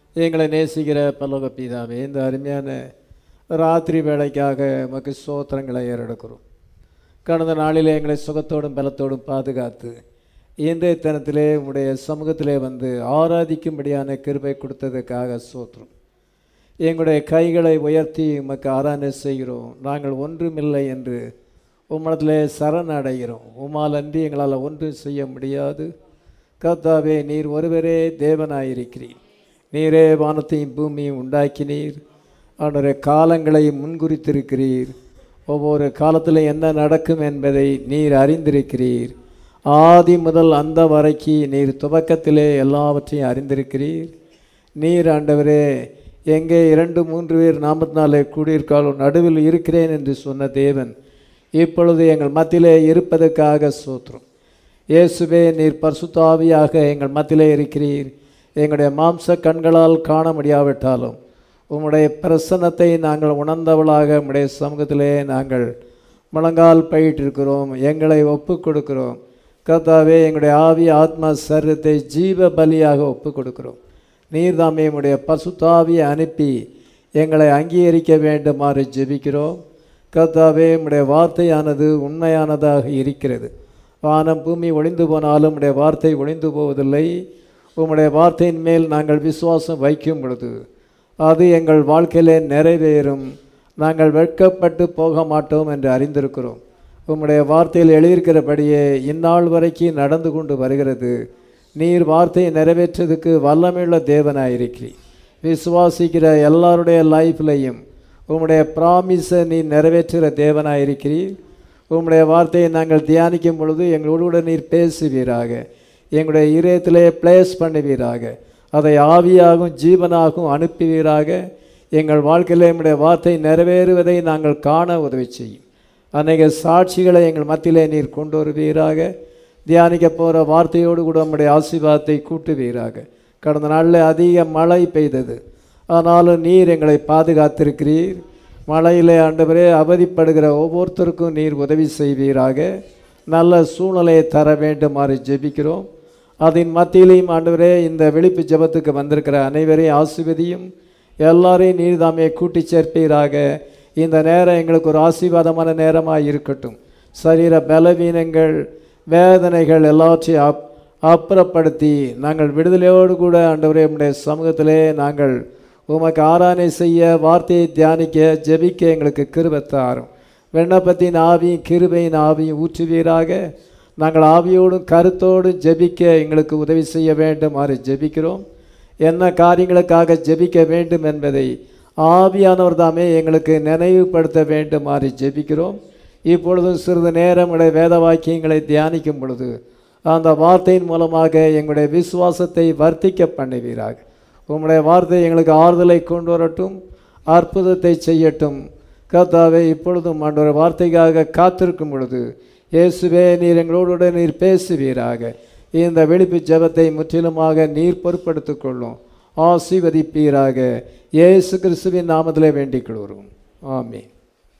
எங்களை நேசிக்கிற பல்லவ பிதாவே இந்த அருமையான ராத்திரி வேலைக்காக உமக்கு சோத்திரங்களை ஏறெடுக்கிறோம் கடந்த நாளிலே எங்களை சுகத்தோடும் பலத்தோடும் பாதுகாத்து இன்றைய தினத்திலே உம்முடைய சமூகத்திலே வந்து ஆராதிக்கும்படியான கிருபை கொடுத்ததுக்காக சோத்திரம் எங்களுடைய கைகளை உயர்த்தி உமக்கு ஆராதனை செய்கிறோம் நாங்கள் ஒன்றுமில்லை என்று உம்மிடத்திலே சரணடைகிறோம் உமால் அன்றி எங்களால் ஒன்றும் செய்ய முடியாது கர்த்தாவே நீர் ஒருவரே தேவனாயிருக்கிறீர் நீரே வானத்தையும் பூமியும் உண்டாக்கினீர் அவனுடைய காலங்களை முன்குறித்திருக்கிறீர் ஒவ்வொரு காலத்தில் என்ன நடக்கும் என்பதை நீர் அறிந்திருக்கிறீர் ஆதி முதல் அந்த வரைக்கு நீர் துவக்கத்திலே எல்லாவற்றையும் அறிந்திருக்கிறீர் நீர் ஆண்டவரே எங்கே இரண்டு மூன்று பேர் நாமத்தினாலே கூடியிருக்காலும் நடுவில் இருக்கிறேன் என்று சொன்ன தேவன் இப்பொழுது எங்கள் மத்தியிலே இருப்பதற்காக சோத்திரம் இயேசுவே நீர் பரிசுத்தாவியாக எங்கள் மத்தியிலே இருக்கிறீர் எங்களுடைய மாம்ச கண்களால் காண முடியாவிட்டாலும் உம்முடைய பிரசன்னத்தை நாங்கள் உணர்ந்தவளாக உம்முடைய சமூகத்திலே நாங்கள் முழங்கால் பயிட்டிருக்கிறோம் எங்களை ஒப்பு கொடுக்கிறோம் கர்த்தாவே எங்களுடைய ஆவி ஆத்மா சரீரத்தை ஜீவ பலியாக ஒப்பு கொடுக்கிறோம் நீர் தாமே உம்முடைய பசுத்தாவியை அனுப்பி எங்களை அங்கீகரிக்க வேண்டுமாறு ஜெபிக்கிறோம் கர்த்தாவே உம்முடைய வார்த்தையானது உண்மையானதாக இருக்கிறது வானம் பூமி ஒளிந்து போனாலும் உம்முடைய வார்த்தை ஒளிந்து போவதில்லை உம்முடைய வார்த்தையின் மேல் நாங்கள் விசுவாசம் வைக்கும் பொழுது அது எங்கள் வாழ்க்கையிலே நிறைவேறும் நாங்கள் வெட்கப்பட்டு போக மாட்டோம் என்று அறிந்திருக்கிறோம் உம்முடைய வார்த்தையில் எழுதியிருக்கிறபடியே இந்நாள் வரைக்கும் நடந்து கொண்டு வருகிறது நீர் வார்த்தையை நிறைவேற்றதுக்கு வல்லமையுள்ள தேவனாயிருக்கிறீர் விசுவாசிக்கிற எல்லாருடைய லைஃப்லையும் உம்முடைய ப்ராமிஸை நீ நிறைவேற்றுகிற தேவனாயிருக்கிறீர் உம்முடைய வார்த்தையை நாங்கள் தியானிக்கும் பொழுது எங்களோடு கூட நீர் பேசுவீராக எங்களுடைய இதயத்திலே பிளேஸ் பண்ணுவீராக அதை ஆவியாகவும் ஜீவனாகவும் அனுப்புவீராக எங்கள் வாழ்க்கையில் நம்முடைய வார்த்தை நிறைவேறுவதை நாங்கள் காண உதவி செய்யும் அநேக சாட்சிகளை எங்கள் மத்தியிலே நீர் கொண்டு வருவீராக தியானிக்க போகிற வார்த்தையோடு கூட நம்முடைய ஆசீர்வாதத்தை கூட்டுவீராக கடந்த நாளில் அதிக மழை பெய்தது ஆனாலும் நீர் எங்களை பாதுகாத்திருக்கிறீர் மழையிலே ஆண்டவரே அவதிப்படுகிற ஒவ்வொருத்தருக்கும் நீர் உதவி செய்வீராக நல்ல சூழ்நிலையை தர வேண்டுமாறு ஜெபிக்கிறோம் அதன் மத்தியிலையும் ஆண்டவரே இந்த விழிப்பு ஜெபத்துக்கு வந்திருக்கிற அனைவரையும் ஆசிர்வதியும் எல்லாரையும் நீர் தாமே கூட்டி சேர்ப்பீராக இந்த நேரம் எங்களுக்கு ஒரு ஆசீர்வாதமான நேரமாக இருக்கட்டும் சரீர பலவீனங்கள் வேதனைகள் எல்லாவற்றையும் அப் அப்புறப்படுத்தி நாங்கள் விடுதலையோடு கூட ஆண்டவரே உம்முடைய சமூகத்திலே நாங்கள் உமக்கு ஆராதனை செய்ய வார்த்தையை தியானிக்க ஜெபிக்க எங்களுக்கு கிருபை தாரும் விண்ணப்பத்தின் ஆவியும் கிருபையின் ஆவியும் ஊற்றுவீராக நாங்கள் ஆவியோடும் கருத்தோடும் ஜெபிக்க எங்களுக்கு உதவி செய்ய வேண்டுமாறு ஜெபிக்கிறோம் என்ன காரியங்களுக்காக ஜெபிக்க வேண்டும் என்பதை ஆவியானவர் தாமே எங்களுக்கு நினைவுபடுத்த வேண்டுமாறு ஜெபிக்கிறோம் இப்பொழுதும் சிறிது நேரம் உடைய வேத வாக்கியங்களை தியானிக்கும் பொழுது அந்த வார்த்தையின் மூலமாக எங்களுடைய விசுவாசத்தை வர்த்திக்க பண்ணுவீராக உம்முடைய வார்த்தை எங்களுக்கு ஆறுதலை கொண்டு வரட்டும் அற்புதத்தை செய்யட்டும் கர்த்தாவே இப்பொழுதும் ஆண்டோட வார்த்தைக்காக காத்திருக்கும் பொழுது இயேசுவே நீர் எங்களோடு நீர் பேசுவீராக இந்த விழிப்பு ஜெபத்தை முற்றிலுமாக நீர் பொறுப்படுத்திக் கொள்ளும் ஆசீர்வதிப்பீராக இயேசு கிறிஸ்துவின் நாமத்திலே வேண்டிக் கொள்கிறோம் ஆமென்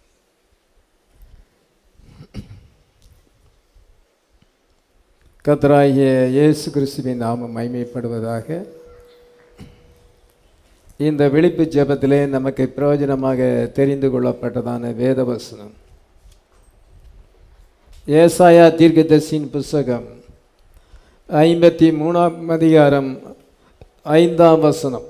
கத்தராகிய இயேசு கிறிஸ்துவின் நாமம் மைமைப்படுவதாக இந்த விழிப்பு ஜெபத்திலே நமக்கு பிரயோஜனமாக தெரிந்து கொள்ளப்பட்டதான வேதவசனம் ஏசாயா தீர்க்கதர்சியின் புஸ்தகம் ஐம்பத்தி மூணாம் அதிகாரம் ஐந்தாம் வசனம்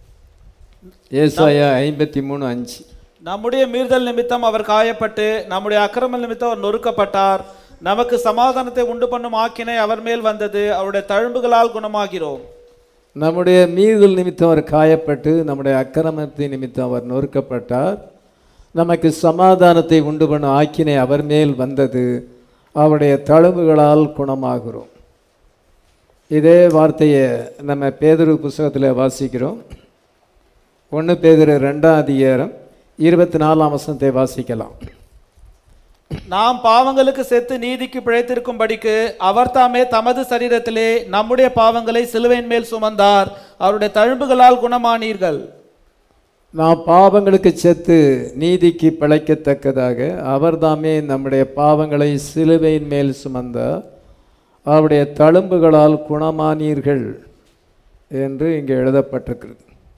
ஏசாயா ஐம்பத்தி மூணு அஞ்சு நம்முடைய மீறுதல் நிமித்தம் அவர் காயப்பட்டு நம்முடைய அக்கிரம நிமித்தம் அவர் நொறுக்கப்பட்டார் நமக்கு சமாதானத்தை உண்டு பண்ணும் ஆக்கினை அவர் மேல் வந்தது அவருடைய தழும்புகளால் குணமாகிறோம் நம்முடைய மீறுதல் நிமித்தம் அவர் காயப்பட்டு நம்முடைய அக்கிரமத்தின் நிமித்தம் அவர் நொறுக்கப்பட்டார் நமக்கு சமாதானத்தை உண்டு பண்ணும் ஆக்கினை அவர் மேல் வந்தது அவருடைய தழும்புகளால் குணமாகிறோம் இதே வார்த்தையை நம்ம பேதுரு புஸ்தகத்தில் வாசிக்கிறோம் ஒன்று பேதுரு ரெண்டாம் அதிகாரம் இருபத்தி நாலாம் வசனத்தை வாசிக்கலாம் நாம் பாவங்களுக்கு செத்து நீதிக்கு பிழைத்திருக்கும்படிக்கு அவர் தாமே தமது சரீரத்திலே நம்முடைய பாவங்களை சிலுவையின் மேல் சுமந்தார் அவருடைய தழும்புகளால் குணமானீர்கள் நாம் பாவங்களுக்கு செத்து நீதிக்கு பிழைக்கத்தக்கதாக அவர்தாமே நம்முடைய பாவங்களை சிலுவையின் மேல் சுமந்தார் அவருடைய தழும்புகளால் குணமானீர்கள் என்று இங்கே எழுதப்பட்டிருக்கிறது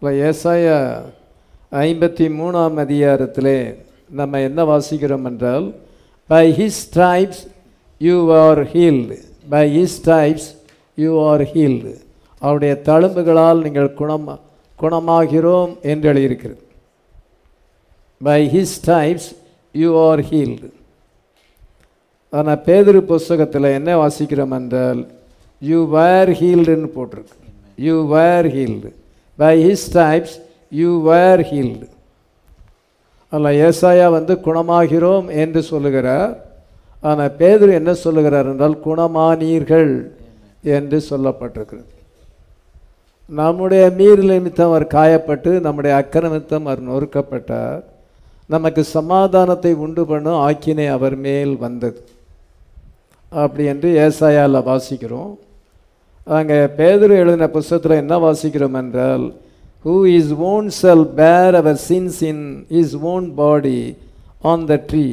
இல்லை ஏசாயா ஐம்பத்தி மூணாம் அதிகாரத்திலே நம்ம என்ன வாசிக்கிறோம் என்றால் by his stripes you are healed by his stripes you are healed அவருடைய தழும்புகளால் நீங்கள் குணம் குணமாகிறோம் என்று எழுதியிருக்கிறது by his stripes you are healed ஆனால் பேதுரு புஸ்தகத்தில் என்ன வாசிக்கிறோம் என்றால் யூ வேர் ஹீல்டுன்னு போட்டிருக்கு you were healed by his stripes you were healed அல்ல ஏசாயா வந்து குணமாகிறோம் என்று சொல்லுகிறார் ஆனால் பேதுரு என்ன சொல்லுகிறார் என்றால் குணமானீர்கள் என்று சொல்லப்பட்டிருக்கிறது நம்முடைய மீறல் நிமித்தம் அவர் காயப்பட்டு நம்முடைய அக்கிரமித்தம் அவர் நொறுக்கப்பட்டார் நமக்கு சமாதானத்தை உண்டு பண்ணும் ஆக்கினை அவர் மேல் வந்தது அப்படி என்று ஏசாயாவில் வாசிக்கிறோம் அங்கே பேதுரு எழுதின புஸ்தகத்தில் என்ன வாசிக்கிறோம் என்றால் who is own self bare our sins in his own body on the tree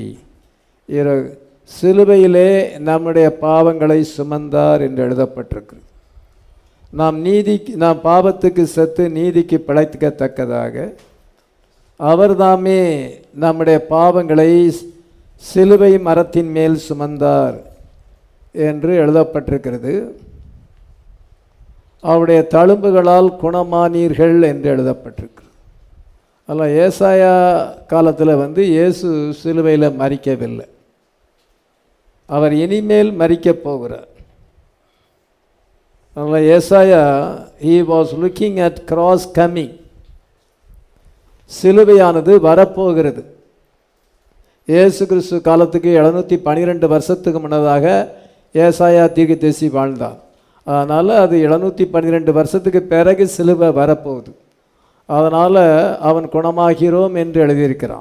சிலுவையிலே நம்முடைய பாவங்களை சுமந்தார் என்று எழுதப்பட்டிருக்கு நாம் நீதிக்கு நாம் பாவத்துக்கு செத்து நீதிக்கு பிழைக்கத்தக்கதாக அவர்தாமே நம்முடைய பாவங்களை சிலுவை மரத்தின் மேல் சுமந்தார் என்று எழுதப்பட்டிருக்கிறது அவருடைய தழும்புகளால் குணமானீர்கள் என்று எழுதப்பட்டிருக்கு அல்ல ஏசாயா காலத்தில் வந்து இயேசு சிலுவையில் மறிக்கவில்லை அவர் இனிமேல் மறிக்கப் போகிறார் அதனால் ஏசாயா he was looking at cross coming சிலுவையானது வரப்போகிறது இயேசு கிறிஸ்து காலத்துக்கு எழுநூற்றி பன்னிரெண்டு வருஷத்துக்கு முன்னதாக ஏசாயா தீர்க்கதரிசி வாழ்ந்தான் அதனால் அது எழுநூற்றி பன்னிரெண்டு வருஷத்துக்கு பிறகு சிலுவை வரப்போகுது அதனால் அவன் குணமாகிறோம் என்று எழுதியிருக்கிறான்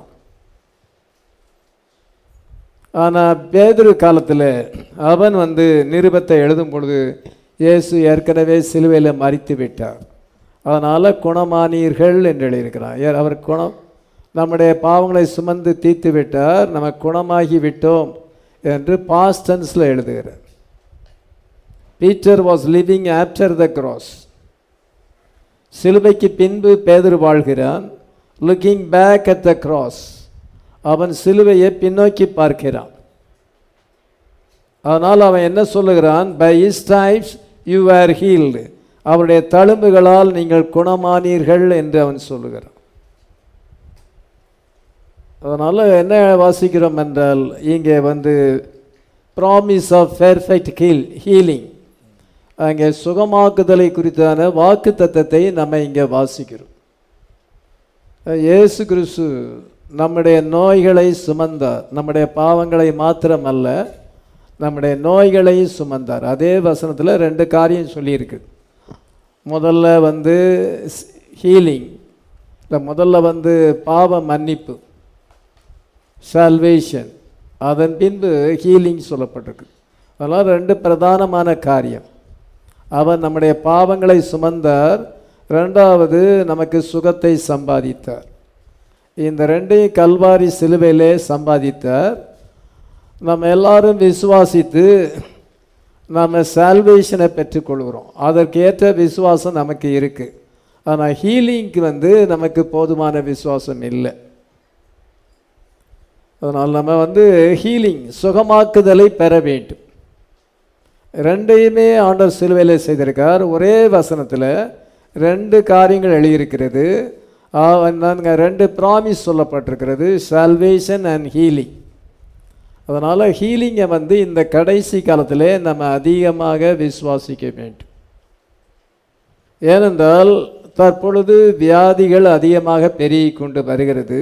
ஆனால் பேதுரு காலத்தில் அவன் வந்து நிருபத்தை எழுதும் பொழுது இயேசு ஏற்கனவே சிலுவையில் மறித்து விட்டார் அதனால் குணமானீர்கள் என்று எழுதியிருக்கிறான் ஏ- அவர் குணம் நம்முடைய பாவங்களை சுமந்து தீர்த்து விட்டார் நம்ம குணமாகி விட்டோம் என்று பாஸ்டன்ஸில் எழுதுகிறார் Peter was living after the cross சிலுவைக்கு பின்பு பேதுரு வாழ்கிறான் looking back at the cross அவன் சிலுவையை பின்னோக்கி பார்க்கிறான் அதனால் அவன் என்ன சொல்லுகிறான் by his stripes you are healed அவருடைய தழும்புகளால் நீங்கள் குணமானீர்கள் என்று அவன் சொல்லுகிறான் அதனால் என்ன வாசிக்கிறோம் என்றால் இங்கே வந்து promise of perfect heal healing அங்கே சுகமாக்குதலை குறித்தான வாக்கு தத்தத்தை நம்ம இங்கே வாசிக்கிறோம் இயேசு கிறிஸ்து நம்முடைய நோய்களை சுமந்தார் நம்முடைய பாவங்களை மாத்திரமல்ல நம்முடைய நோய்களை சுமந்தார் அதே வசனத்தில் ரெண்டு காரியம் சொல்லியிருக்கு முதல்ல வந்து ஹீலிங் இல்லை முதல்ல வந்து பாவ மன்னிப்பு சால்வேஷன் அதன் பின்பு ஹீலிங் சொல்லப்பட்டிருக்கு அதெல்லாம் ரெண்டு பிரதானமான காரியம் அவர் நம்முடைய பாவங்களை சுமந்தார் ரெண்டாவது நமக்கு சுகத்தை சம்பாதித்தார் இந்த ரெண்டையும் கல்வாரி சிலுவையிலே சம்பாதித்தார் நம்ம எல்லாரும் விசுவாசித்து நம்ம சால்வேஷனை பெற்றுக்கொள்கிறோம் அதற்கேற்ற விசுவாசம் நமக்கு இருக்குது ஆனால் ஹீலிங்க்கு வந்து நமக்கு போதுமான விசுவாசம் இல்லை அதனால் நம்ம வந்து ஹீலிங் சுகமாக்குதலை பெற வேண்டும் ரெண்டையுமே ஆண்டவர் சிலுவையில் செய்திருக்கார் ஒரே வசனத்தில் ரெண்டு காரியங்கள் எழுதியிருக்கிறது நாங்க ரெண்டு ப்ராமிஸ் சொல்லப்பட்டிருக்கிறது சால்வேஷன் அண்ட் ஹீலிங் அதனால் ஹீலிங்கை வந்து இந்த கடைசி காலத்திலே நம்ம அதிகமாக விசுவாசிக்க வேண்டும் ஏனென்றால் தற்பொழுது வியாதிகள் அதிகமாக பெருகி கொண்டு வருகிறது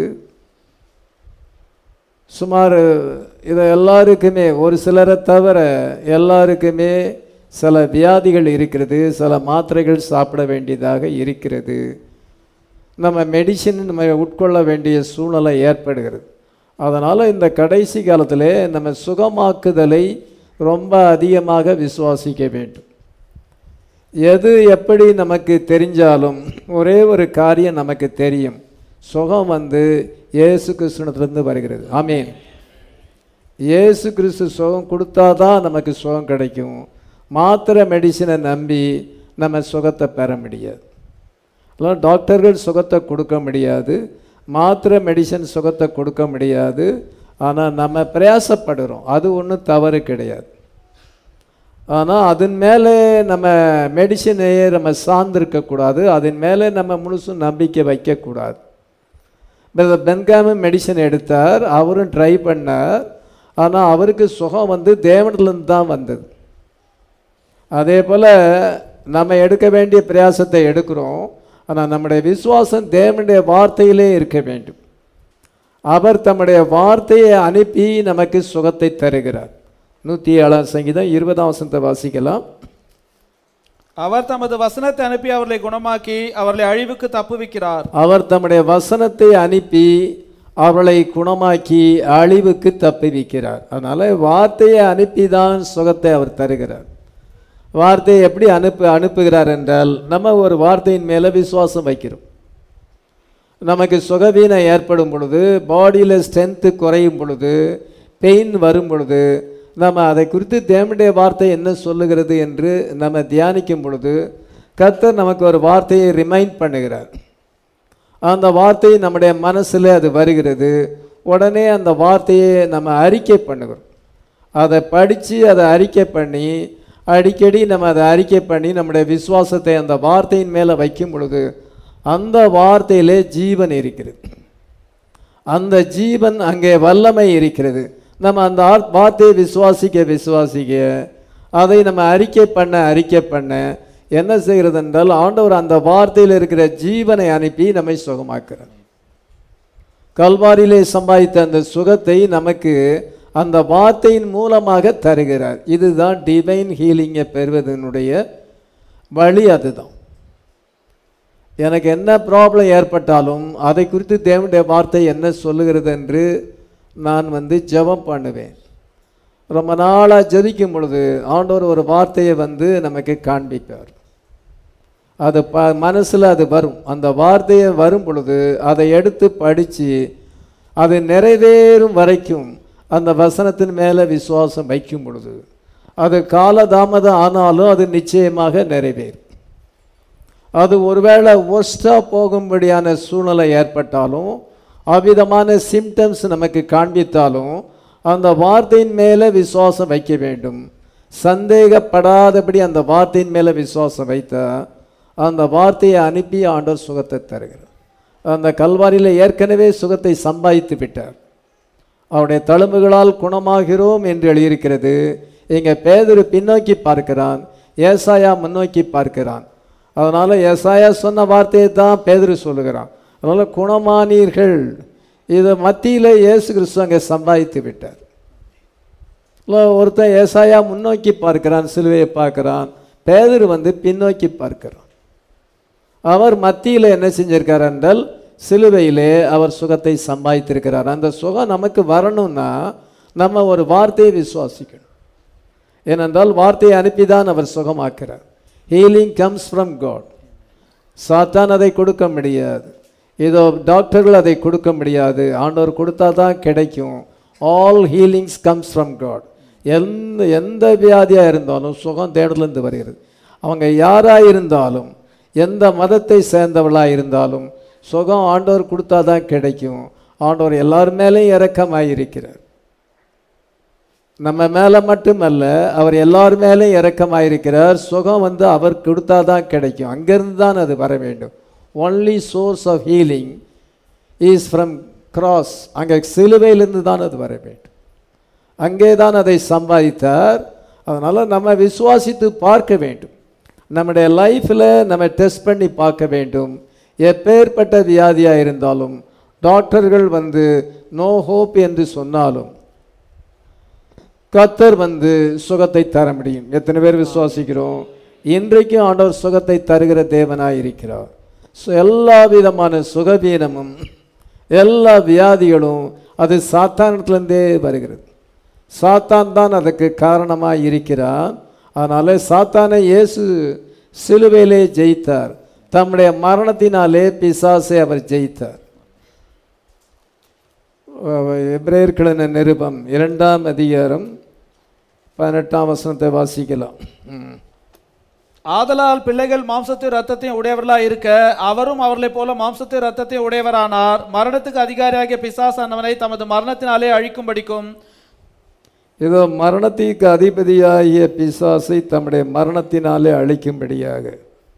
சுமார் இதை எல்லாருக்குமே ஒரு சிலரை தவிர எல்லாருக்குமே சில வியாதிகள் இருக்கிறது சில மாத்திரைகள் சாப்பிட வேண்டியதாக இருக்கிறது நம்ம மெடிசின் நம்ம உட்கொள்ள வேண்டிய சூழ்நிலை ஏற்படுகிறது அதனால் இந்த கடைசி காலத்தில் நம்ம சுகமாக்குதலை ரொம்ப அதிகமாக விசுவாசிக்க வேண்டும் எது எப்படி நமக்கு தெரிஞ்சாலும் ஒரே ஒரு காரியம் நமக்கு தெரியும் சுகம் வந்து இயேசு கிறிஸ்துவத்திலிருந்து வருகிறது ஆமீன் இயேசு கிறிஸ்து சுகம் கொடுத்தாதான் நமக்கு சுகம் கிடைக்கும் மாத்திரை மெடிசினை நம்பி நம்ம சுகத்தை பெற முடியாது அதெல்லாம் டாக்டர்கள் சுகத்தை கொடுக்க முடியாது மாத்திரை மெடிசன் சுகத்தை கொடுக்க முடியாது ஆனால் நம்ம பிரயாசப்படுறோம் அது ஒன்றும் தவறு கிடையாது ஆனால் அதன் மேலே நம்ம மெடிசனையே நம்ம சார்ந்திருக்கக்கூடாது அதன் மேலே நம்ம முழுசும் நம்பிக்கை வைக்கக்கூடாது பிரதர் பென்காமும் மெடிசன் எடுத்தார் அவரும் ட்ரை பண்ணார் ஆனால் அவருக்கு சுகம் வந்து தேவனிலிருந்து தான் வந்தது அதே போல் நம்ம எடுக்க வேண்டிய பிரயாசத்தை எடுக்கிறோம் ஆனால் நம்முடைய விசுவாசம் தேவனுடைய வார்த்தையிலே இருக்க வேண்டும் அவர் தம்முடைய வார்த்தையை அனுப்பி நமக்கு சுகத்தை தருகிறார் நூற்றி ஏழாம் சங்கீதம் இருபதாம் வசனத்தை வாசிக்கலாம் அவர் தமது வசனத்தை அனுப்பி அவர்களை குணமாக்கி அவர்களை அழிவுக்கு தப்புவிக்கிறார் அவர் தம்முடைய வசனத்தை அனுப்பி அவளை குணமாக்கி அழிவுக்கு தப்புவிக்கிறார் அதனால வார்த்தையை அனுப்பி தான் சுகத்தை அவர் தருகிறார் வார்த்தையை எப்படி அனுப்பு அனுப்புகிறார் என்றால் நம்ம ஒரு வார்த்தையின் மேலே விசுவாசம் வைக்கிறோம் நமக்கு சுகவீனம் ஏற்படும் பொழுது பாடியில் ஸ்ட்ரென்த்து குறையும் பொழுது பெயின் வரும் பொழுது நம்ம அதை குறித்து தேவனுடைய வார்த்தை என்ன சொல்லுகிறது என்று நம்ம தியானிக்கும் பொழுது கர்த்தர் நமக்கு ஒரு வார்த்தையை ரிமைண்ட் பண்ணுகிறார் அந்த வார்த்தை நம்முடைய மனசில் அது வருகிறது உடனே அந்த வார்த்தையை நம்ம அறிக்கை பண்ணுகிறோம் அதை படித்து அதை அறிக்கை பண்ணி அடிக்கடி நம்ம அதை அறிக்கை பண்ணி நம்முடைய விசுவாசத்தை அந்த வார்த்தையின் மேலே வைக்கும் பொழுது அந்த வார்த்தையிலே ஜீவன் இருக்கிறது அந்த ஜீவன் அங்கே வல்லமை இருக்கிறது நம்ம அந்த ஆர்- வார்த்தையை விசுவாசிக்க விசுவாசிக்க அதை நம்ம அறிக்கை பண்ண அறிக்கை பண்ண என்ன செய்கிறது என்றால் ஆண்டவர் அந்த வார்த்தையில் இருக்கிற ஜீவனை அனுப்பி நம்மை சுகமாக்குறார் கல்வாரியிலே சம்பாதித்த அந்த சுகத்தை நமக்கு அந்த வார்த்தையின் மூலமாக தருகிறார் இதுதான் டிவைன் ஹீலிங்கை பெறுவதனுடைய வழி அதுதான் எனக்கு என்ன ப்ராப்ளம் ஏற்பட்டாலும் அதை குறித்து தேவனுடைய வார்த்தை என்ன சொல்லுகிறது என்று நான் வந்து ஜெபம் பண்ணுவேன் ரொம்ப நாளாக ஜெபிக்கும் பொழுது ஆண்டவர் ஒரு வார்த்தையை வந்து நமக்கு காண்பிப்பார் அது ப மனசில் அது வரும் அந்த வார்த்தையை வரும் பொழுது அதை எடுத்து படித்து அது நிறைவேறும் வரைக்கும் அந்த வசனத்தின் மேலே விசுவாசம் வைக்கும் பொழுது அது காலதாமதம் ஆனாலும் அது நிச்சயமாக நிறைவேறும் அது ஒருவேளை ஒஸ்டாக போகும்படியான சூழ்நிலை ஏற்பட்டாலும் அவ்விதமான சிம்டம்ஸ் நமக்கு காண்பித்தாலும் அந்த வார்த்தையின் மேலே விசுவாசம் வைக்க வேண்டும் சந்தேகப்படாதபடி அந்த வார்த்தையின் மேலே விசுவாசம் வைத்தா அந்த வார்த்தையை அனுப்பி ஆண்டவர் சுகத்தை தருகிறார் அந்த கல்வாரியில் ஏற்கனவே சுகத்தை சம்பாதித்து விட்டார் அவருடைய தழும்புகளால் குணமாகிறோம் என்று எழுதியிருக்கிறது இங்கே பேதுரு பின்னோக்கி பார்க்கிறான் ஏசாயா முன்னோக்கி பார்க்கிறான் அதனால் ஏசாயா சொன்ன வார்த்தையை தான் பேதுரு சொல்லுகிறான் அதனால் குணமானீர்கள் இதை மத்தியில் இயேசு கிறிஸ்து அங்கே சம்பாதித்து விட்டார் இல்லை, ஒருத்தன் ஏசாயா முன்னோக்கி பார்க்கிறான் சிலுவையை பார்க்கிறான் பேதுரு வந்து பின்னோக்கி பார்க்கிறான் அவர் மத்தியில் என்ன செஞ்சிருக்கார் என்றால் சிலுவையிலே அவர் சுகத்தை சம்பாதித்திருக்கிறார் அந்த சுகம் நமக்கு வரணும்னா நம்ம ஒரு வார்த்தையை விசுவாசிக்கணும் ஏனென்றால் வார்த்தையை அனுப்பி தான் அவர் சுகமாக்கிறார் ஹீலிங் கம்ஸ் ஃப்ரம் காட் சாத்தான் அதை கொடுக்க முடியாது இதோ டாக்டர்கள் அதை கொடுக்க முடியாது ஆண்டவர் கொடுத்தா தான் கிடைக்கும் all healings comes from God எந்த எந்த வியாதியாக இருந்தாலும் சுகம் தேடலேருந்து வருகிறது அவங்க யாராக இருந்தாலும் எந்த மதத்தை சேர்ந்தவளாக இருந்தாலும் சுகம் ஆண்டவர் கொடுத்தா தான் கிடைக்கும் ஆண்டவர் எல்லார் மேலேயும் இரக்கமாக இருக்கிறார் நம்ம மேலே மட்டுமல்ல அவர் எல்லார் மேலேயும் இரக்கமாயிருக்கிறார் சுகம் வந்து அவர் கொடுத்தா தான் கிடைக்கும் அங்கேருந்து தான் அது வர வேண்டும் only source of healing is from cross அங்கே சிலுவையிலிருந்து தான் அது வர வேண்டும் அங்கே தான் அதை சம்பாதித்தார் அதனால் நம்ம விசுவாசித்து பார்க்க வேண்டும் நம்முடைய லைஃப்பில் நம்ம டெஸ்ட் பண்ணி பார்க்க வேண்டும் எப்பேற்பட்ட வியாதியாக இருந்தாலும் டாக்டர்கள் வந்து நோ ஹோப் என்று சொன்னாலும் கத்தர் வந்து சுகத்தை தர முடியும் எத்தனை பேர் விசுவாசிக்கிறோம் இன்றைக்கும் ஆண்டவர் சுகத்தை தருகிற தேவனாய் இருக்கிறார் சு- எல்லா விதமான சுகவீனமும் எல்லா வியாதிகளும் அது சாத்தானத்திலிருந்தே வருகிறது சாத்தான் தான் அதுக்கு காரணமாக இருக்கிறான் அதனால சாத்தானை இயேசு சிலுவையிலே ஜெயித்தார் தம்முடைய மரணத்தினாலே பிசாசை அவர் ஜெயித்தார் எப்ரேயர்களின் நிருபம் இரண்டாம் அதிகாரம் பதினெட்டாம் வசனத்தை வாசிக்கலாம் ம். ஆதலால் பிள்ளைகள் மாம்சத்தையும் ரத்தத்தையும் உடையவர்களாய் இருக்க அவரும் அவர்களைப் போல மாம்சத்தையும் ரத்தத்தையும் உடையவரானார் மரணத்துக்கு அதிகாரியாகிய பிசாசானவனை தமது மரணத்தினாலே அழிக்கும்படிக்கும் இதோ மரணத்திற்கு அதிபதியாகிய பிசாசை தம்முடைய மரணத்தினாலே அழிக்கும்படியாக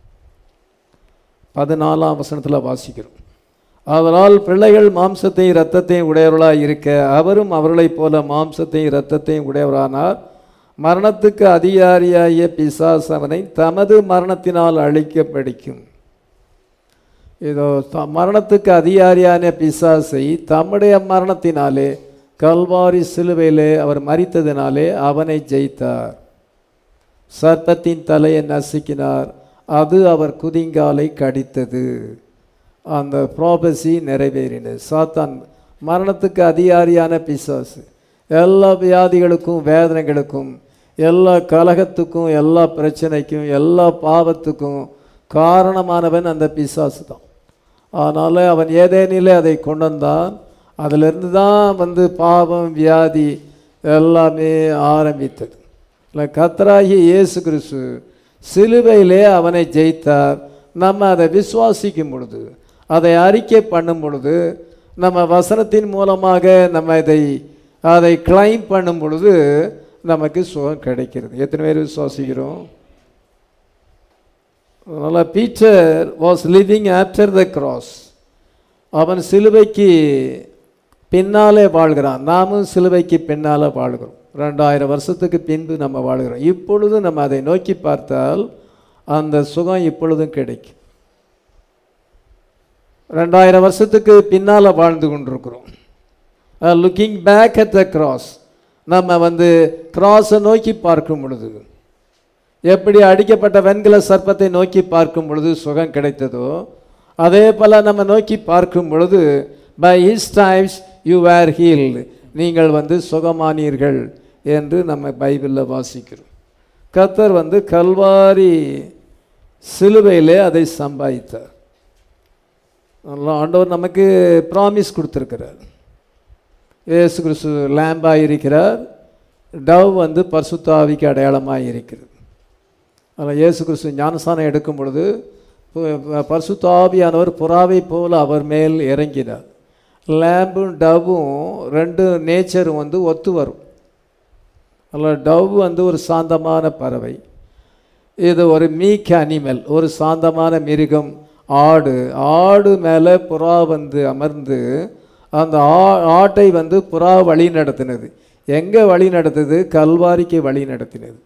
பதினாலாம் வசனத்தில் வாசிக்கிறோம் அதனால் பிள்ளைகள் மாம்சத்தையும் இரத்தத்தையும் உடையவர்களாய் இருக்க அவரும் அவர்களைப் போல மாம்சத்தையும் இரத்தத்தையும் உடையவரானார் மரணத்துக்கு அதிகாரியாகிய பிசாஸ் அவனை தமது மரணத்தினால் அழிக்க படிக்கும் இதோ த- மரணத்துக்கு அதிகாரியான பிசாசை தம்முடைய மரணத்தினாலே கல்வாரி சிலுவையிலே அவர் மரித்ததினாலே அவனை ஜெயித்தார் சர்ப்பத்தின் தலையை நசுக்கினார் அது அவர் குதிங்காலை கடித்தது அந்த ப்ராபசி நிறைவேறினது சாத்தான் மரணத்துக்கு அதிகாரியான பிசாசு எல்லா வியாதிகளுக்கும் வேதனைகளுக்கும் எல்லா கலகத்துக்கும் எல்லா பிரச்சனைக்கும் எல்லா பாவத்துக்கும் காரணமானவன் அந்த பிசாசு தான் அதனால் அவன் ஏதேனிலே அதை கொண்டு வந்தான் அதிலிருந்து தான் வந்து பாவம் வியாதி எல்லாமே ஆரம்பித்தது இல்லை கத்தராகிய இயேசு கிறிஸ்து சிலுவையிலே அவனை ஜெயித்தார் நம்ம அதை விசுவாசிக்கும் பொழுது அதை அறிக்கை பண்ணும் பொழுது நம்ம வசனத்தின் மூலமாக நம்ம இதை அதை கிளைம் பண்ணும் பொழுது நமக்கு சுகம் கிடைக்கிறது எத்தனை பேர் விசுவாசிக்கிறோம் அதனால் Peter was living after the cross அவன் சிலுவைக்கு பின்னாலே வாழ்கிறான் நாமும் சிலுவைக்கு பின்னாலே வாழ்கிறோம் ரெண்டாயிரம் வருஷத்துக்கு பின்பு நம்ம வாழ்கிறோம் இப்பொழுது நம்ம அதை நோக்கி பார்த்தால் அந்த சுகம் இப்பொழுதும் கிடைக்கும் ரெண்டாயிரம் வருஷத்துக்கு பின்னால் வாழ்ந்து கொண்டிருக்கிறோம் looking back at the cross நம்ம வந்து கிராஸை நோக்கி பார்க்கும் பொழுது எப்படி அடிக்கப்பட்ட வெண்கல சர்ப்பத்தை நோக்கி பார்க்கும் பொழுது சுகம் கிடைத்ததோ அதே போல் நம்ம நோக்கி பார்க்கும் பொழுது பை ஹிஸ் டைம்ஸ் யூ வேர் ஹீல்டு நீங்கள் வந்து சுகமானீர்கள் என்று நம்ம பைபிளில் வாசிக்கிறோம் கர்த்தர் வந்து கல்வாரி சிலுவையிலே அதை சம்பாதித்தார் அதனால ஆண்டவர் நமக்கு ப்ராமிஸ் கொடுத்துருக்கிறார் இயேசு கிறிஸ்து லேம்பாக இருக்கிறார் டவ் வந்து பரிசுத்தாவிக்கு அடையாளமாக இருக்கிறது அதில் இயேசு கிறிஸ்து ஞானஸ்தானம் எடுக்கும் பொழுது பு- பரிசுத்தாவியானவர் புறாவை போல அவர் மேல் இறங்கினார் லேம்பும் டவ்வும் ரெண்டு நேச்சரும் வந்து ஒத்து வரும் அதில் டவ் வந்து ஒரு சாந்தமான பறவை இது ஒரு மீக் அனிமல் ஒரு சாந்தமான மிருகம் ஆடு ஆடு மேலே புறா வந்து அமர்ந்து அந்த ஆ ஆட்டை வந்து புறா வழி நடத்தினது எங்கே வழி நடத்துது கல்வாரிக்கு வழி நடத்தினது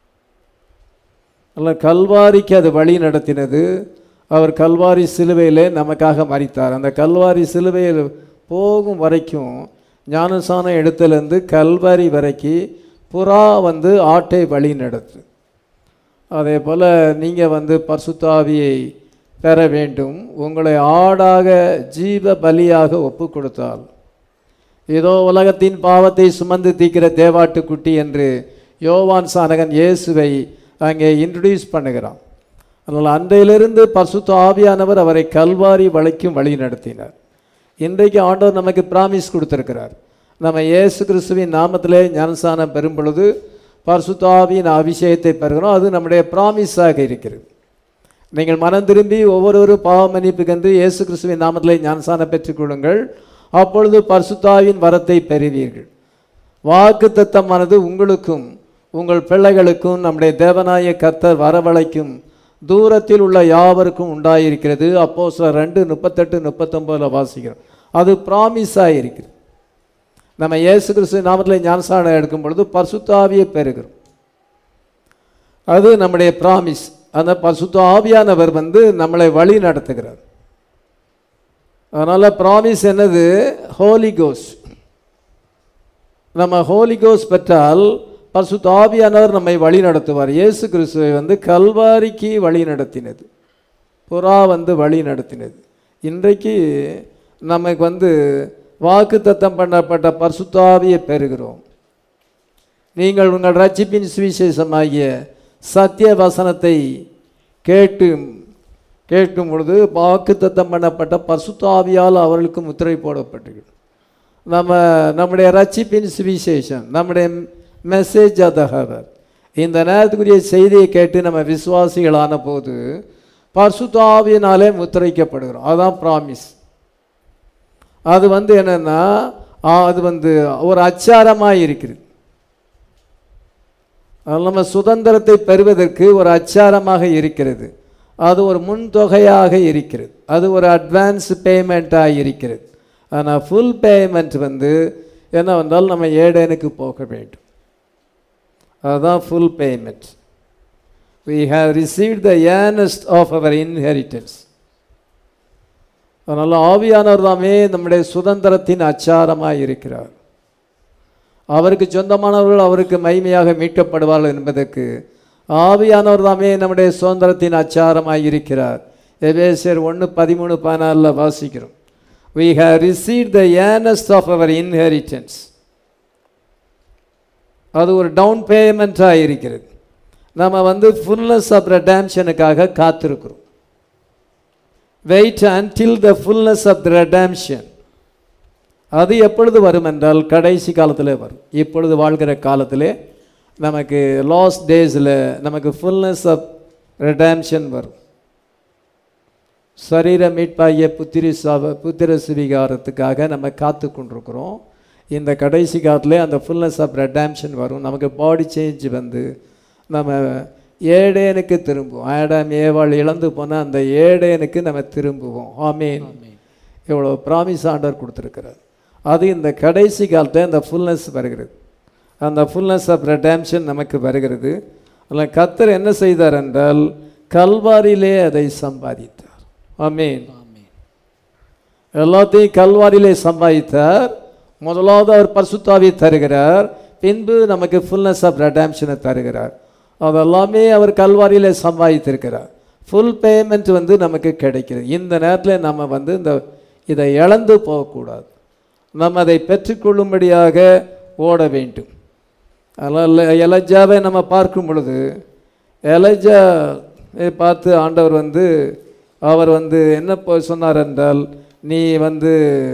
அல்ல கல்வாரிக்கு அது வழி நடத்தினது அவர் கல்வாரி சிலுவையிலே நமக்காக மரித்தார் அந்த கல்வாரி சிலுவையில் போகும் வரைக்கும் ஞானசானம் இடத்துலேருந்து கல்வாரி வரைக்கும் புறா வந்து ஆட்டை வழி நடத்து அதே போல் நீங்கள் வந்து பரிசுத்தாவியை பெற வேண்டும் உங்களை ஆடாக ஜீவ பலியாக ஒப்பு கொடுத்தால் இதோ உலகத்தின் பாவத்தை சுமந்து தீக்கிற தேவாட்டுக்குட்டி என்று யோவான் சானகன் இயேசுவை அங்கே இன்ட்ரடியூஸ் பண்ணுகிறான் அதனால் அன்றையிலிருந்து பரிசுத்த ஆவியானவர் அவரை கல்வாரி வளைக்கும் வழி நடத்தினார் இன்றைக்கு ஆண்டவர் நமக்கு பிராமிஸ் கொடுத்திருக்கிறார் நம்ம இயேசு கிறிஸ்துவின் நாமத்திலே ஞானசானம் பெறும் பொழுது பரிசுத்த ஆவியின் அபிஷேகத்தை பெறுகிறோம் அது நம்முடைய பிராமிஸாக இருக்கிறது நீங்கள் மனம் திரும்பி ஒவ்வொருவரும் பாவ மன்னிப்புக்கென்று இயேசு கிறிஸ்துவின் நாமத்திலே ஞானசானம் பெற்றுக்கொள்ளுங்கள் அப்பொழுது பரிசுத்தாவின் வரத்தை பெறுவீர்கள் வாக்கு தத்தமானது உங்களுக்கும் உங்கள் பிள்ளைகளுக்கும் நம்முடைய தேவனாய கர்த்தர் வரவழைக்கும் தூரத்தில் உள்ள யாவருக்கும் உண்டாயிருக்கிறது அப்போ சில ரெண்டு முப்பத்தெட்டு முப்பத்தொம்போதில் வாசிக்கிறோம் அது ப்ராமிஸாக இருக்குது நம்ம இயேசு கிறிஸ்து நாமத்தில் ஞானசானம் எடுக்கும் பொழுது பரிசுத்தாவியை பெறுகிறோம் அது நம்முடைய ப்ராமிஸ் அந்த பரிசுத்த ஆவியானவர் வந்து நம்மளை வழி நடத்துகிறார் அதனால் ப்ராமிஸ் என்னது ஹோலி கோஸ் நம்ம ஹோலி கோஸ் பெற்றால் பரிசுத்த ஆவியானவர் நம்மை வழி நடத்துவார் இயேசு கிறிஸ்துவை வந்து கல்வாரிக்கு வழி நடத்தினது புறா வந்து வழி நடத்தினது இன்றைக்கு நமக்கு வந்து வாக்கு தத்தம் பண்ணப்பட்ட பரிசுத்தாவியை பெறுகிறோம் நீங்கள் உங்கள் ரட்சிப்பின் சுவிசேஷமாகிய சத்திய வசனத்தை கேட்டு கேட்கும் பொழுது வாக்குத்தத்தம் பண்ணப்பட்ட பசுத்தாவியால் அவர்களுக்கு முத்திரை போடப்பட்டிருக்கு நம்ம நம்முடைய ரட்சிப்பின் சுவிசேஷம் நம்முடைய மெசேஜ் ஆஃப் த ஹவர் இந்த நேரத்துக்குரிய செய்தியை கேட்டு நம்ம விசுவாசிகளான போது பரிசுத்தாவியினாலே முத்திரைக்கப்படுகிறோம் அதுதான் ப்ராமிஸ் அது வந்து என்னன்னா ஆ, அது வந்து ஒரு அச்சாரமாக இருக்கிறது அது நம்ம சுதந்திரத்தை பெறுவதற்கு ஒரு அச்சாரமாக இருக்கிறது அது ஒரு முன்தொகையாக இருக்கிறது அது ஒரு அட்வான்ஸ் பேமெண்ட்டாக இருக்கிறது ஆனால் ஃபுல் பேமெண்ட் வந்து என்னவென்றால் நம்ம ஏடேனுக்கு போக வேண்டும் அதுதான் full payment we have received the earnest of our inheritance அதனால் ஆவியானவர் தாமே நம்முடைய சுதந்திரத்தின் அச்சாரமாக இருக்கிறார் அவருக்கு சொந்தமானவர்கள் அவருக்கு மைமையாக மீட்கப்படுவார்கள் என்பதற்கு ஆவியானவர் தாமே நம்முடைய சுதந்திரத்தின் அச்சாரமாக இருக்கிறார் எபேசியர் ஒன்று பதிமூணு பதினாலில் வாசிக்கிறோம் we have received the earnest of our inheritance அது ஒரு டவுன் பேமெண்ட்டாக இருக்கிறது நம்ம வந்து ஃபுல்னஸ் ஆஃப் ரெடாம்ஷனுக்காக காத்திருக்கிறோம் wait until the fullness of the redemption அது எப்பொழுது வரும் என்றால் கடைசி காலத்தில் வரும் இப்பொழுது வாழ்கிற காலத்திலே நமக்கு லாஸ்ட் டேஸில் நமக்கு ஃபுல்னஸ் ஆஃப் ரெடாம்ஷன் வரும் சரீர மீட்பாகிய புத்திரி சாவ புத்திர சுவிகாரத்துக்காக நம்ம காத்து கொண்டிருக்கிறோம் இந்த கடைசி காலத்திலே அந்த ஃபுல்னஸ் ஆஃப் ரெடாம்ஷன் வரும் நமக்கு பாடி சேஞ்ச் வந்து நம்ம ஏடேனுக்கு திரும்புவோம் ஆடாம் ஏவாள் இழந்து போனால் அந்த ஏடேனுக்கு நம்ம திரும்புவோம் ஆமீன் இவ்வளோ ப்ராமிஸ் ஆர்டர் கொடுத்துருக்கிறார் அது இந்த கடைசி காலத்தில் அந்த ஃபுல்னஸ் வருகிறது அந்த ஃபுல்னஸ் ஆஃப் ரெடாம்ஷன் நமக்கு வருகிறது அதில் கத்தர் என்ன செய்தார் என்றால் கல்வாரியிலே அதை சம்பாதித்தார் ஆமீன் எல்லாத்தையும் கல்வாரியிலே சம்பாதித்தார் முதலாவது அவர் பரிசுத்தாவி தருகிறார் பின்பு நமக்கு ஃபுல்னஸ் ஆஃப் ரெடாம்ஷனை தருகிறார் அதெல்லாமே அவர் கல்வாரியிலே சம்பாதித்திருக்கிறார் ஃபுல் பேமெண்ட் வந்து நமக்கு கிடைக்கிறது இந்த நேரத்தில் நம்ம வந்து இந்த இதை இழந்து போகக்கூடாது நம்ம அதை பெற்றுக்கொள்ளும்படியாக ஓட வேண்டும் அதனால் எலஜாவை நம்ம பார்க்கும் பொழுது எலஜா பார்த்து ஆண்டவர் வந்து அவர் வந்து என்ன போ- சொன்னார் என்றால் நீ வந்து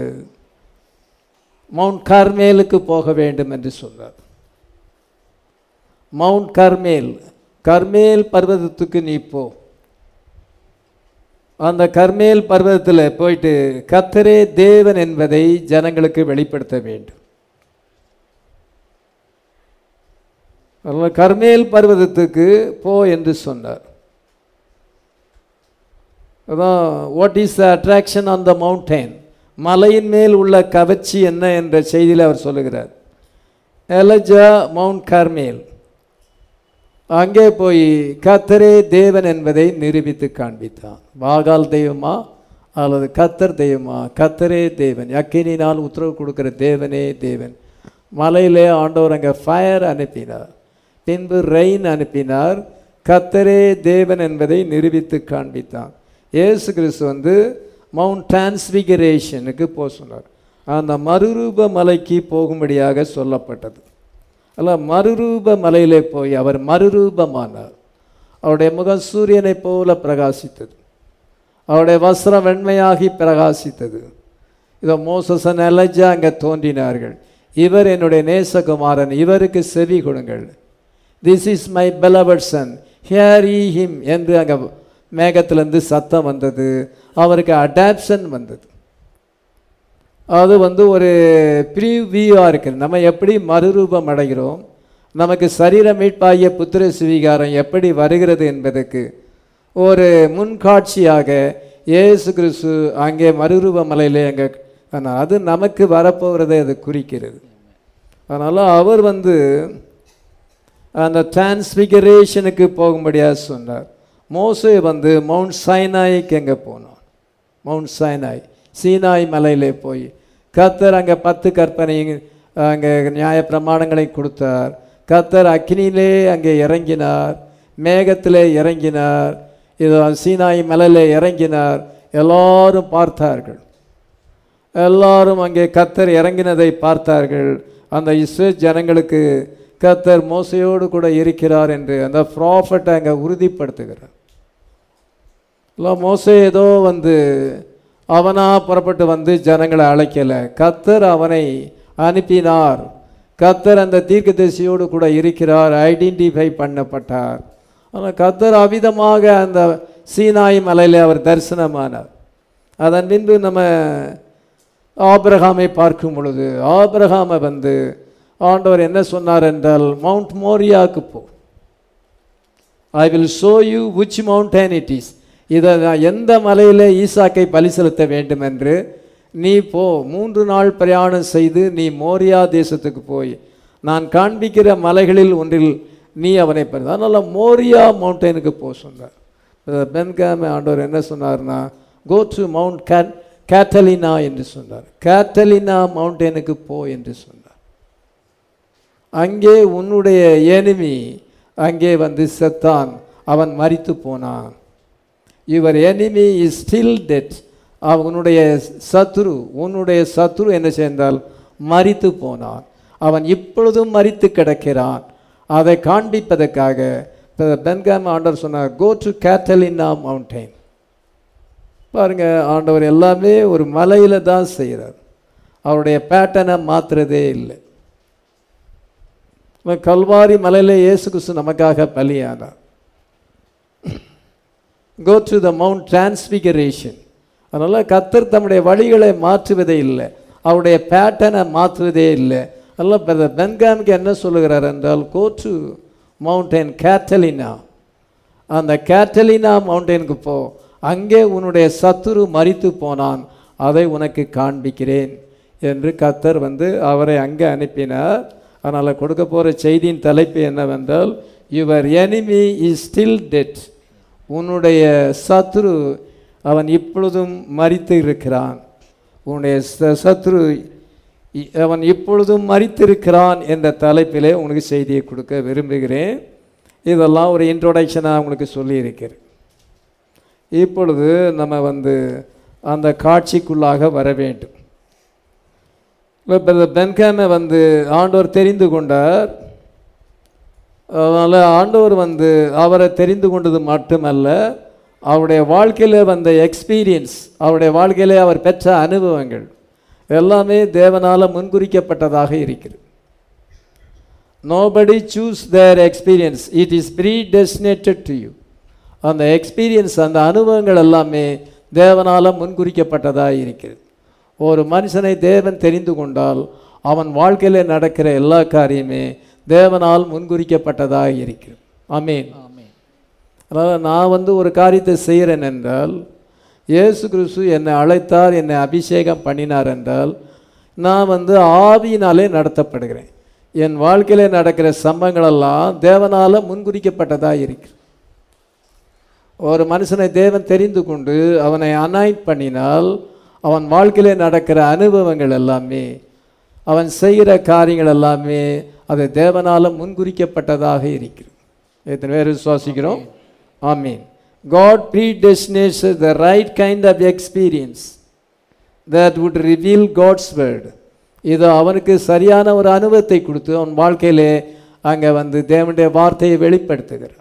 மவுண்ட் கார்மேலுக்கு போக வேண்டும் என்று சொன்னார் மவுண்ட் கர்மேல் கர்மேல் பர்வதத்துக்கு நீ போ அந்த கர்மேல் பர்வதத்தில் போயிட்டு கத்தரே தேவன் என்பதை ஜனங்களுக்கு வெளிப்படுத்த வேண்டும் அதனால கர்மேல் பர்வதத்துக்கு போ என்று சொன்னார் அதான் what is the attraction on the mountain மலையின் மேல் உள்ள கவர்ச்சி என்ன என்ற செய்தியில் அவர் சொல்லுகிறார் எலஜா மவுண்ட் கர்மேல் அங்கே போய் கத்தரே தேவன் என்பதை நிரூபித்து காண்பித்தான் பாகால் தெய்வமா அல்லது கத்தர் தெய்வமா கத்தரே தேவன் யக்கினினால் உத்தரவு கொடுக்கிற தேவனே தேவன் மலையிலே ஆண்டவர் அங்கே ஃபயர் அனுப்பினார் பின்பு ரெயின் அனுப்பினார் கத்தரே தேவன் என்பதை நிரூபித்து காண்பித்தான் இயேசு கிறிஸ்து வந்து மவுண்ட் டிரான்ஸ்பிகரேஷனுக்கு போக சொன்னார் அந்த மறுரூப மலைக்கு போகும்படியாக சொல்லப்பட்டது அல்ல மறுரூப மலையிலே போய் அவர் மறுரூபமானார் அவருடைய முகம் சூரியனைப் போல பிரகாசித்தது அவருடைய வஸ்திரம் வெண்மையாகி பிரகாசித்தது இதோ மோசசன் எலஜா அங்கே தோன்றினார்கள் இவர் என்னுடைய நேசகுமாரன் இவருக்கு செவி கொடுங்கள் this is my beloved son hear ye him என்று அங்கே மேகத்திலிருந்து சத்தம் வந்தது அவருக்கு அடாப்ஷன் வந்தது அது வந்து ஒரு ப்ரீவியூவாக இருக்குது நம்ம எப்படி மறுரூபம் அடைகிறோம் நமக்கு சரீர மீட்பாகிய புத்திர சுவீகாரம் எப்படி வருகிறது என்பதற்கு ஒரு முன்காட்சியாக இயேசு கிறிஸ்து அங்கே மறுரூப மலையிலே அங்கே ஆனால் அது நமக்கு வரப்போகிறதை அது குறிக்கிறது அதனால் அவர் வந்து அந்த டிரான்ஸ்பிகரேஷனுக்கு போகும்படியாக சொன்னார் மோசே வந்து மவுண்ட் சைனாய்க்கு எங்கே போனான் மவுண்ட் சைனாய் சீனாய் மலையிலே போய் கத்தர் அங்கே பத்து கற்பனை அங்கே நியாய பிரமாணங்களை கொடுத்தார் கத்தர் அக்னியிலே அங்கே இறங்கினார் மேகத்திலே இறங்கினார் இது சீனாய் மலையிலே இறங்கினார் எல்லாரும் பார்த்தார்கள் எல்லாரும் அங்கே கத்தர் இறங்கினதை பார்த்தார்கள் அந்த இஸ்ரேல் ஜனங்களுக்கு கத்தர் மோசையோடு கூட இருக்கிறார் என்று அந்த ப்ராஃபட்டை அங்கே உறுதிப்படுத்துகிறார் இல்லை மோசே ஏதோ வந்து அவனா புறப்பட்டு வந்து ஜனங்களை அழைக்கலை கத்தர் அவனை அனுப்பினார் கத்தர் அந்த தீர்க்கதரிசியோடு கூட இருக்கிறார் ஐடென்டிஃபை பண்ணப்பட்டார் ஆனால் கத்தர் அவிதமாக அந்த சீனாய் மலையில் அவர் தரிசனமானார் அதன் பின்பு நம்ம ஆபிரகாமை பார்க்கும் பொழுது ஆபிரகாமை வந்து ஆண்டவர் என்ன சொன்னார் என்றால் மவுண்ட் மோரியாவுக்கு போ I will show you which mountain it is இதை நான் எந்த மலையில் ஈசாக்கை பலி செலுத்த வேண்டும் என்று நீ போ மூன்று நாள் பிரயாணம் செய்து நீ மோரியா தேசத்துக்கு போய் நான் காண்பிக்கிற மலைகளில் ஒன்றில் நீ அவனை பெறு அதனால் மோரியா மவுண்டனுக்கு போ சொன்னார் பென்காம ஆண்டவர் என்ன சொன்னார்னா go to mount Cat Catalina என்று சொன்னார் கேட்டலினா மவுண்டனுக்கு போ என்று சொன்னார் அங்கே உன்னுடைய எனிமி அங்கே வந்து செத்தான் அவன் மரித்து போனான் your enemy is still dead அவனுடைய சத்ரு உன்னுடைய சத்ரு என்ன செய்தால் மரித்து போனான் அவன் இப்பொழுதும் மரித்து கிடக்கிறான் அதை காண்பிப்பதற்காக பென்காம் ஆண்டவர் சொன்னார் கோ டு கேட்டலினா மவுண்டைன் பாருங்க ஆண்டவர் எல்லாமே ஒரு மலையில தான் செய்கிறார் அவருடைய பேட்டனை மாத்துறதே இல்லை இவன் கல்வாரி மலையில இயேசு கிறிஸ்து நமக்காக பலியானார் go to the mount transfiguration அதனால் கத்தர் தம்முடைய வழிகளை மாற்றுவதே இல்லை அவருடைய பேட்டனை மாற்றுவதே இல்லை அதனால் பிரதர் பென்காமுக்கு என்ன சொல்லுகிறார் என்றால் கோ டு மவுண்டன் கேட்டலினா அந்த கேட்டலினா மவுண்டனுக்கு போ அங்கே உன்னுடைய சத்துரு மரித்து போனான் அதை உனக்கு காண்பிக்கிறேன் என்று கத்தர் வந்து அவரை அங்கே அனுப்பினார் அதனால் கொடுக்க போகிற செய்தியின் தலைப்பு என்னவென்றால் your enemy is still dead உன்னுடைய சத்ரு அவன் இப்பொழுதும் மரித்து இருக்கிறான் உன்னுடைய ச- சத்ரு இ- அவன் இப்பொழுதும் மரித்திருக்கிறான் என்ற தலைப்பிலே உங்களுக்கு செய்தியை கொடுக்க விரும்புகிறேன் இதெல்லாம் ஒரு இன்ட்ரோடக்ஷனாக உங்களுக்கு சொல்லியிருக்கிறேன் இப்பொழுது நம்ம வந்து அந்த காட்சிக்குள்ளாக வர வேண்டும் இப்போ பென்காமை வந்து ஆண்டவர் தெரிந்து கொண்டார் அதனால் ஆண்டவர் வந்து அவரை தெரிந்து கொண்டது மட்டுமல்ல அவருடைய வாழ்க்கையில் வந்த எக்ஸ்பீரியன்ஸ் அவருடைய வாழ்க்கையிலே அவர் பெற்ற அனுபவங்கள் எல்லாமே தேவனால் முன்குறிக்கப்பட்டதாக இருக்கிறது nobody choose their experience it is predestinated to you அந்த எக்ஸ்பீரியன்ஸ் அந்த அனுபவங்கள் எல்லாமே தேவனால் முன்குறிக்கப்பட்டதாக இருக்கிறது ஒரு மனுஷனை தேவன் தெரிந்து கொண்டால் அவன் வாழ்க்கையில் நடக்கிற எல்லா காரியமே தேவனால் முன்குறிக்கப்பட்டதாக இருக்கிறது ஆமீன் ஆமென் அதனால் நான் வந்து ஒரு காரியத்தை செய்கிறேன் என்றால் இயேசு கிறிஸ்து என்னை அழைத்தார் என்னை அபிஷேகம் பண்ணினார் என்றால் நான் வந்து ஆவியினாலே நடத்தப்படுகிறேன் என் வாழ்க்கையிலே நடக்கிற சம்பவங்களெல்லாம் தேவனால் முன்குறிக்கப்பட்டதாக இருக்கு ஒரு மனுஷனை தேவன் தெரிந்து கொண்டு அவனை அனாயிட் பண்ணினால் அவன் வாழ்க்கையிலே நடக்கிற அனுபவங்கள் எல்லாமே அவன் செய்கிற காரியங்கள் எல்லாமே அது தேவனால் முன்குறிக்கப்பட்டதாக இருக்கிறது எத்தனை பேர் விசுவாசிக்கிறோம் ஆமீன் God predestinates the right kind of experience that would reveal God's word இது அவனுக்கு சரியான ஒரு அனுபவத்தை கொடுத்து அவன் வாழ்க்கையிலே அங்கே வந்து தேவனுடைய வார்த்தையை வெளிப்படுத்துகிறார்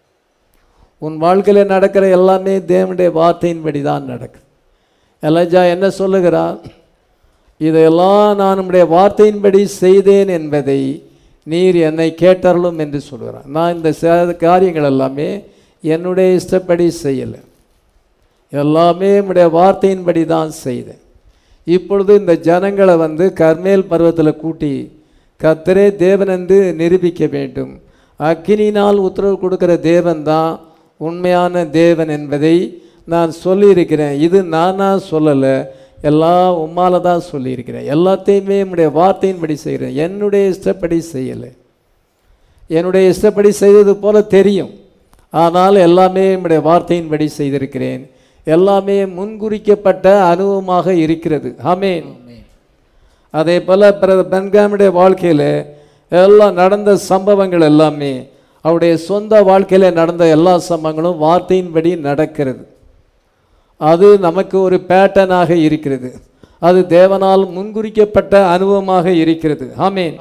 உன் வாழ்க்கையில் நடக்கிற எல்லாமே தேவனுடைய வார்த்தையின்படி தான் நடக்குது எலஜா என்ன சொல்லுகிறான் இதையெல்லாம் நான் உம்முடைய வார்த்தையின்படி செய்தேன் என்பதை நீர் என்னை கேட்டருளும் என்று சொல்கிறான் நான் இந்த சே- காரியங்கள் எல்லாமே என்னுடைய இஷ்டப்படி செய்யலை எல்லாமே உம்முடைய வார்த்தையின்படி தான் செய்தேன் இப்பொழுது இந்த ஜனங்களை வந்து கர்மேல் பருவத்தில் கூட்டி கத்தரே தேவன் என்று நிரூபிக்க வேண்டும் அக்கினினால் உத்தரவு கொடுக்கிற தேவன் தான் உண்மையான தேவன் என்பதை நான் சொல்லியிருக்கிறேன் இது நானா சொல்லலை எல்லாம் உம்மால தான் சொல்லியிருக்கிறேன் எல்லாத்தையுமே என்னுடைய வார்த்தையின்படி செய்கிறேன் என்னுடைய இஷ்டப்படி செய்யலை என்னுடைய இஷ்டப்படி செய்தது போல தெரியும் ஆனால் எல்லாமே என்னுடைய வார்த்தையின்படி செய்திருக்கிறேன் எல்லாமே முன்குறிக்கப்பட்ட அனுபவமாக இருக்கிறது ஆமென் ஆமென் அதே போல் பிரதர் பென்காமுடைய வாழ்க்கையில் எல்லாம் நடந்த சம்பவங்கள் எல்லாமே அவருடைய சொந்த வாழ்க்கையில் நடந்த எல்லா சம்பவங்களும் வார்த்தையின்படி நடக்கிறது அது நமக்கு ஒரு பேட்டர்னாக இருக்கிறது அது தேவனால் முன்குறிக்கப்பட்ட அனுபவமாக இருக்கிறது ஆமென்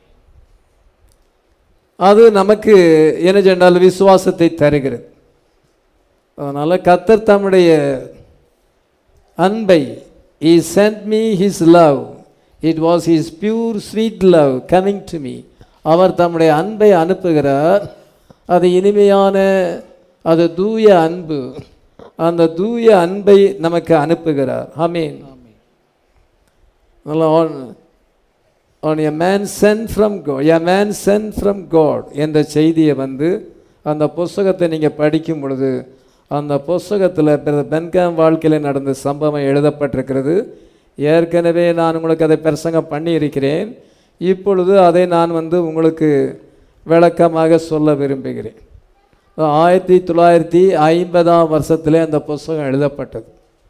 அது நமக்கு என்ன சொன்னால் விசுவாசத்தை தருகிறது அதனால் கத்தர் தம்முடைய அன்பை he sent me his love it was his pure sweet love coming to me அவர் தம்முடைய அன்பை அனுப்புகிறார் அது இனிமையான அது தூய அன்பு அந்த தூய அன்பை நமக்கு அனுப்புகிறார் ஆமீன் நல்லா on on a man sent from God a man sent from God என்ற செய்தியை வந்து அந்த புஸ்தகத்தை நீங்கள் படிக்கும் பொழுது அந்த புஸ்தகத்தில் பென்காம் வாழ்க்கையில் நடந்த சம்பவம் எழுதப்பட்டிருக்கிறது ஏற்கனவே நான் உங்களுக்கு அதை பிரசங்கம் பண்ணியிருக்கிறேன் இப்பொழுது அதை நான் வந்து உங்களுக்கு விளக்கமாக சொல்ல விரும்புகிறேன் ஆயிரத்தி தொள்ளாயிரத்தி ஐம்பதாம் வருஷத்திலே அந்த புஸ்தகம் எழுதப்பட்டது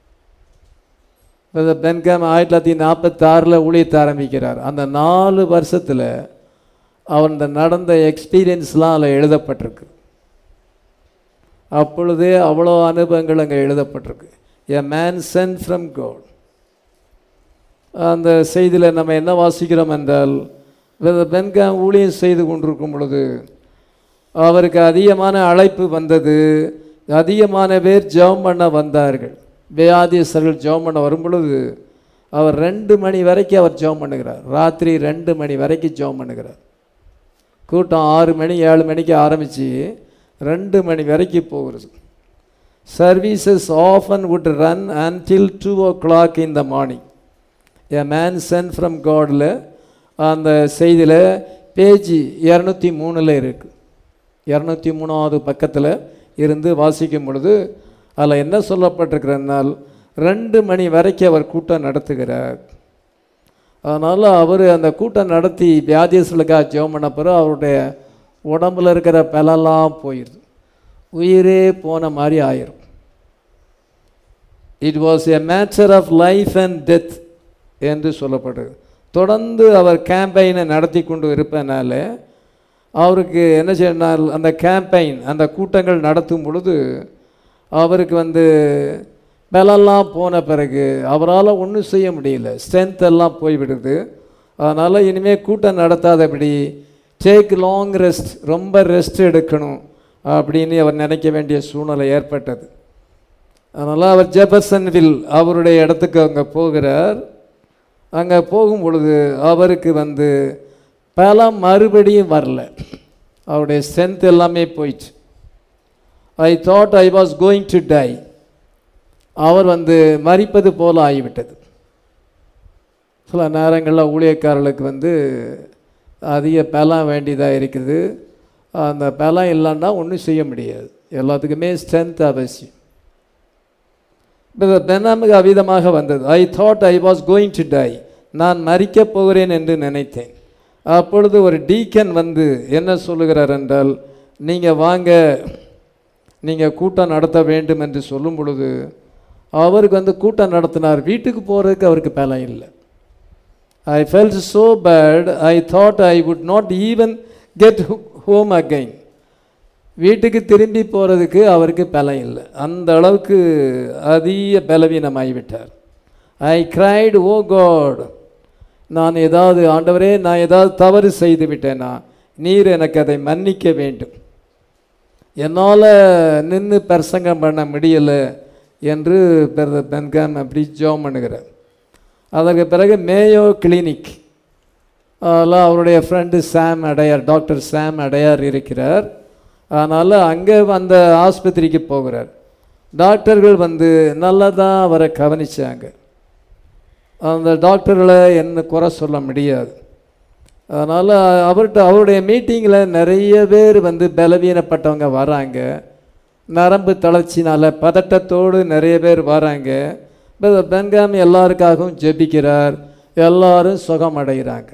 இந்த பென்காம் ஆயிரத்தி தொள்ளாயிரத்தி நாற்பத்தாறில் ஊழியத்தை ஆரம்பிக்கிறார் அந்த நாலு வருஷத்தில் அவர் இந்த நடந்த எக்ஸ்பீரியன்ஸ்லாம் அதில் எழுதப்பட்டிருக்கு அப்பொழுதே அவ்வளோ அனுபவங்கள் அங்கே எழுதப்பட்டிருக்கு a man sent from God அந்த செய்தியில் நம்ம என்ன வாசிக்கிறோம் என்றால் பென்காம் ஊழியம் செய்து கொண்டிருக்கும் பொழுது அவருக்கு அதிகமான அழைப்பு வந்தது அதிகமான பேர் ஜெபம் பண்ண வந்தார்கள் வியாதியஸ்தர்கள் ஜெபம் பண்ண வரும் பொழுது அவர் ரெண்டு மணி வரைக்கும் அவர் ஜெபம் பண்ணுகிறார் ராத்திரி ரெண்டு மணி வரைக்கும் ஜெபம் பண்ணுகிறார் கூட்டம் ஆறு மணி ஏழு மணிக்கு ஆரம்பித்து ரெண்டு மணி வரைக்கும் போகிறது services often would run until two o'clock in the morning a man sent from காடில் அந்த செய்தியில் பேஜ் இரநூத்தி மூணில் இருக்குது இரநூத்தி மூணாவது பக்கத்தில் இருந்து வாசிக்கும் பொழுது அதில் என்ன சொல்லப்பட்டிருக்கிறனால் ரெண்டு மணி வரைக்கும் அவர் கூட்டம் நடத்துகிறார் அதனால் அவர் அந்த கூட்டம் நடத்தி வியாதியர்களுக்காக ஜெபம் பண்ண பிறகு அவருடைய உடம்புல இருக்கிற பலெல்லாம் போயிடுது உயிரே போன மாதிரி ஆயிரும் it was a matter of life and death என்று சொல்லப்பட்டது தொடர்ந்து அவர் கேம்பெயினை நடத்தி கொண்டு இருப்பதனால அவருக்கு என்ன செய்யணும் அந்த கேம்பெயின் அந்த கூட்டங்கள் நடத்தும் பொழுது அவருக்கு வந்து பலெல்லாம் போன பிறகு அவரால் ஒன்றும் செய்ய முடியல ஸ்ட்ரென்த் எல்லாம் போய்விடுது அதனால் இனிமேல் கூட்டம் நடத்தாதபடி டேக் லாங் ரெஸ்ட் ரொம்ப ரெஸ்ட் எடுக்கணும் அப்படின்னு அவர் நினைக்க வேண்டிய சூழ்நிலை ஏற்பட்டது அதனால் அவர் ஜெபர்சன்வில் அவருடைய இடத்துக்கு அங்கே போகிறார் அங்கே போகும் பொழுது அவருக்கு வந்து பலம் மறுபடியும் வரல அவருடைய ஸ்ட்ரென்த் எல்லாமே போயிடுச்சு I thought I was going to die அவர் வந்து மறிப்பது போல ஆகிவிட்டது சில நேரங்களில் ஊழியக்காரர்களுக்கு வந்து அதிக பலம் வேண்டியதாக இருக்குது அந்த பலம் இல்லைன்னா ஒன்றும் செய்ய முடியாது எல்லாத்துக்குமே ஸ்ட்ரென்த் அவசியம் பெனாமுக்கு அவிதமாக வந்தது I thought I was going to die நான் மறிக்கப் போகிறேன் என்று நினைத்தேன் அப்பொழுது ஒரு டீக்கன் வந்து என்ன சொல்லுகிறார் என்றால் நீங்கள் வாங்க நீங்கள் கூட்டம் நடத்த வேண்டும் என்று சொல்லும் பொழுது அவருக்கு வந்து கூட்டம் நடத்தினார் வீட்டுக்கு போகிறதுக்கு அவருக்கு பலம் இல்லை I felt so bad I thought I would not even get home again வீட்டுக்கு திரும்பி போகிறதுக்கு அவருக்கு பலம் இல்லை அந்த அளவுக்கு அதிக பலவீனமாகிவிட்டார் ஐ கிரைட் ஓ காட் நான் ஏதாவது ஆண்டவரே நான் ஏதாவது தவறு செய்து விட்டேனா நீர் எனக்கு அதை மன்னிக்க வேண்டும் என்னால் நின்று பிரசங்கம் பண்ண முடியலை என்று பிரதர் பென்காம் அப்படி ஜோம் பண்ணுகிறார் அதற்கு பிறகு மேயோ கிளினிக் அதெல்லாம் அவருடைய friend Sam Adair doctor Sam Adair இருக்கிறார் அதனால் அங்கே அந்த ஆஸ்பத்திரிக்கு போகிறார் டாக்டர்கள் வந்து நல்லா தான் அவரை கவனிச்சாங்க அந்த டாக்டர்களை என்ன குறை சொல்ல முடியாது அதனால் அவர்கிட்ட அவருடைய மீட்டிங்கில் நிறைய பேர் வந்து பலவீனப்பட்டவங்க வராங்க நரம்பு தளர்ச்சினால் பதட்டத்தோடு நிறைய பேர் வராங்க பென்காமி எல்லாருக்காகவும் ஜெபிக்கிறார் எல்லாரும் சுகமடைகிறாங்க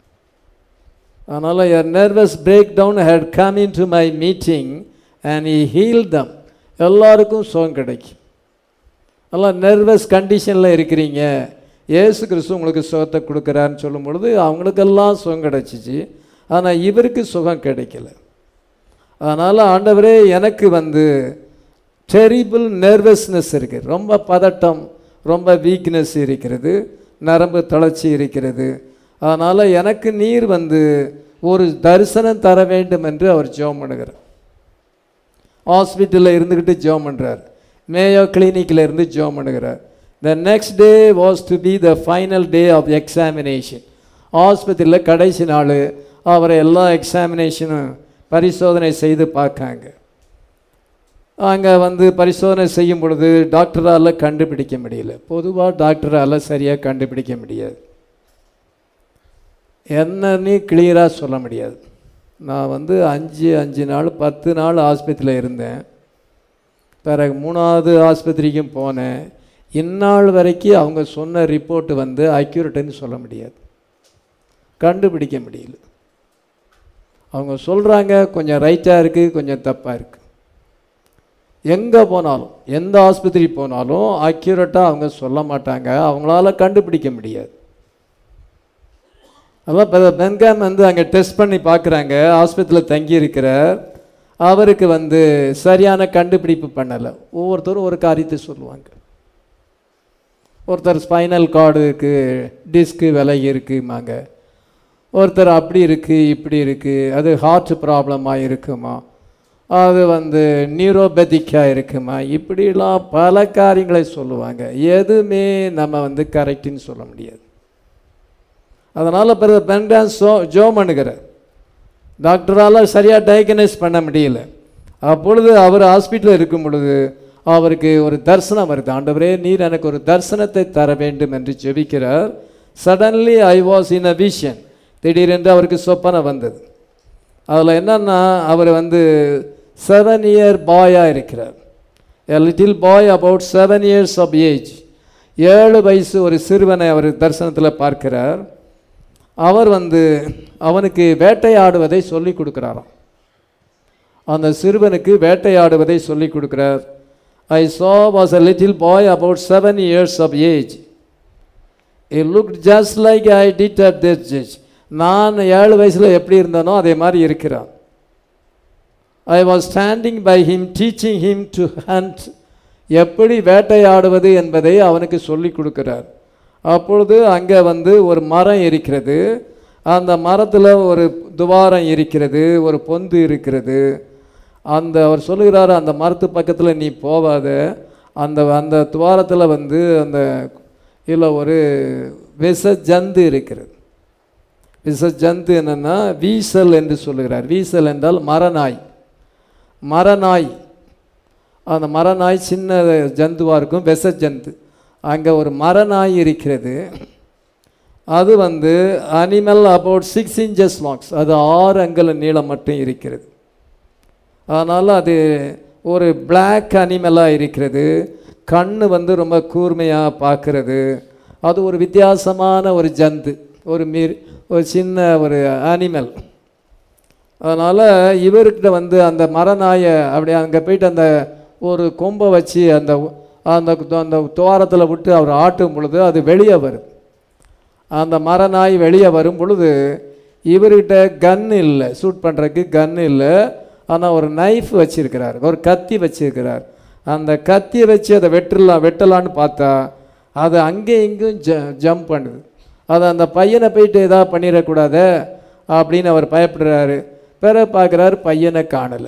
அதனால் a nervous breakdown had come in to my meeting and he heal them எல்லாருக்கும் சுகம் கிடைக்கும் எல்லாம் நர்வஸ் கண்டிஷனில் இருக்கிறீங்க ஏசு கிறிஸ்து உங்களுக்கு சுகத்தை கொடுக்குறாருன்னு சொல்லும் பொழுது அவங்களுக்கெல்லாம் சுகம் கிடைச்சிச்சு ஆனால் இவருக்கு சுகம் கிடைக்கல அதனால் ஆண்டவரே எனக்கு வந்து டெரிபிள் நர்வஸ்னஸ் இருக்குது ரொம்ப பதட்டம் ரொம்ப வீக்னஸ் இருக்கிறது நரம்பு தளர்ச்சி இருக்கிறது அதனால் எனக்கு நீர் வந்து ஒரு தரிசனம் தர வேண்டும் என்று அவர் ஜெபம் பண்ணுகிறார் ஹாஸ்பிட்டலில் இருந்துக்கிட்டு ஜெபம் பண்ணுறார் மேயோ கிளினிக்கில் இருந்து ஜெபம் பண்ணுகிறார் the next day was to be the final day of examination ஆஸ்பத்திரியில் கடைசி நாள் அவரை எல்லா எக்ஸாமினேஷனும் பரிசோதனை செய்து பார்க்காங்க அங்கே வந்து பரிசோதனை செய்யும் பொழுது டாக்டரால் கண்டுபிடிக்க முடியல பொதுவாக டாக்டரால் சரியாக கண்டுபிடிக்க முடியாது என்னன்னு கிளியராக சொல்ல முடியாது நான் வந்து அஞ்சு அஞ்சு நாள் பத்து நாள் ஆஸ்பத்திரியில் இருந்தேன் பிறகு மூணாவது ஆஸ்பத்திரிக்கும் போனேன் இந்நாள் வரைக்கும் அவங்க சொன்ன ரிப்போர்ட் வந்து அக்யூரேட்டுன்னு சொல்ல முடியாது கண்டுபிடிக்க முடியல அவங்க சொல்கிறாங்க கொஞ்சம் ரைட்டாக இருக்குது கொஞ்சம் தப்பாக இருக்குது எங்கே போனாலும் எந்த ஆஸ்பத்திரி போனாலும் அக்யூரேட்டாக அவங்க சொல்ல மாட்டாங்க அவங்களால கண்டுபிடிக்க முடியாது அதான் இப்போ பென்காம் வந்து அங்கே டெஸ்ட் பண்ணி பார்க்குறாங்க ஆஸ்பத்திரியில் தங்கி இருக்கிறார் அவருக்கு வந்து சரியான கண்டுபிடிப்பு பண்ணலை ஒவ்வொருத்தரும் ஒரு காரியத்தை சொல்லுவாங்க ஒருத்தர் ஸ்பைனல் கார்டுக்கு டிஸ்க்கு விலகி இருக்குமாங்க ஒருத்தர் அப்படி இருக்குது இப்படி இருக்குது அது ஹார்ட் ப்ராப்ளமாக இருக்குமா அது வந்து நியூரோபெதிக்காக இருக்குமா இப்படிலாம் பல காரியங்களை சொல்லுவாங்க எதுவுமே நம்ம வந்து கரெக்டுன்னு சொல்ல முடியாது அதனால் பிறகு பென்டான் சோ ஜோ பண்ணுகிறார் டாக்டரால் சரியாக டயக்னைஸ் பண்ண முடியல அப்பொழுது அவர் ஹாஸ்பிட்டலில் இருக்கும் பொழுது அவருக்கு ஒரு தரிசனம் வருது ஆண்டவரே நீர் எனக்கு ஒரு தரிசனத்தை தர வேண்டும் என்று ஜெபிக்கிறார் suddenly I was in a vision திடீரென்று அவருக்கு சொப்பனை வந்தது அதில் என்னன்னா அவர் வந்து செவன் இயர் பாயாக இருக்கிறார் a little boy about seven years of age ஏழு வயசு ஒரு சிறுவனை அவர் தரிசனத்தில் பார்க்கிறார் அவர் வந்து அவனுக்கு வேட்டையாடுவதை சொல்லி கொடுக்குறாராம் அந்த சிறுவனுக்கு வேட்டையாடுவதை சொல்லி கொடுக்குறார் ஐ saw was a little boy about seven years of age. He looked just like I did at that age. நான் ஏழு வயசில் எப்படி இருந்தேனோ அதே மாதிரி இருக்கிறான் I was standing by him teaching him to hunt எப்படி வேட்டையாடுவது என்பதை அவனுக்கு சொல்லி கொடுக்கிறார் அப்பொழுது அங்கே வந்து ஒரு மரம் இருக்கிறது அந்த மரத்தில் ஒரு துவாரம் இருக்கிறது ஒரு பொந்து இருக்கிறது அந்த அவர் சொல்லுகிறார் அந்த மரத்து பக்கத்தில் நீ போவாத அந்த அந்த துவாரத்தில் வந்து அந்த இதில் ஒரு விஷ ஜந்து இருக்கிறது விஷ ஜந்து என்னென்னா வீசல் என்று சொல்லுகிறார் வீசல் என்றால் மரநாய் மரநாய் அந்த மரநாய் சின்ன ஜந்துவாக இருக்கும் விஷ ஜந்து அங்கே ஒரு மரநாய் இருக்கிறது அது வந்து animal about six inches longs அது ஆறு அங்கல நீளம் மட்டும் இருக்கிறது அதனால் அது ஒரு பிளாக் அனிமலாக இருக்கிறது கண் வந்து ரொம்ப கூர்மையாக பார்க்கறது அது ஒரு வித்தியாசமான ஒரு ஜந்து ஒரு மீர் ஒரு சின்ன ஒரு அனிமல் அதனால் இவர்கிட்ட வந்து அந்த மரநாயை அப்படி அங்கே போயிட்டு அந்த ஒரு கொம்பை வச்சு அந்த அந்த அந்த துவாரத்தில் விட்டு அவர் ஆட்டும் பொழுது அது வெளியே வரும் அந்த மரநாய் வெளியே வரும் பொழுது இவர்கிட்ட கன் இல்லை ஷூட் பண்ணுறதுக்கு கன் இல்லை ஆனால் ஒரு நைஃப் வச்சிருக்கிறார் ஒரு கத்தி வச்சிருக்கிறார் அந்த கத்தியை வச்சு அதை வெட்டலாம் வெட்டலான்னு பார்த்தா அது அங்கே இங்கேயும் ஜ ஜம்ப் பண்ணுது அது அந்த பையனை போயிட்டு எதாவது பண்ணிடக்கூடாதே அப்படின்னு அவர் பயப்படுறாரு பிறகு பார்க்குறாரு பையனை காணலை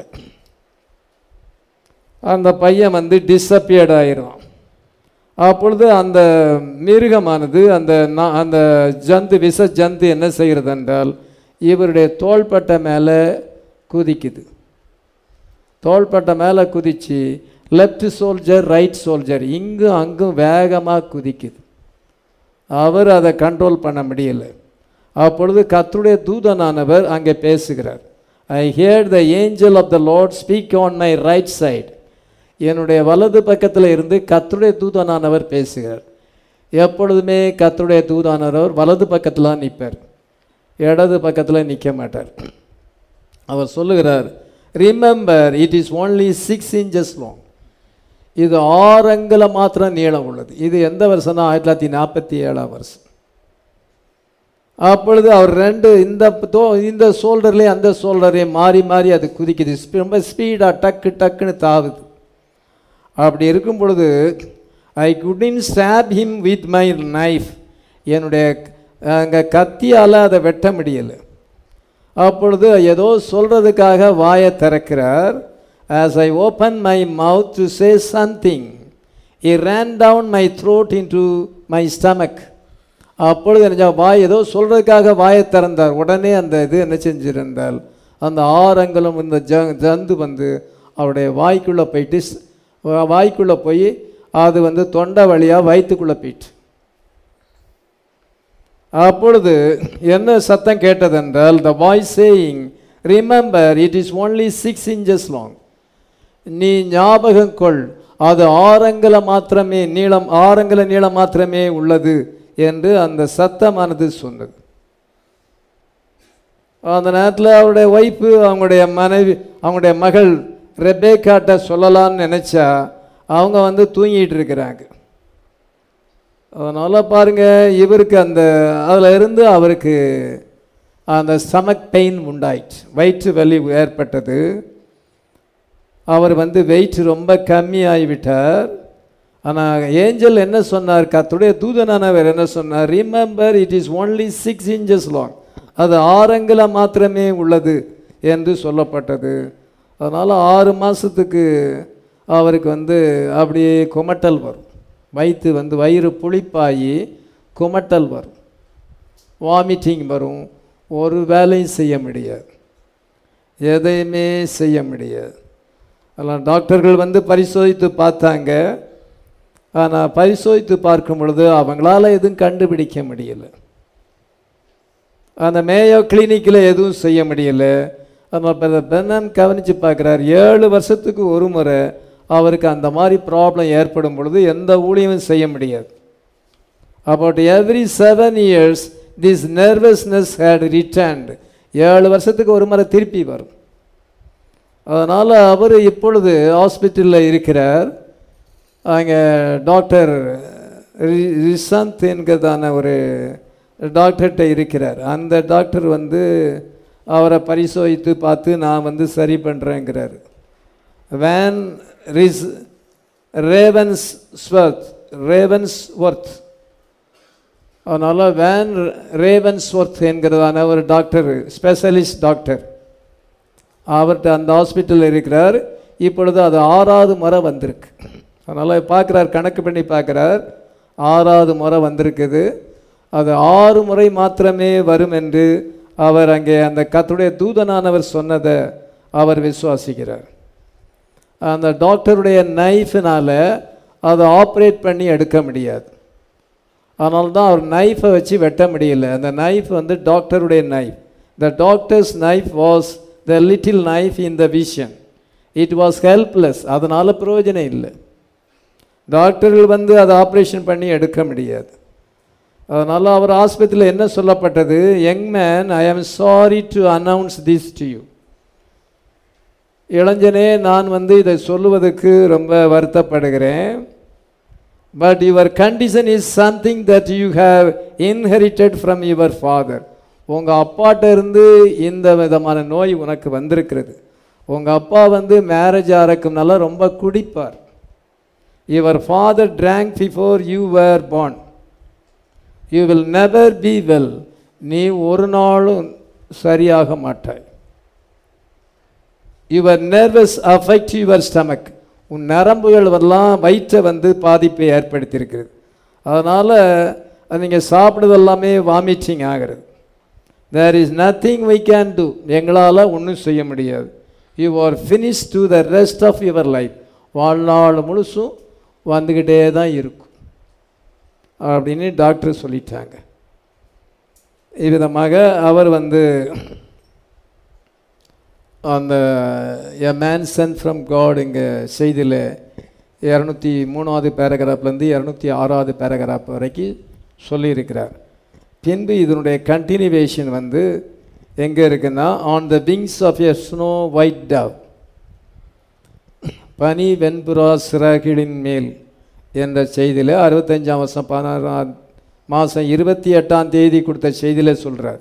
அந்த பையன் வந்து டிஸப்பியர்ட் ஆயிரும் அப்பொழுது அந்த மிருகமானது அந்த நா- அந்த ஜந்து விஷ ஜந்து என்ன செய்கிறது என்றால் இவருடைய தோள்பட்டை மேலே குதிக்குது தோள்பட்டை மேலே குதிச்சு லெஃப்ட் சோல்ஜர் ரைட் சோல்ஜர் இங்கும் அங்கும் வேகமாக குதிக்குது அவர் அதை கண்ட்ரோல் பண்ண முடியல அப்பொழுது கர்த்தருடைய தூதனானவர் அங்கே பேசுகிறார் I hear the angel of the Lord speak on my right side என்னுடைய வலது பக்கத்தில் இருந்து கர்த்தருடைய தூதனானவர் பேசுகிறார் எப்பொழுதுமே கர்த்தருடைய தூதானவர் வலது பக்கத்தில் நிற்பார் இடது பக்கத்தில் நிற்க மாட்டார் அவர் சொல்லுகிறார் remember it is only six inches long இது ஆறு அங்குல மாத்திரம் நீளம் உள்ளது இது எந்த வருஷம்னா ஆயிரத்தி தொள்ளாயிரத்தி நாற்பத்தி ஏழாம் வருஷம் அப்பொழுது அவர் ரெண்டு இந்த தோ இந்த ஷோல்டர்லேயும் அந்த ஷோல்டரையும் மாறி மாறி அது குதிக்குது ஸ்பீ- ரொம்ப ஸ்பீடாக டக்கு டக்குன்னு தாவுது அப்படி இருக்கும் பொழுது I couldn't stop him with my knife என்னுடைய அங்கே கத்தியால் அதை வெட்ட முடியலை அப்பொழுது ஏதோ சொல்கிறதுக்காக வாயை திறக்கிறார் as I open my mouth to say something he ran down my throat into my stomach அப்பொழுது என்ன வாய் ஏதோ சொல்றதுக்காக வாயை திறந்தார் உடனே அந்த இது என்ன செஞ்சிருந்தால் அந்த ஆரங்களும் இந்த ஜ ஜந்து வந்து அவருடைய வாய்க்குள்ளே போயிட்டு ஸ்- வாய்க்குள்ளே போய் அது வந்து தொண்டை வழியாக வயிற்றுக்குள்ளே போயிட்டு அப்பொழுது என்ன சத்தம் கேட்டதென்றால் the voice saying remember it is only six inches long நீ ஞாபகம் கொள் அது ஆரங்கல மாத்திரமே நீளம் ஆரங்கல நீளம் மாத்திரமே உள்ளது என்று அந்த சத்தமானது சொன்னது அந்த நேரத்தில் அவருடைய ஒய்ஃபு அவங்களுடைய மனைவி அவங்களுடைய மகள் ரெபேக்காட்ட சொல்லலாம்னு நினச்சா அவங்க வந்து தூங்கிட்டு இருக்கிறாங்க அதனால் பாருங்க இவருக்கு அந்த அதில் இருந்து அவருக்கு அந்த ஸ்டமக் பெயின் உண்டாயிற்று வயிற்று வலி ஏற்பட்டது அவர் வந்து வெயிட் ரொம்ப கம்மியாகிவிட்டார் ஆனால் ஏஞ்சல் என்ன சொன்னார் கத்துடைய தூதனானவர் என்ன சொன்னார் remember it is only six inches long அது ஆரங்கில மாத்திரமே உள்ளது என்று சொல்லப்பட்டது அதனால் ஆறு மாதத்துக்கு அவருக்கு வந்து அப்படியே குமட்டல் வரும் வயிற்று வந்து வயிறு புளிப்பாகி குமட்டல் வரும் வாமிட்டிங் வரும் ஒரு வேலையும் செய்ய முடியாது எதையுமே செய்ய முடியாது அதெல்லாம் டாக்டர்கள் வந்து பரிசோதித்து பார்த்தாங்க ஆனால் பரிசோதித்து பார்க்கும் பொழுது அவங்களால எதுவும் கண்டுபிடிக்க முடியல அந்த மேயோ கிளினிக்கில் எதுவும் செய்ய முடியல அதனால் பெண்ணன் கவனித்து பார்க்குறார் ஏழு வருஷத்துக்கு ஒரு முறை அவருக்கு அந்த மாதிரி ப்ராப்ளம் ஏற்படும் பொழுது எந்த ஊழியமும் செய்ய முடியாது about every seven years this nervousness had returned ஏழு வருஷத்துக்கு ஒரு முறை திருப்பி வரும் அதனால் அவர் இப்பொழுது ஹாஸ்பிட்டலில் இருக்கிறார் அங்கே டாக்டர் ரி- ரிஷாந்த் என்கிறதான ஒரு டாக்டர்கிட்ட இருக்கிறார் அந்த டாக்டர் வந்து அவரை பரிசோதித்து பார்த்து நான் வந்து சரி பண்ணுறேங்கிறார் வேன் ரிஸ் ரேவன்ஸ் ஸ்வர்த் ரேவன்ஸ் ஒர்த் அதனால் வேன் ரேவன்ஸ் ஒர்த் என்கிறதான ஒரு டாக்டர் ஸ்பெஷலிஸ்ட் டாக்டர் அவர்கிட்ட அந்த ஹாஸ்பிட்டலில் இருக்கிறார் இப்பொழுது அது ஆறாவது முறை வந்திருக்கு அதனால் பார்க்குறார் கணக்கு பண்ணி பார்க்குறார் ஆறாவது முறை வந்திருக்குது அது ஆறு முறை மாத்திரமே வரும் என்று அவர் அங்கே அந்த கத்துடைய தூதனானவர் சொன்னதை அவர் விசுவாசிக்கிறார் அந்த டாக்டருடைய நைஃபினால் அதை ஆப்ரேட் பண்ணி எடுக்க முடியாது அதனால தான் அவர் நைஃபை வச்சு வெட்ட முடியல அந்த நைஃப் வந்து டாக்டருடைய knife the doctor's knife was the little knife in the vision it was helpless அதனால் பிரயோஜனம் இல்லை டாக்டர்கள் வந்து அதை ஆப்ரேஷன் பண்ணி எடுக்க முடியாது அதனால் அவர் ஆஸ்பத்திரியில் என்ன சொல்லப்பட்டது young man I am sorry to announce this to you இளைஞனே நான் வந்து இதை சொல்லுவதற்கு ரொம்ப வருத்தப்படுகிறேன் but your condition is something that you have inherited from your father உங்கள் அப்பாட்ட இருந்து இந்த விதமான நோய் உனக்கு வந்திருக்கிறது உங்கள் அப்பா வந்து மேரேஜ் ஆகிறக்குனால ரொம்ப குடிப்பார் your father drank before you were born you will never be well நீ ஒரு நாளும் சரியாக மாட்டாய் your nervous affect your stomach உன் நரம்புகள் எல்லாம் வயிற்றை வந்து பாதிப்பை ஏற்படுத்தியிருக்கிறது அதனால் நீங்கள் சாப்பிடுறது எல்லாமே வாமிட்டிங் ஆகிறது there is nothing we can do எங்களால் ஒன்றும் செய்ய முடியாது you are finish to the rest of your life வாழ்நாள் முழுசும் வந்துக்கிட்டே தான் இருக்கும் அப்படின்னு டாக்டர் சொல்லிட்டாங்க இவ்விதமாக அவர் வந்து அந்த a man sent from God இங்கே செய்தியில் இரநூத்தி மூணாவது பேராகிராஃப்லேருந்து இரநூத்தி ஆறாவது பேராகிராஃப் வரைக்கும் சொல்லியிருக்கிறார் பின்பு இதனுடைய கண்டினியூவேஷன் வந்து எங்கே இருக்குன்னா on the wings of a snow white dove பனி வெண்புறா சிறகிளின் மேல் என்ற செய்தியில் அறுபத்தஞ்சாம் வருஷம் பதினாறாம் மாதம் இருபத்தி எட்டாம் தேதி கொடுத்த செய்தியில் சொல்கிறார்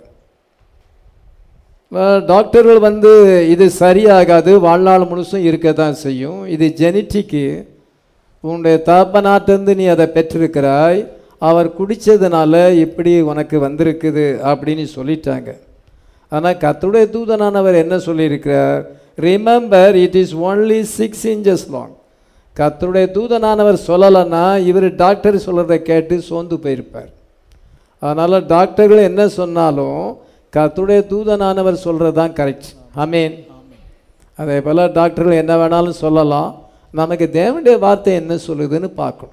டாக்டர்கள் வந்து இது சரியாகாது வாழ்நாள் முழுசும் இருக்க தான் செய்யும் இது ஜெனட்டிக்கு உன்னுடைய தகப்பனாட்டிருந்து நீ அதை பெற்றிருக்கிறாய் அவர் குடித்ததுனால இப்படி உனக்கு வந்திருக்குது அப்படின்னு சொல்லிட்டாங்க ஆனால் கத்துடைய தூதனானவர் என்ன சொல்லியிருக்கிறார் remember it is only six inches long கர்த்தருடைய தூதனானவர் சொல்லலைன்னா இவர் டாக்டர் சொல்கிறத கேட்டு சோர்ந்து போயிருப்பார் அதனால் டாக்டர்கள் என்ன சொன்னாலும் கர்த்தருடைய தூதனானவர் சொல்கிறது தான் கரெக்ட் ஆமீன் அதே போல் டாக்டர்கள் என்ன வேணாலும் சொல்லலாம் நமக்கு தேவனுடைய வார்த்தை என்ன சொல்லுதுன்னு பார்க்கணும்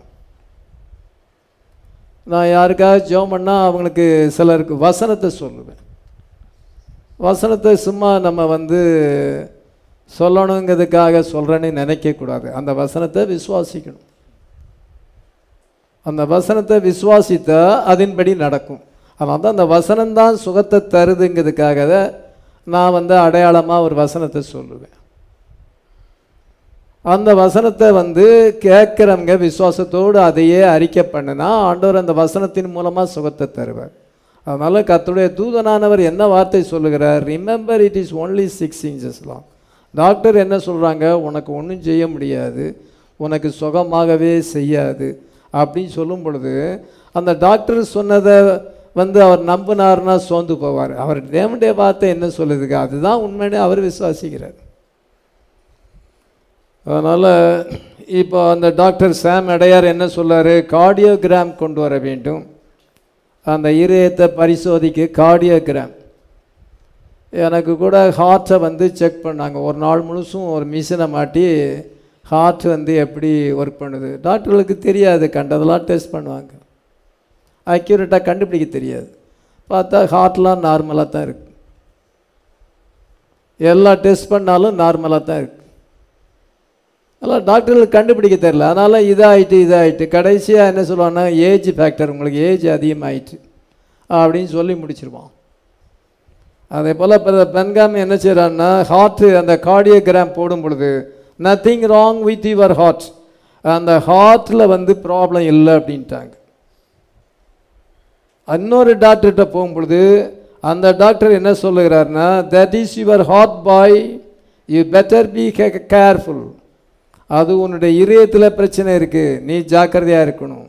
நான் யாருக்காவது ஜெபம் பண்ணால் அவங்களுக்கு சிலருக்கு வசனத்தை சொல்லுவேன் வசனத்தை சும்மா நம்ம வந்து சொல்லணுங்கிறதுக்காக சொல்கிறேன்னு நினைக்கக்கூடாது அந்த வசனத்தை விசுவாசிக்கணும் அந்த வசனத்தை விசுவாசித்தா அதன்படி நடக்கும் அதனால தான் அந்த வசனம்தான் சுகத்தை தருதுங்கிறதுக்காக நான் வந்து அடையாளமாக ஒரு வசனத்தை சொல்லுவேன் அந்த வசனத்தை வந்து கேட்குறவங்க விசுவாசத்தோடு அதையே அறிக்கை பண்ணுனா ஆண்டவர் அந்த வசனத்தின் மூலமாக சுகத்தை தருவார் அதனால் கர்த்தருடைய தூதனானவர் என்ன வார்த்தை சொல்லுகிறார் remember it is only six இன்ச்சஸ்லாம் டாக்டர் என்ன சொல்கிறாங்க உனக்கு ஒன்றும் செய்ய முடியாது உனக்கு சுகமாகவே செய்யாது அப்படின்னு சொல்லும் பொழுது அந்த டாக்டர் சொன்னதை வந்து அவர் நம்பினார்னா சோர்ந்து போவார் அவர் தேவனுடைய வார்த்தை என்ன சொல்லுதுங்க அதுதான் உண்மைன்னு அவர் விசுவாசிக்கிறார் அதனால் இப்போ அந்த டாக்டர் சாம் அடையார் என்ன சொல்றாரு கார்டியோகிராம் கொண்டு வர வேண்டும் அந்த இதயத்தை பரிசோதிக்க கார்டியோகிராம் எனக்கு கூட ஹார்ட்டை வந்து செக் பண்ணாங்க ஒரு நாள் முழுசும் ஒரு மிஷினை மாட்டி ஹார்ட் வந்து எப்படி ஒர்க் பண்ணுது டாக்டர்களுக்கு தெரியாது கண்டதெல்லாம் டெஸ்ட் பண்ணுவாங்க அக்யூரேட்டாக கண்டுபிடிக்க தெரியாது பார்த்தா ஹார்ட்லாம் நார்மலாக தான் இருக்கு எல்லா டெஸ்ட் பண்ணாலும் நார்மலாக தான் இருக்கு அதெல்லாம் டாக்டர்களுக்கு கண்டுபிடிக்க தெரியல அதனால் இதாகிட்டு இதாகிட்டு கடைசியாக என்ன சொல்லுவாங்கன்னா ஏஜ் ஃபேக்டர் உங்களுக்கு ஏஜ் அதிகமாயிட்டு அப்படின்னு சொல்லி முடிச்சிருவான் அதே போல் இப்போ பென்காமி என்ன செய்கிறான்னா ஹார்ட்டு அந்த கார்டியோகிராம் போடும் பொழுது nothing wrong with your heart அந்த ஹார்ட்டில் வந்து ப்ராப்ளம் இல்லை அப்படின்ட்டாங்க இன்னொரு டாக்டர்கிட்ட போகும்பொழுது அந்த டாக்டர் என்ன சொல்லுகிறாருன்னா that is your heart boy you better be careful அது உன்னுடைய இதயத்தில் பிரச்சனை இருக்குது நீ ஜாக்கிரதையாக இருக்கணும்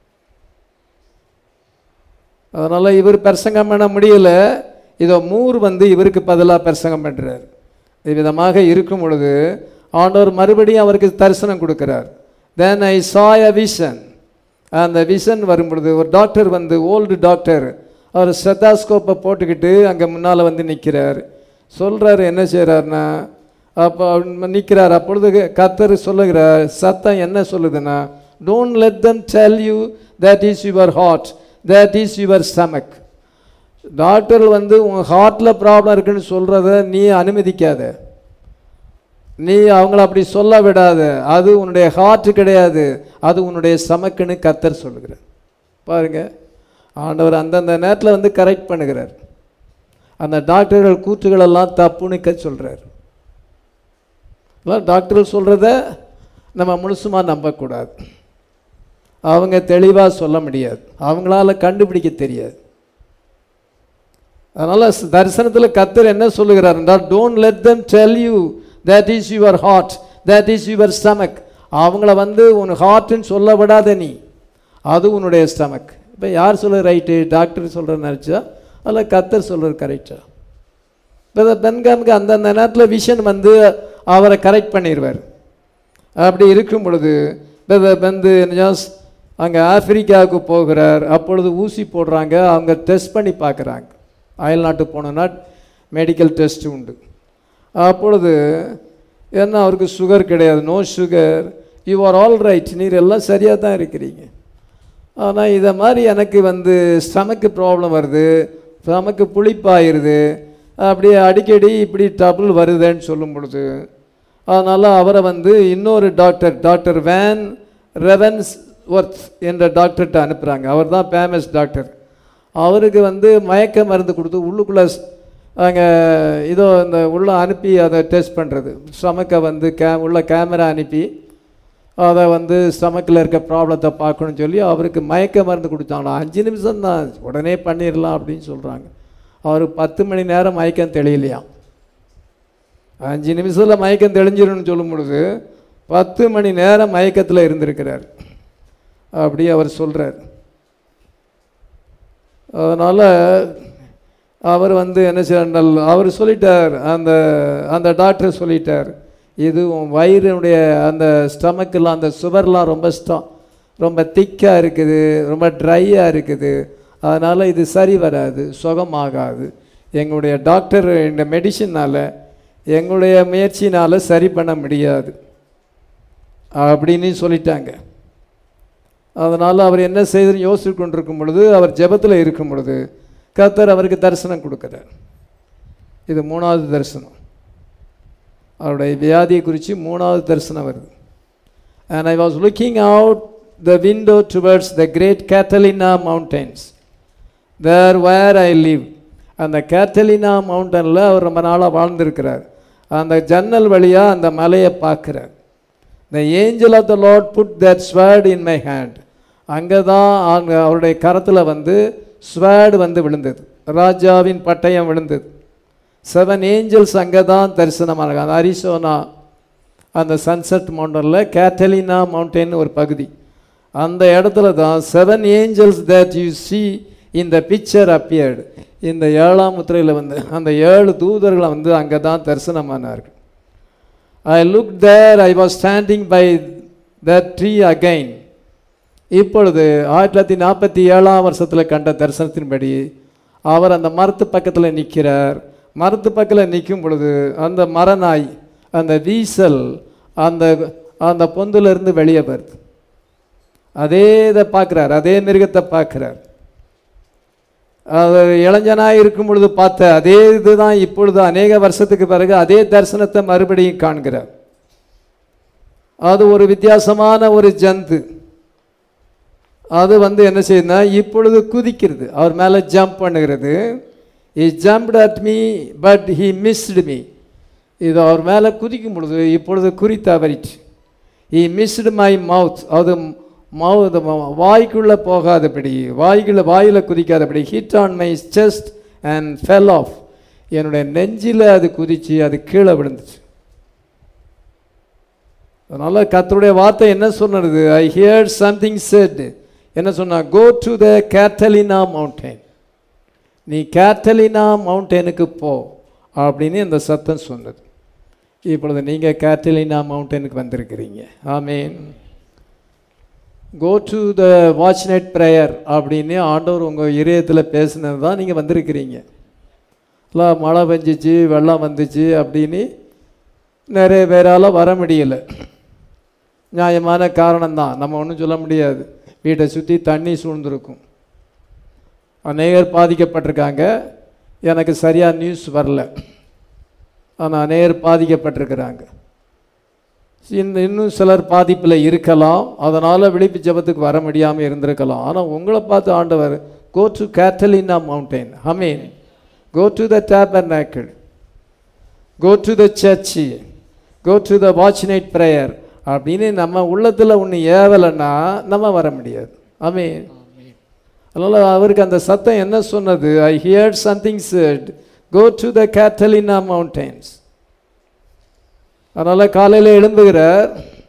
அதனால் இவர் பிரசங்கம் பண்ண முடியல இதோ மூர் வந்து இவருக்கு பதிலாக பிரசங்கம் பண்ணுறார் இவ்விதமாக இருக்கும் பொழுது ஆண்டவர் மறுபடியும் அவருக்கு தரிசனம் கொடுக்கிறார் then I saw a vision அந்த விஷன் வரும் பொழுது ஒரு டாக்டர் வந்து ஓல்டு டாக்டர் அவர் ஸ்டெத்தாஸ்கோப்பை போட்டுக்கிட்டு அங்கே முன்னால் வந்து நிற்கிறார் சொல்கிறாரு என்ன செய்கிறாருன்னா அப்போ நிற்கிறார் அப்பொழுது கத்தர் சொல்லுகிறார் சத்தம் என்ன சொல்லுதுன்னா don't let them tell you that is your heart that is your stomach doctor வந்து உங்கள் ஹார்ட்டில் ப்ராப்ளம் இருக்குன்னு சொல்கிறத நீ அனுமதிக்காத நீ அவங்கள அப்படி சொல்ல விடாத அது உன்னுடைய ஹார்ட் கிடையாது அது உன்னுடைய ஸ்டமக்குன்னு கத்தர் சொல்லுகிறார் பாருங்க ஆண்டவர் அந்தந்த நேரத்தில் வந்து கரெக்ட் பண்ணுகிறார் அந்த டாக்டர்கள் கூற்றுகளெல்லாம் தப்புன்னு க சொல்கிறார் டாக்டர் சொல்கிறத நம்ம முழுசுமாக நம்பக்கூடாது அவங்க தெளிவாக சொல்ல முடியாது அவங்களால கண்டுபிடிக்க தெரியாது அதனால் தரிசனத்தில் கத்தர் என்ன சொல்லுகிறார் என்றால் don't let them tell you that is your heart that is your stomach அவங்கள வந்து உன் ஹார்ட்டுன்னு சொல்ல விடாத நீ அது உன்னுடைய ஸ்டமக் இப்போ யார் சொல்ல ரைட்டு டாக்டர் சொல்கிற நினச்சா அதில் கத்தர் சொல்கிறது கரெக்டா இப்போ பென்காமுக்கு அந்தந்த நேரத்தில் விஷன் வந்து அவரை கரெக்ட் பண்ணிடுவார் அப்படி இருக்கும் பொழுது வந்து அங்கே ஆப்பிரிக்காவுக்கு போகிறார் அப்பொழுது ஊசி போடுறாங்க அவங்க டெஸ்ட் பண்ணி பார்க்குறாங்க அயல் நாட்டுக்கு போனோன்னா மெடிக்கல் டெஸ்ட் உண்டு அப்பொழுது என்ன அவருக்கு சுகர் கிடையாது no sugar you are all right நீர் எல்லாம் சரியாக தான் இருக்கிறீங்க ஆனால் இதை மாதிரி எனக்கு வந்து ஸ்டமக்கு ப்ராப்ளம் வருது ஸ்டமக்கு புளிப்பாயிருது அப்படியே அடிக்கடி இப்படி டபுள் வருதுன்னு சொல்லும் பொழுது அதனால் அவரை வந்து இன்னொரு doctor doctor Van Ravensworth என்ற டாக்டர்கிட்ட அனுப்புகிறாங்க அவர் தான் ஃபேமஸ் டாக்டர் அவருக்கு வந்து மயக்க மருந்து கொடுத்து உள்ளுக்குள்ளே அங்கே இதோ இந்த உள்ளே அனுப்பி அதை டெஸ்ட் பண்ணுறது ஸ்டமக்கை வந்து கே உள்ள கேமரா அனுப்பி அதை வந்து ஸ்டமக்கில் இருக்க ப்ராப்ளத்தை பார்க்கணும்னு சொல்லி அவருக்கு மயக்க மருந்து கொடுத்தாங்களா அஞ்சு நிமிஷம் தான் உடனே பண்ணிடலாம் அப்படின்னு சொல்கிறாங்க அவர் பத்து மணி நேரம் மயக்கம் தெளியலையாம் அஞ்சு நிமிஷத்தில் மயக்கம் தெளிஞ்சிரும்னு சொல்லும் பொழுது பத்து மணி நேரம் மயக்கத்தில் இருந்திருக்கிறார் அப்படி அவர் சொல்கிறார் அதனால் அவர் வந்து என்ன செய்யறால் அவர் சொல்லிட்டார் அந்த அந்த டாக்டர் சொல்லிட்டார் இது உன் வயிறுடைய அந்த ஸ்டமக்கெல்லாம் அந்த சுவர்லாம் ரொம்ப ஸ்ட்ரா ரொம்ப திக்காக இருக்குது ரொம்ப ட்ரையாக இருக்குது அதனால் இது சரி வராது சுகமாகாது எங்களுடைய டாக்டர் இந்த மெடிசினால் எங்களுடைய முயற்சினால் சரி பண்ண முடியாது அப்படின்னு சொல்லிட்டாங்க அதனால் அவர் என்ன செய்து யோசித்து கொண்டிருக்கும் பொழுது அவர் ஜெபத்தில் இருக்கும் பொழுது கர்த்தர் அவருக்கு தரிசனம் கொடுக்குறார் இது மூணாவது தரிசனம் அவருடைய வியாதியை குறித்து மூணாவது தரிசனம் வருது and I was looking out the window towards the great Catalina mountains there where I live அந்த கேட்டலினா மவுண்டனில் அவர் ரொம்ப நாளாக வாழ்ந்திருக்கிறார் அந்த ஜன்னல் வழியாக அந்த மலையை பார்க்குறார் the angel of the lord put that sword in my hand அங்கே தான் அங்க அவருடைய கரத்தில் வந்து ஸ்வேர்டு வந்து விழுந்தது ராஜாவின் பட்டயம் விழுந்தது செவன் ஏஞ்சல்ஸ் அங்கே தான் தரிசனமாக அந்த அரிசோனா அந்த சன்செட் மவுண்டனில் கேட்டலினா மவுண்டன் ஒரு பகுதி அந்த இடத்துல தான் seven angels that you see இந்த பிக்சர் appeared இந்த ஏழாம் முத்திரையில் வந்து அந்த ஏழு தூதர்களை வந்து அங்கே தான் தரிசனமானார்கள் I look there I was standing by that tree again இப்பொழுது ஆயிரத்தி தொள்ளாயிரத்தி நாற்பத்தி ஏழாம் வருஷத்தில் கண்ட தரிசனத்தின்படி அவர் அந்த மரத்து பக்கத்தில் நிற்கிறார் மரத்து பக்கத்தில் நிற்கும் பொழுது அந்த மரநாய் அந்த வீசல் அந்த அந்த பொந்துலேருந்து வெளியே வருது அதே இதை பார்க்குறார் அதே மிருகத்தை பார்க்குறார் அது இளைஞனாக இருக்கும் பொழுது பார்த்த அதே இதுதான் இப்பொழுது அநேக வருஷத்துக்கு பிறகு அதே தரிசனத்தை மறுபடியும் காண்கிறார் அது ஒரு வித்தியாசமான ஒரு ஜந்து அது வந்து என்ன செய்யுதுன்னா இப்பொழுது குதிக்கிறது அவர் மேலே ஜம்ப் பண்ணுகிறது he jumped at me but he missed me இது அவர் மேலே குதிக்கும் பொழுது இப்பொழுது குறி தவறிச்சு ஹி மிஸ்டு மை மவுத் அது மவுத் வாய்க்குள்ளே போகாதபடி வாய்க்குள்ள வாயில் குதிக்காதபடி hit on my chest and fell off என்னுடைய நெஞ்சில் அது குதிச்சு அது கீழே விழுந்துச்சு அதனால் கர்த்தருடைய வார்த்தை என்ன சொன்னது ஐ ஹியர் சம்திங் செட் என்ன சொன்னா கோ டு த கேட்டலினா மவுண்டன் நீ கேட்டலினா மவுண்டனுக்கு போ அப்படின்னு இந்த சத்தம் சொன்னது இப்பொழுது நீங்கள் கேட்டலினா மவுண்டனுக்கு வந்திருக்கிறீங்க ஆமீன் go to the watch night prayer அப்படின்னு ஆண்டவர் உங்கள் இதயத்தில் பேசுனது தான் நீங்கள் வந்திருக்கிறீங்க இல்லை மழை பெஞ்சிச்சு வெள்ளம் வந்துச்சு அப்படின்னு நிறைய பேரால் வர முடியல நியாயமான காரணம்தான் நம்ம ஒன்றும் சொல்ல முடியாது வீட்டை சுற்றி தண்ணி சூழ்ந்திருக்கும் அநேகர் பாதிக்கப்பட்டிருக்காங்க எனக்கு சரியாக நியூஸ் வரல ஆனால் அநேகர் பாதிக்கப்பட்டிருக்கிறாங்க இந்த இன்னும் சிலர் பாதிப்பில் இருக்கலாம் அதனால் விழிப்பு ஜபத்துக்கு வர முடியாமல் இருந்திருக்கலாம் ஆனால் உங்களை பார்த்து ஆண்டவர் கோ டு கேட்டலினா மவுண்டன் ஹமீன் go to the tabernacle go to the church go to the watch night prayer அப்படின்னு நம்ம உள்ளத்தில் ஒன்று ஏவலைன்னா நம்ம வர முடியாது ஆமீன் அதனால் அவருக்கு அந்த சத்தம் என்ன சொன்னது I hear something said go to the Catalina mountains அதனால் காலையில் எழும்புகிறார்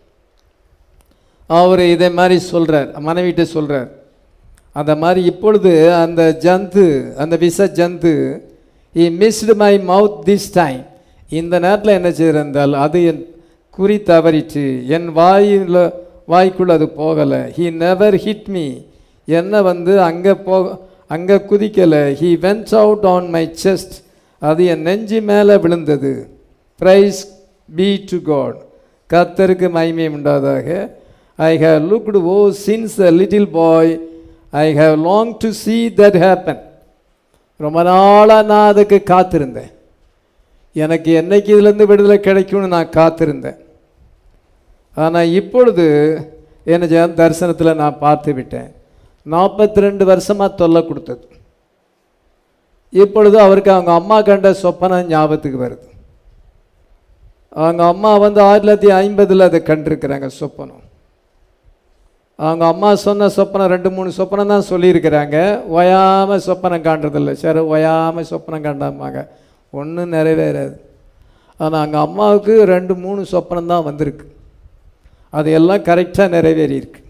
அவர் இதே மாதிரி சொல்கிறார் மனைவிட்ட சொல்கிறார் அந்த மாதிரி இப்பொழுது அந்த ஜந்து அந்த விஷ ஜந்து he missed my mouth this time இந்த நேரத்தில் என்ன செய்திருந்தால் அது என் குறி தவறிச்சு என் வாயில் வாய்க்குள்ள அது போகலை ஹி நெவர் ஹிட் மீ என்ன வந்து அங்கே போ அங்கே குதிக்கலை he went out on my chest அது என் நெஞ்சு மேலே விழுந்தது ப்ரைஸ் பி டு காட் கர்த்தருக்கு மகிமை உண்டாதாக I have looked oh since a little boy I have long to see that happen ரொம்ப நாளாக நான் அதுக்கு காத்திருந்தேன் எனக்கு என்னைக்கு இதுலேருந்து விடுதலை கிடைக்கும்னு நான் காத்திருந்தேன் ஆனால் இப்பொழுது என்ன செய்ய தரிசனத்தில் நான் பார்த்து விட்டேன் நாற்பத்தி ரெண்டு வருஷமாக தொல்லை கொடுத்தது இப்பொழுது அவருக்கு அவங்க அம்மா கண்ட சொப்பனம் ஞாபகத்துக்கு வருது அவங்க அம்மா வந்து ஆயிரத்தி தொள்ளாயிரத்தி ஐம்பதில் அதை கண்டிருக்கிறாங்க சொப்பனம் அவங்க அம்மா சொன்ன சொப்பனம் ரெண்டு மூணு சொப்பனம் தான் சொல்லியிருக்கிறாங்க ஒயாமல் சொப்பனம் காண்றதில்ல சரி ஒயாமல் சொப்பனம் காண்டாமாங்க ஒன்றும் நிறைவேறாது ஆனால் அங்கே அம்மாவுக்கு ரெண்டு மூணு சொப்பனம் தான் வந்திருக்கு அது எல்லாம் கரெக்டாக நிறைவேறியிருக்கு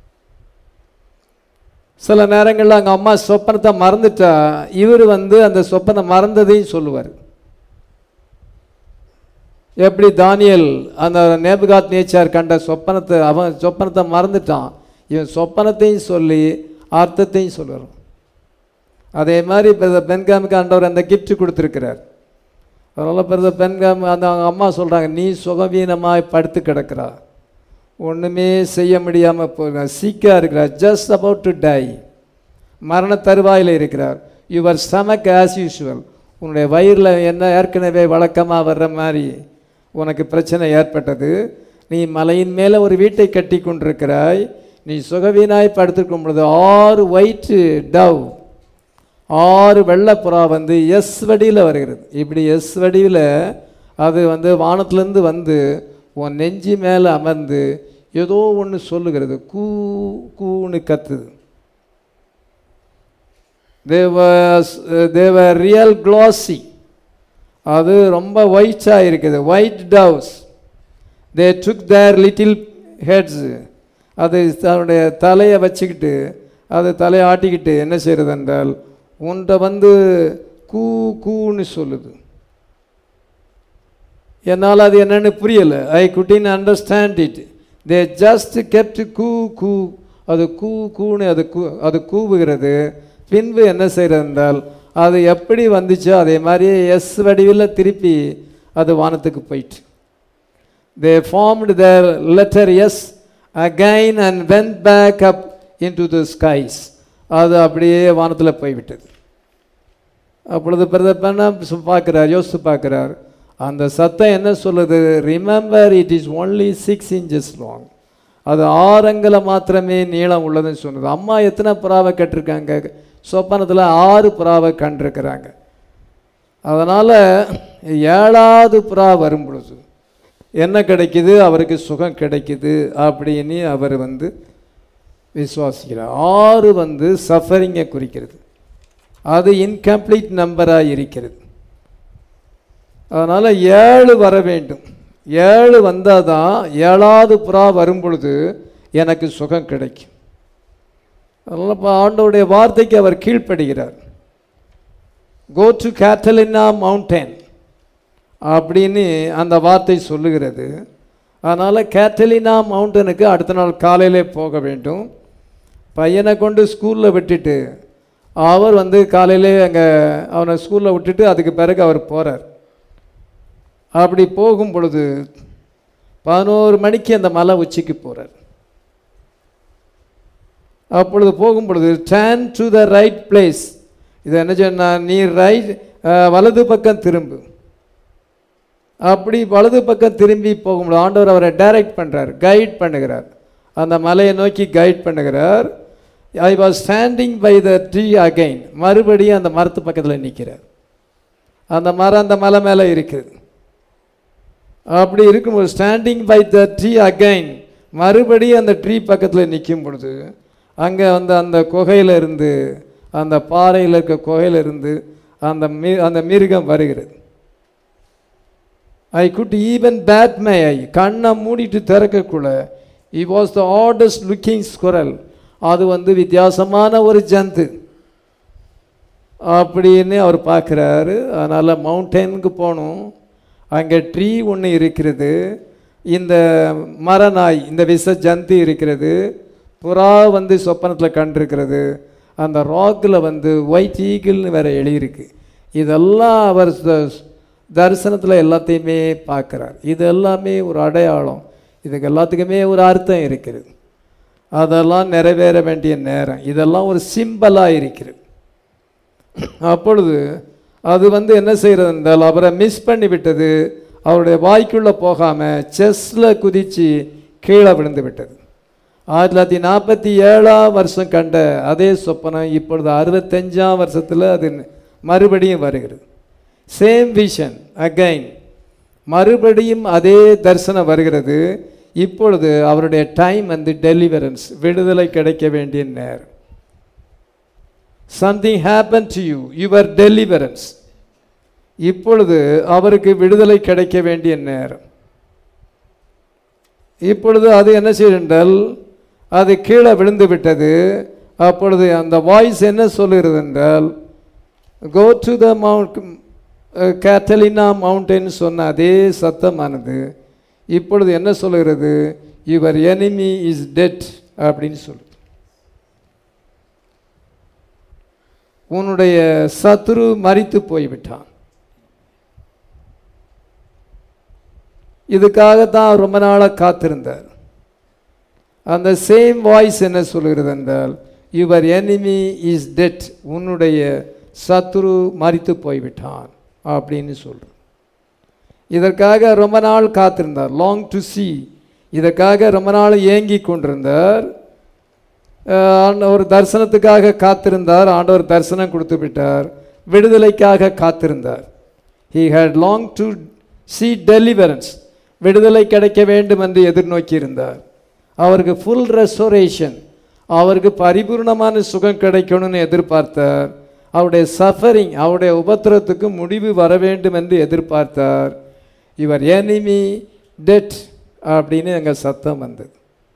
சில நேரங்களில் அங்கே அம்மா சொப்பனத்தை மறந்துட்டா இவர் வந்து அந்த சொப்பனை மறந்ததையும் சொல்லுவார் எப்படி தானியல் அந்த நேபுகாத் நேச்சார் கண்ட சொப்பனத்தை அவன் சொப்பனத்தை மறந்துட்டான் இவன் சொப்பனத்தையும் சொல்லி அர்த்தத்தையும் சொல்லுறான் அதே மாதிரி பிரதர் பென்காமுக்கு ஆண்டவர் அந்த gift கொடுத்துருக்கிறார் அதனால் பிரதர் பென்காம் அந்த அவங்க அம்மா சொல்கிறாங்க நீ சுகவீனமாய் படுத்து கிடக்கிறா ஒன்றுமே செய்ய முடியாமல் போகிறா சீக்காக இருக்கிறார் ஜஸ்ட் அபவுட் டு டை மரண தருவாயில் இருக்கிறார் யுவர் stomach ஆஸ் யூஷுவல் உன்னுடைய வயிறில் என்ன ஏற்கனவே வழக்கமாக வர்ற மாதிரி உனக்கு பிரச்சனை ஏற்பட்டது நீ மலையின் மேலே ஒரு வீட்டை கட்டி கொண்டிருக்கிறாய் நீ சுகவீனாய் படுத்திருக்கும் பொழுது ஆறு ஒயிட்டு டவ் ஆறு வெள்ளைப்புறா வந்து எஸ் வடியில் வருகிறது இப்படி எஸ் வடிவில் அது வந்து வானத்திலேருந்து வந்து உன் நெஞ்சி மேலே அமர்ந்து ஏதோ ஒன்று சொல்லுகிறது கூ கூன்னு கத்துது தேவ ரியல் glossy அது ரொம்ப ஒயிட்டாக இருக்குது white doves they took their little heads அது தன்னுடைய தலையை வச்சுக்கிட்டு அது தலையை ஆட்டிக்கிட்டு என்ன செய்கிறது என்றால் உன்ட்ட வந்து கூ கூன்னு சொல்லுது என்னால் அது என்னன்னு புரியலை I couldn't understand it they just kept coo coo அது கூ கூன்னு அது கூ அது கூவுகிறது பின்பு என்ன செய்கிறது என்றால் அது எப்படி வந்துச்சோ அதே மாதிரியே எஸ் வடிவில் திருப்பி அது வானத்துக்கு போயிட்டு they formed their letters again and went back up into the skies அது அப்படியே வானத்தில் போய்விட்டது அப்பொழுது பிரதர் பண்ண பார்க்குறார் யோசித்து பார்க்குறார் அந்த சத்தம் என்ன சொல்லுது remember it is only six inches long அது ஆறங்கல மாத்திரமே நீளம் உள்ளதுன்னு சொன்னது அம்மா எத்தனை புறாவை கட்டிருக்காங்க சொப்பனத்தில் ஆறு புறாவை கண்டிருக்கிறாங்க அதனால் ஏழாவது புறா வரும் பொழுது என்ன கிடைக்குது அவருக்கு சுகம் கிடைக்குது அப்படின்னு அவர் வந்து விசுவாசிக்கிறார் ஆறு வந்து சஃபரிங்கை குறிக்கிறது அது இன்கம்ப்ளீட் நம்பராக இருக்கிறது அதனால் ஏழு வர வேண்டும் ஏழு வந்தால் தான் ஏழாவது புறா வரும் பொழுது எனக்கு சுகம் கிடைக்கும் அதனால் இப்போ ஆண்டவருடைய வார்த்தைக்கு அவர் கீழ்ப்படுகிறார் கோ டு கேட்டலினா மவுண்டன் அப்படின்னு அந்த வார்த்தை சொல்லுகிறது அதனால் கேட்டலினா மவுண்டனுக்கு அடுத்த நாள் காலையிலே போக வேண்டும் பையனை கொண்டு ஸ்கூலில் விட்டுட்டு அவர் வந்து காலையிலே அங்கே அவனை ஸ்கூலில் விட்டுட்டு அதுக்கு பிறகு அவர் போகிறார் அப்படி போகும் பொழுது பதினோரு மணிக்கு அந்த மலை உச்சிக்கு போகிறார் அப்பொழுது போகும் பொழுது then to the right place இதை என்ன சொன்னா நீ ரைட் வலது பக்கம் திரும்பு அப்படி வலது பக்கம் திரும்பி போகும்போது ஆண்டவர் அவரை டைரக்ட் பண்ணுறார் கைட் பண்ணுகிறார் அந்த மலையை நோக்கி கைட் பண்ணுகிறார் I was standing by the tree again மறுபடியும் அந்த மரத்து பக்கத்தில் நிற்கிறார் அந்த மரம் அந்த மலை மேலே இருக்குது அப்படி இருக்கும்போது standing by the tree again மறுபடியும் அந்த ட்ரீ பக்கத்தில் நிற்கும் பொழுது அங்கே வந்து அந்த குகையில இருந்து அந்த பாறையில் இருக்க குகையில இருந்து அந்த மீ அந்த மிருகம் வருகிறது I could even bat my eye கண்ணை மூடிட்டு திறக்கக்குள்ள he was the hardest looking squirrel அது வந்து வித்தியாசமான ஒரு ஜந்து அப்படின்னு அவர் பார்க்குறாரு அதனால் மவுண்டனுக்கு போகணும் அங்கே ட்ரீ ஒன்று இருக்கிறது இந்த மரநாய் இந்த விஷ ஜந்து இருக்கிறது புறா வந்து சொப்பனத்தில் கண்டிருக்கிறது அந்த ராக்கில் வந்து ஒயிட் ஈகிள்னு வேற எழுதியிருக்கு இதெல்லாம் அவர் தரிசனத்தில் எல்லாத்தையுமே பார்க்குறார் இது எல்லாமே ஒரு அடையாளம் இதுக்கு எல்லாத்துக்குமே ஒரு அர்த்தம் இருக்கிறது அதெல்லாம் நிறைவேற வேண்டிய நேரம் இதெல்லாம் ஒரு சிம்பலாக இருக்கிறது அப்பொழுது அது வந்து என்ன செய்கிறது என்றால் அவரை மிஸ் பண்ணி விட்டது அவருடைய வாய்க்குள்ளே போகாமல் செஸ்ஸில் குதித்து கீழே விழுந்து விட்டது ஆயிரத்தி தொள்ளாயிரத்தி நாற்பத்தி ஏழாம் வருஷம் கண்ட அதே சொப்பனம் இப்பொழுது அறுபத்தஞ்சாம் வருஷத்தில் அது மறுபடியும் வருகிறது சேம் விஷன் அகைன் மறுபடியும் அதே தரிசனம் வருகிறது இப்பொழுது அவருடைய டைம் வந்து டெலிவரன்ஸ் விடுதலை கிடைக்க வேண்டிய நேரம் something happen to you your deliverance இப்பொழுது அவருக்கு விடுதலை கிடைக்க வேண்டிய நேரம் இப்பொழுது அது என்ன செய்யென்றால் அது கீழே விழுந்து விட்டது அப்பொழுது அந்த வாய்ஸ் என்ன சொல்லுகிறது என்றால் go to the mount Catalina mountain சொன்ன அதே சத்தமானது இப்பொழுது என்ன சொல்லுகிறது யுவர் enemy இஸ் டெட் அப்படின்னு சொல்லுது உன்னுடைய சத்துரு மரித்து போய்விட்டான் இதுக்காகத்தான் ரொம்ப நாளாக காத்திருந்தார் அந்த சேம் வாய்ஸ் என்ன சொல்கிறது என்றால் யுவர் enemy இஸ் டெட் உன்னுடைய சத்துரு மரித்து போய்விட்டான் அப்படின்னு சொல்கிறோம் இதற்காக ரொம்ப நாள் காத்திருந்தார் லாங் டு see இதற்காக ரொம்ப நாள் ஏங்கி கொண்டிருந்தார் அஹ் ஆண்ட- ஒரு தரிசனத்துக்காக காத்திருந்தார் ஆண்டவர் தரிசனம் கொடுத்து விட்டார் விடுதலைக்காக காத்திருந்தார் he had long to see deliverance விடுதலை கிடைக்க வேண்டும் என்று எதிர்நோக்கி இருந்தார் அவருக்கு ஃபுல் ரெஸ்டோரேஷன் அவருக்கு பரிபூர்ணமான சுகம் கிடைக்கணும்னு எதிர்பார்த்தார் அவருடைய சஃபரிங் அவருடைய உபத்திரத்துக்கு முடிவு வர வேண்டும் என்று எதிர்பார்த்தார் இவர் enemy டெட் அப்படின்னு எங்கள் சத்தம் வந்தது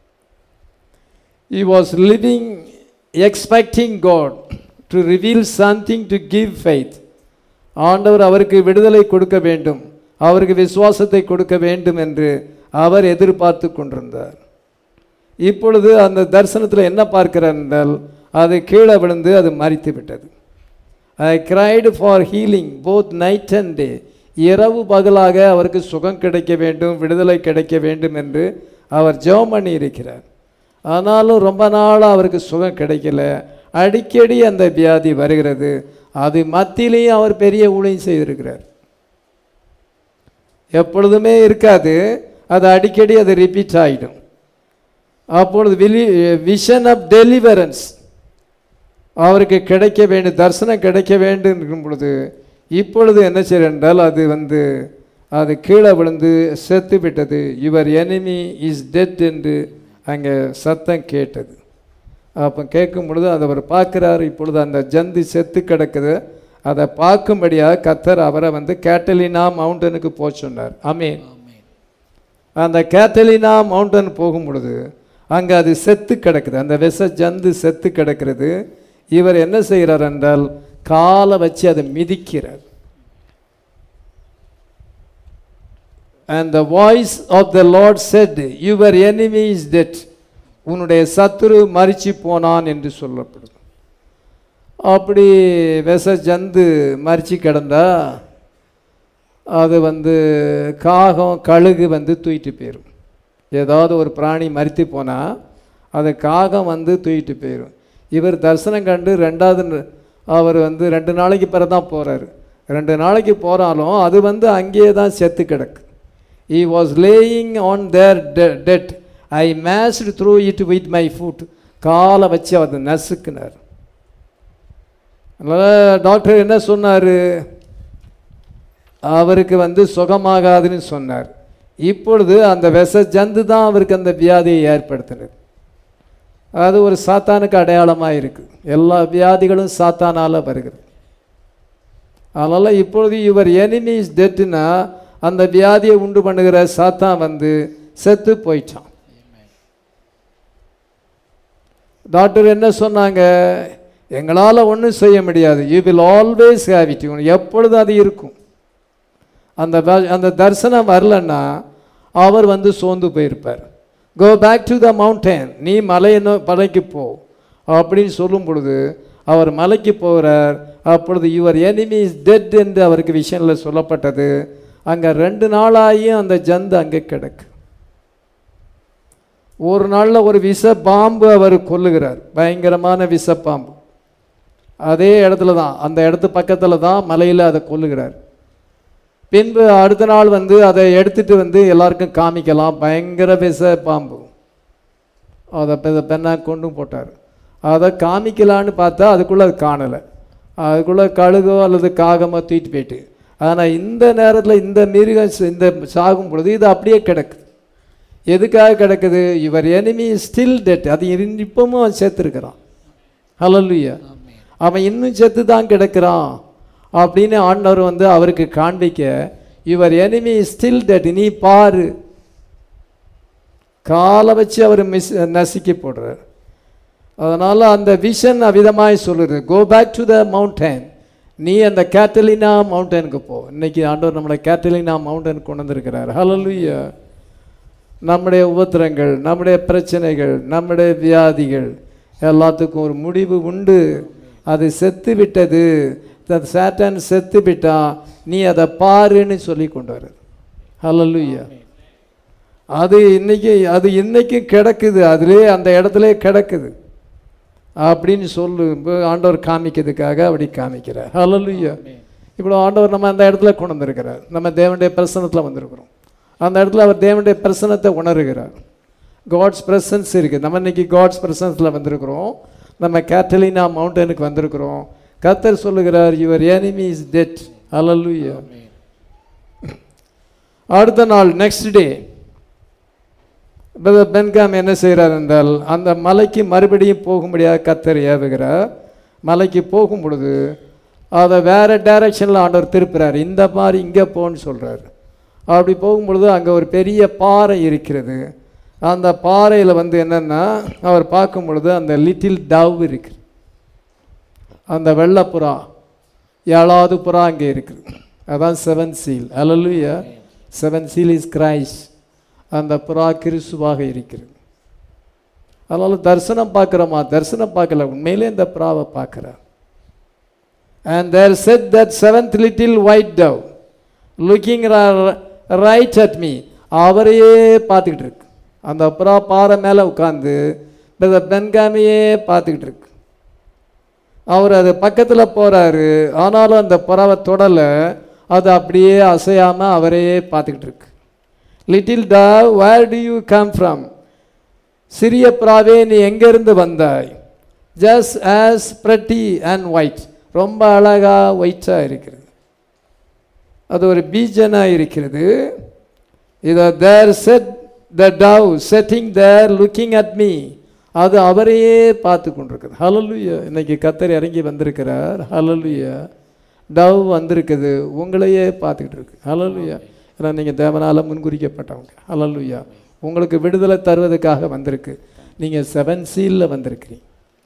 he was living expecting God to reveal something to give faith ஆண்டவர் அவருக்கு விடுதலை கொடுக்க வேண்டும் அவருக்கு விசுவாசத்தை கொடுக்க வேண்டும் என்று அவர் எதிர்பார்த்து கொண்டிருந்தார் இப்பொழுது அந்த தரிசனத்தில் என்ன பார்க்கிறார் என்றால் அது கீழே விழுந்து அது மறித்து விட்டது I cried for healing both night and day இரவு பகலாக அவருக்கு சுகம் கிடைக்க வேண்டும் விடுதலை கிடைக்க வேண்டும் என்று அவர் ஜெபம் பண்ணி இருக்கிறார் ஆனாலும் ரொம்ப நாளாக அவருக்கு சுகம் கிடைக்கல அடிக்கடி அந்த வியாதி வருகிறது அது மத்தியிலையும் அவர் பெரிய ஊழியம் செய்திருக்கிறார் எப்பொழுதுமே இருக்காது அது அடிக்கடி அது ரிப்பீட் ஆகிடும் அப்பொழுது விலி விஷன் ஆஃப் டெலிவரன்ஸ் அவருக்கு கிடைக்க வேண்டும் தரிசனம் கிடைக்க வேண்டும் இருக்கும் பொழுது இப்பொழுது என்ன செய்ய என்றால் அது வந்து அது கீழே விழுந்து செத்து விட்டது யுவர் enemy இஸ் டெட் என்று அங்கே சத்தம் கேட்டது அப்போ கேட்கும் பொழுது அதை அவர் பார்க்குறாரு இப்பொழுது அந்த ஜந்து செத்து கிடக்குது அதை பார்க்கும்படியாக கத்தர் அவரை வந்து கேட்டலினா மவுண்டனுக்கு போக சொன்னார் ஆமீன் அந்த கேத்தலினா மவுண்டன் போகும் பொழுது அங்கே அது செத்து கிடக்குது அந்த விஷ ஜந்து செத்து கிடக்கிறது இவர் என்ன செய்கிறார் என்றால் காலை வச்சு அதை மிதிக்கிறார் and the voice of the lord said your enemy is dead உன்னுடைய சத்துரு மரிச்சு போனான் என்று சொல்லப்படுது அப்படி விஷ ஜந்து மரிச்சு கிடந்தா அது வந்து காகம் கழுகு வந்து தூக்கிட்டு போயிடும் ஏதாவது ஒரு பிராணி மரித்து போனால் அது காகம் வந்து தூக்கிட்டு போயிடும் இவர் தரிசனம் கண்டு ரெண்டாவது ந- அவர் வந்து ரெண்டு நாளைக்கு பிறகு தான் போகிறாரு ரெண்டு நாளைக்கு போகிறாலும் அது வந்து அங்கேயே தான் செத்து கிடக்கு he was laying on there dead I mashed through it with my foot காலை வச்சு அவர் நசுக்குனார் அதனால் டாக்டர் என்ன சொன்னார் அவருக்கு வந்து சுகமாகாதுன்னு சொன்னார் இப்பொழுது அந்த விஷ ஜந்து தான் அவருக்கு அந்த வியாதியை ஏற்படுத்தினது அது ஒரு சாத்தானுக்கு அடையாளமாக இருக்குது எல்லா வியாதிகளும் சாத்தானால் வருகிறது அதனால் இப்பொழுது இவர் enemy is டெட்டுனா அந்த வியாதியை உண்டு பண்ணுகிற சாத்தான் வந்து செத்து போயிட்டான் டாக்டர் என்ன சொன்னாங்க எங்களால் ஒன்றும் செய்ய முடியாது you will always have it எப்பொழுதும் அது இருக்கும் அந்த வ- அந்த தரிசனம் வரலன்னா அவர் வந்து சோர்ந்து போயிருப்பார் go back to the mountain நீ மலையை நோ மலைக்கு போ அப்படின்னு சொல்லும் பொழுது அவர் மலைக்கு போகிறார் அப்பொழுது யுவர் enemy இஸ் டெட் என்று அவருக்கு விஷயத்தில் சொல்லப்பட்டது அங்கே ரெண்டு நாளாகியும் அந்த ஜந்து அங்கே கிடக்கு ஒரு நாளில் ஒரு விஷ பாம்பு அவர் கொல்லுகிறார் பயங்கரமான விஷ பாம்பு அதே இடத்துல தான் அந்த இடத்து பக்கத்தில் தான் மலையில் அதை கொல்லுகிறார் பின்பு அடுத்த நாள் வந்து அதை எடுத்துட்டு வந்து எல்லாருக்கும் காமிக்கலாம் பயங்கர விஷ பாம்பு அதை பெ- பெண்ணா கொண்டும் போட்டார் அதை காமிக்கலான்னு பார்த்தா அதுக்குள்ளே அது காணலை அதுக்குள்ளே கழுகோ அல்லது காகமோ தூக்கிட்டு போயிட்டு ஆனால் இந்த நேரத்தில் இந்த மிருகம் ச- இந்த சாகும் பொழுது இது அப்படியே கிடக்குது எதுக்காக கிடக்குது இவர் enemy ஸ்டில் டெட் அது இரு- இப்பவும் அவன் சேர்த்துருக்கிறான் ஹalleluya அவன் இன்னும் செத்து தான் கிடக்கிறான் அப்படின்னு ஆண்டவர் வந்து அவருக்கு காண்பிக்க இவர் enemy ஸ்டில் டெட் நீ பாரு காலை வச்சு அவர் மிஸ் நசுக்கி போடுறார் அதனால் அந்த விஷன் அவ்விதமாய் சொல்லுது go back to the mountain நீ அந்த கேட்டலினா மவுண்டனுக்கு போ இன்னைக்கு ஆண்டவர் நம்மளை கேட்டலினா மவுண்டனுக்கு கொண்டு வந்திருக்கிறார் ஹalleluya நம்முடைய உபத்திரங்கள் நம்முடைய பிரச்சனைகள் நம்முடைய வியாதிகள் எல்லாத்துக்கும் ஒரு முடிவு உண்டு அது செத்து விட்டது சேட்டன் செத்து விட்டான் நீ அதை பாருன்னு சொல்லி கொண்டு வர ஹalleluya அது இன்னைக்கு அது இன்னைக்கு கிடக்குது அதிலே அந்த இடத்துல கிடக்குது அப்படின்னு சொல்லு இப்ப ஆண்டவர் காமிக்கிறதுக்காக அப்படி காமிக்கிறார் ஹalleluya இப்போ ஆண்டவர் நம்ம அந்த இடத்துல கொண்டு வந்திருக்கிறார் நம்ம தேவனுடைய பிரசனத்தில் வந்திருக்கிறோம் அந்த இடத்துல அவர் தேவனுடைய பிரசனத்தை உணர்கிறார் காட்ஸ் பிரசன்ஸ் இருக்குது நம்ம இன்னைக்கு காட்ஸ் பிரசன்ஸில் வந்திருக்கிறோம் நம்ம கேட்டலினா மவுண்டனுக்கு வந்திருக்கிறோம் கர்த்தர் சொல்லுகிறார் யுவர் enemy இஸ் டெட் ஹalleluya அடுத்த நாள் நெக்ஸ்ட் டே பிரதர் பென்காம் என்ன செய்கிறார் என்றால் அந்த மலைக்கு மறுபடியும் போகும்படியாக கத்தர் ஏவுகிறார் மலைக்கு போகும் பொழுது அதை வேறு டைரக்ஷனில் ஆண்டவர் திருப்புறார் இந்த மாதிரி இங்கே போன்னு சொல்கிறார் அப்படி போகும் பொழுது அங்கே ஒரு பெரிய பாறை இருக்கிறது அந்த பாறையில் வந்து என்னென்னா அவர் பார்க்கும் பொழுது அந்த லிட்டில் டவ் இருக்குது அந்த வெள்ளைப்புறா ஏழாவது புறா அங்கே இருக்குது அதான் செவன் சீல் அலலுயா செவன் சீல் இஸ் கிரைஸ்ட் அந்த புறா கிறிஸ்துவாக இருக்கிறது அதனால் தரிசனம் பார்க்குறோமா தரிசனம் பார்க்கல உண்மையிலே இந்த புறாவை பார்க்குறார் and there sat that seventh little white dove looking right at me அவரையே பார்த்துக்கிட்டு இருக்கு அந்த புறா பாறை மேலே உட்காந்து பெண்காமையே பார்த்துக்கிட்டு இருக்கு அவர் அது பக்கத்தில் போகிறாரு ஆனாலும் அந்த புறாவை தொடலை அது அப்படியே அசையாமல் அவரையே பார்த்துக்கிட்டு இருக்கு little dove where do you come from சிறிய புறாவே நீ எங்கேருந்து வந்தாய் just as pretty and white ரொம்ப அழகாக ஒயிட்டாக இருக்கிறது அது ஒரு பீஜனாக இருக்கிறது இதை there sat the dove sitting there looking at me அது அவரையே பார்த்து கொண்டிருக்குது ஹலலுயா இன்னைக்கு கத்தர் இறங்கி வந்திருக்கிறார் ஹலலுயா டவ் வந்திருக்குது உங்களையே பார்த்துக்கிட்டு இருக்கு ஹலலுயா ஏன்னா நீங்கள் தேவனால் முன்குறிக்கப்பட்டவங்க ஹலலுயா உங்களுக்கு விடுதலை தருவதற்காக வந்திருக்கு நீங்கள் செவன் சீலில் வந்திருக்கிறீங்க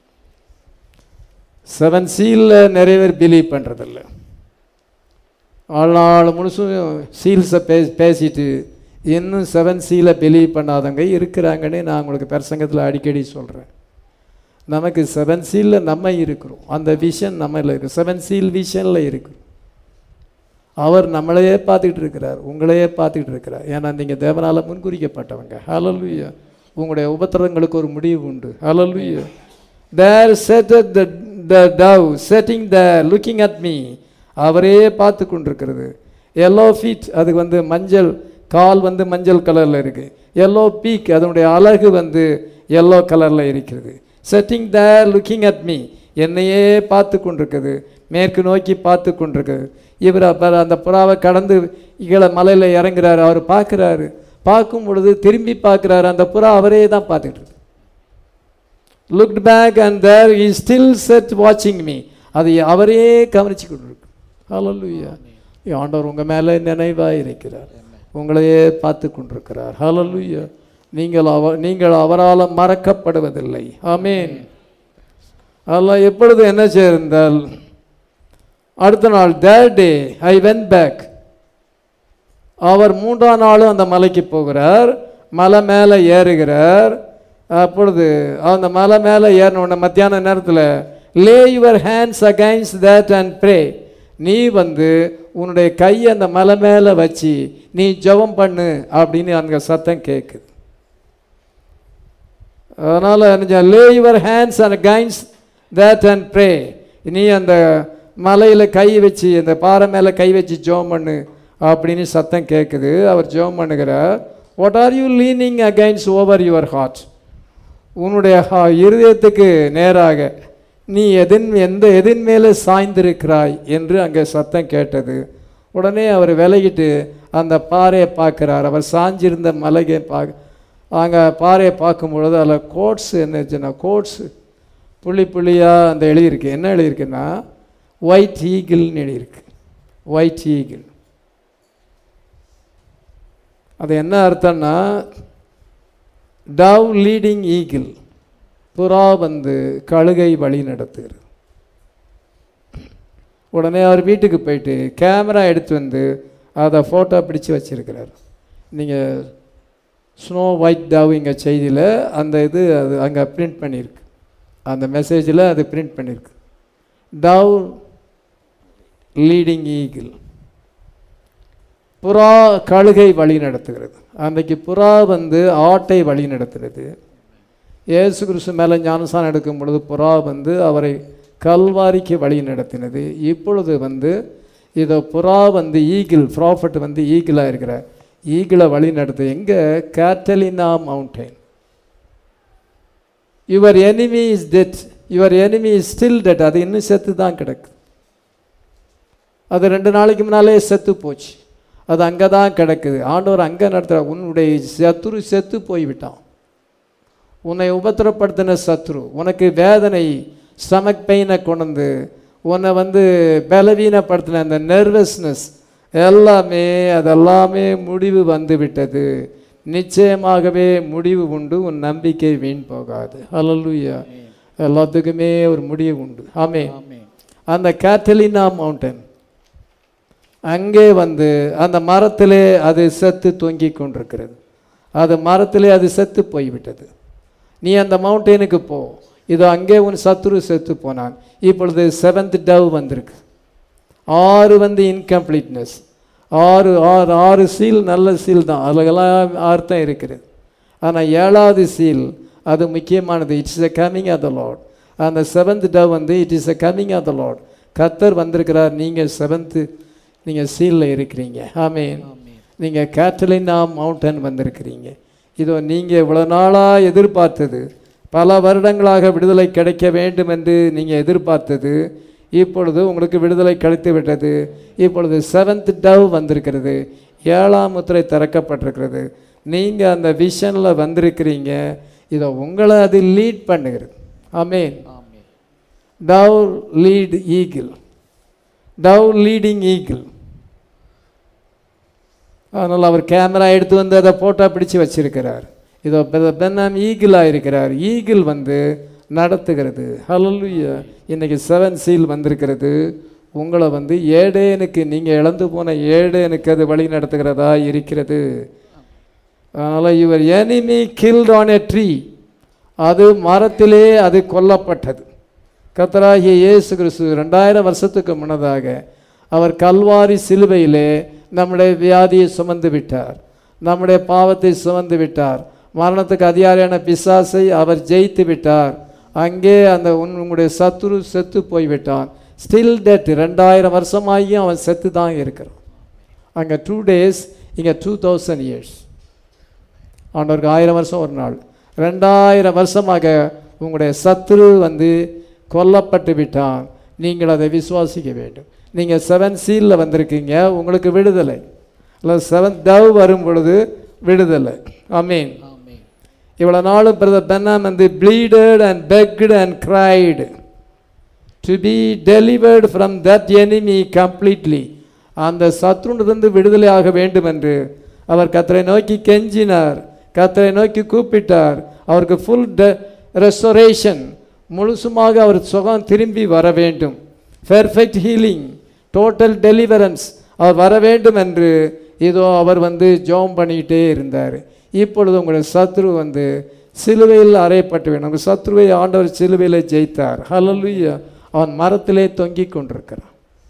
செவன் சீலில் நிறைய பேர் பிலீவ் பண்ணுறதில்ல வாழ்நாள் முழுசும் சீல்ஸை பே பேசிட்டு இன்னும் செவன் சீலை பிலீவ் பண்ணாதவங்க இருக்கிறாங்கன்னு நான் உங்களுக்கு பிரசங்கத்தில் அடிக்கடி சொல்கிறேன் நமக்கு செவன் சீலில் நம்ம இருக்கிறோம் அந்த விஷன் நம்மள இருக்கு செவன் சீல் விஷனில் இருக்கிறோம் அவர் நம்மளையே பார்த்துக்கிட்டு இருக்கிறார் உங்களையே பார்த்துக்கிட்டு இருக்கிறார் ஏன்னா நீங்கள் தேவனால் முன்குறிக்கப்பட்டவங்க ஹலலுயா உங்களுடைய உபத்திரங்களுக்கு ஒரு முடிவு உண்டு ஹலலுயா there sat the the dove sitting the looking at me அவரே பார்த்து கொண்டிருக்கிறது எல்லோ ஃபீட் அதுக்கு வந்து மஞ்சள் கால் வந்து மஞ்சள் கலரில் இருக்குது எல்லோ பீக் அதனுடைய அழகு வந்து எல்லோ கலரில் இருக்கிறது sitting the looking at me என்னையே பார்த்து கொண்டிருக்குது மேற்கு நோக்கி பார்த்து கொண்டிருக்குது இவர் அப்போ அந்த புறாவை கடந்து கீழே மலையில் இறங்குறாரு அவர் பார்க்குறாரு பார்க்கும் பொழுது திரும்பி பார்க்குறாரு அந்த புறா அவரே தான் பார்த்துட்டு இருக்கு looked back and there he still sat வாட்சிங் மீ அது அவரே கவனிச்சு கொண்டிருக்கு ஹalleluya ஆண்டவர் உங்கள் மேலே நினைவாக இருக்கிறார் உங்களையே பார்த்து கொண்டிருக்கிறார் ஹalleluya நீங்கள் அவ நீங்கள் அவரால் மறக்கப்படுவதில்லை ஆமேன் அதெல்லாம் எப்பொழுது என்ன செய்திருந்தால் அடுத்த நாள் தேர் டே ஐ வென் பேக் அவர் மூன்றாம் நாளும் அந்த மலைக்கு போகிறார் மலை மேலே ஏறுகிறார் அப்பொழுது அந்த மலை மேலே ஏறின உடனே மத்தியான நேரத்தில் lay your hands against that and pray நீ வந்து உன்னுடைய கையை அந்த மலை மேலே வச்சு நீ ஜெபம் பண்ணு அப்படின்னு அங்கே சத்தம் கேட்குது அதனால் லே யுவர் ஹேண்ட்ஸ் அண்ட் கைன்ஸ் தேட் அண்ட் ப்ரே நீ அந்த மலையில் கை வச்சு அந்த பாறை மேலே கை வச்சு ஜோம் பண்ணு அப்படின்னு சத்தம் கேட்குது அவர் ஜோம் பண்ணுகிறார் what are you leaning against over your heart உன்னுடைய ஹா- இருதயத்துக்கு நேராக நீ எதின் எந்த எதின் மேலே சாய்ந்திருக்கிறாய் என்று அங்கே சத்தம் கேட்டது உடனே அவர் விலகிட்டு அந்த பாறையை பார்க்குறார் அவர் சாஞ்சிருந்த மலையை பார்க்க அங்கே பாறையை பார்க்கும் பொழுது அதில் கோட்ஸ் என்னச்சுன்னா கோட்ஸ் புள்ளி புள்ளியாக அந்த எழுதியிருக்கு என்ன எழுதியிருக்குன்னா ஒயிட் ஈகிள்னு எழுதியிருக்கு ஒயிட் ஈகிள் அது என்ன அர்த்தம்னா டவ் லீடிங் ஈகிள் புறா வந்து கழுகை வழி நடத்துகிறது உடனே அவர் வீட்டுக்கு போயிட்டு கேமரா எடுத்து வந்து அதை ஃபோட்டோ பிடிச்சு வச்சிருக்கிறார் நீங்கள் ஸ்னோ ஒயிட் டவ் இங்கே செய்தியில் அந்த இது அது அங்கே பிரிண்ட் பண்ணியிருக்கு அந்த மெசேஜில் அது பிரிண்ட் பண்ணியிருக்கு டவ் லீடிங் ஈகிள் புறா கழுகை வழி நடத்துகிறது அன்றைக்கு புறா வந்து ஆட்டை வழி நடத்துகிறது இயேசு கிறிஸ்து மேலே ஞானசானம் எடுக்கும் பொழுது புறா வந்து அவரை கல்வாரிக்கு வழி நடத்தினது இப்பொழுது வந்து இதோ புறா வந்து ஈகிள் ப்ராஃபட் வந்து ஈகிளாக இருக்கிற ஈகிளை வழி நடத்து எங்கே Catalina mountain your enemy is dead your enemy is still dead அது இன்னும் செத்து தான் கிடக்கு அது ரெண்டு நாளைக்கு முன்னாலே செத்து போச்சு அது அங்கே தான் கிடக்குது ஆண்டவர் அங்கே நடத்துகிற உன்னுடைய சத்துரு செத்து போய்விட்டான் உன்னை உபத்திரப்படுத்தின சத்ரு உனக்கு வேதனை ஸ்டமக் பெயினை கொண்டு உன்னை வந்து பலவீனப்படுத்தின அந்த நர்வஸ்னஸ் எல்லாமே அதெல்லாமே முடிவு வந்து விட்டது நிச்சயமாகவே முடிவு உண்டு உன் நம்பிக்கை வீண் போகாது ஹalleluya எல்லாத்துக்குமே ஒரு முடிவு உண்டு ஆமே ஆமென் அந்த கேட்டலினா மவுண்டன் அங்கே வந்து அந்த மரத்திலே அது செத்து தொங்கிக் கொண்டிருக்கிறது அது மரத்திலே அது செத்து போய்விட்டது நீ அந்த மவுண்டனுக்கு போ இதோ அங்கே உன் சத்துரு செத்து போனான் இப்பொழுது செவன்த் டவ் வந்திருக்கு ஆறு வந்து இன்கம்ப்ளீட்னஸ் ஆறு ஆறு ஆறு சீல் நல்ல சீல் தான் அதுலெல்லாம் அர்த்தம் இருக்கிறது ஆனால் ஏழாவது சீல் அது முக்கியமானது it's a coming of the Lord அந்த செவன்த் டவ் வந்து it is a coming of the Lord கத்தர் வந்திருக்கிறார் நீங்கள் செவன்த்து நீங்கள் சீலில் இருக்கிறீங்க ஆமீன் ஆமென் நீங்கள் கேட்டலினா மவுண்டன் வந்திருக்கிறீங்க இதோ நீங்கள் இவ்வளோ நாளாக எதிர்பார்த்தது பல வருடங்களாக விடுதலை கிடைக்க வேண்டும் என்று நீங்கள் எதிர்பார்த்தது இப்பொழுது உங்களுக்கு விடுதலை கிடைத்து விட்டது இப்பொழுது செவன்த் டவ் வந்திருக்கிறது ஏழாம் முத்திரை திறக்கப்பட்டிருக்கிறது நீங்கள் அந்த விஷனில் வந்திருக்கிறீங்க இதோ உங்களை அது லீட் பண்ணுகிறது ஆமேன் ஆமென் dove lead eagle dove leading eagle அதனால் அவர் கேமரா எடுத்து வந்து அதை ஃபோட்டோ பிடிச்சு வச்சிருக்கிறார் இதோ பெ- பென்னாம் ஈகிளாக இருக்கிறார் ஈகிள் வந்து நடத்துகிறது ஹalleluya இன்னைக்கு செவன் சீல் வந்திருக்கிறது உங்களை வந்து ஏடேனுக்கு நீங்கள் இழந்து போன ஏடேனுக்கு அது வழி நடத்துகிறதா இருக்கிறது அதனால் இவர் enemy killed on a tree அது மரத்திலே அது கொல்லப்பட்டது கத்தராகிய இயேசு கிறிஸ்து ரெண்டாயிரம் வருஷத்துக்கு முன்னதாக அவர் கல்வாரி சிலுவையிலே நம்முடைய வியாதியை சுமந்து விட்டார் நம்முடைய பாவத்தை சுமந்து விட்டார் மரணத்துக்கு அதிகாரியான பிசாசை அவர் ஜெயித்து விட்டார் அங்கே அந்த உன் உங்களுடைய சத்துரு செத்து போய்விட்டான் ஸ்டில் டெட் ரெண்டாயிரம் வருஷமாகியும் அவன் செத்து தான் இருக்கிறான் அங்கே டூ டேஸ் இங்கே டூ தௌசண்ட் இயர்ஸ் ஆண்டவருக்கு ஆயிரம் வருஷம் ஒரு நாள் ரெண்டாயிரம் வருஷமாக உங்களுடைய சத்துரு வந்து கொல்லப்பட்டு விட்டான் நீங்கள் அதை விசுவாசிக்க வேண்டும் நீங்கள் செவன் சீலில் வந்திருக்கீங்க உங்களுக்கு விடுதலை இல்லை செவன் டவ் வரும் பொழுது விடுதலை ஆமீன் ஆமென் இவ்வளோ நாளும் பிரதர் பென்னாம் வந்து pleaded and begged and cried to be delivered from that enemy completely அந்த சத்ருனிலிருந்து விடுதலை ஆக வேண்டும் என்று அவர் கத்தரை நோக்கி கெஞ்சினார் கத்தரை நோக்கி கூப்பிட்டார் அவருக்கு ஃபுல் ட ரெஸ்டோரேஷன் முழுசுமாக அவர் சுகம் திரும்பி வர வேண்டும் பெர்ஃபெக்ட் ஹீலிங் டோட்டல் டெலிவரன்ஸ் அவர் வர வேண்டும் என்று இதோ அவர் வந்து ஜோம் பண்ணிக்கிட்டே இருந்தார் இப்பொழுது உங்களுடைய சத்ரு வந்து சிலுவையில் அறையப்பட்டு வேண்டும் உங்கள் சத்ருவை ஆண்டவர் சிலுவையில் ஜெயித்தார் ஹalleluya அவன் மரத்திலே தொங்கிக் கொண்டிருக்கிறான்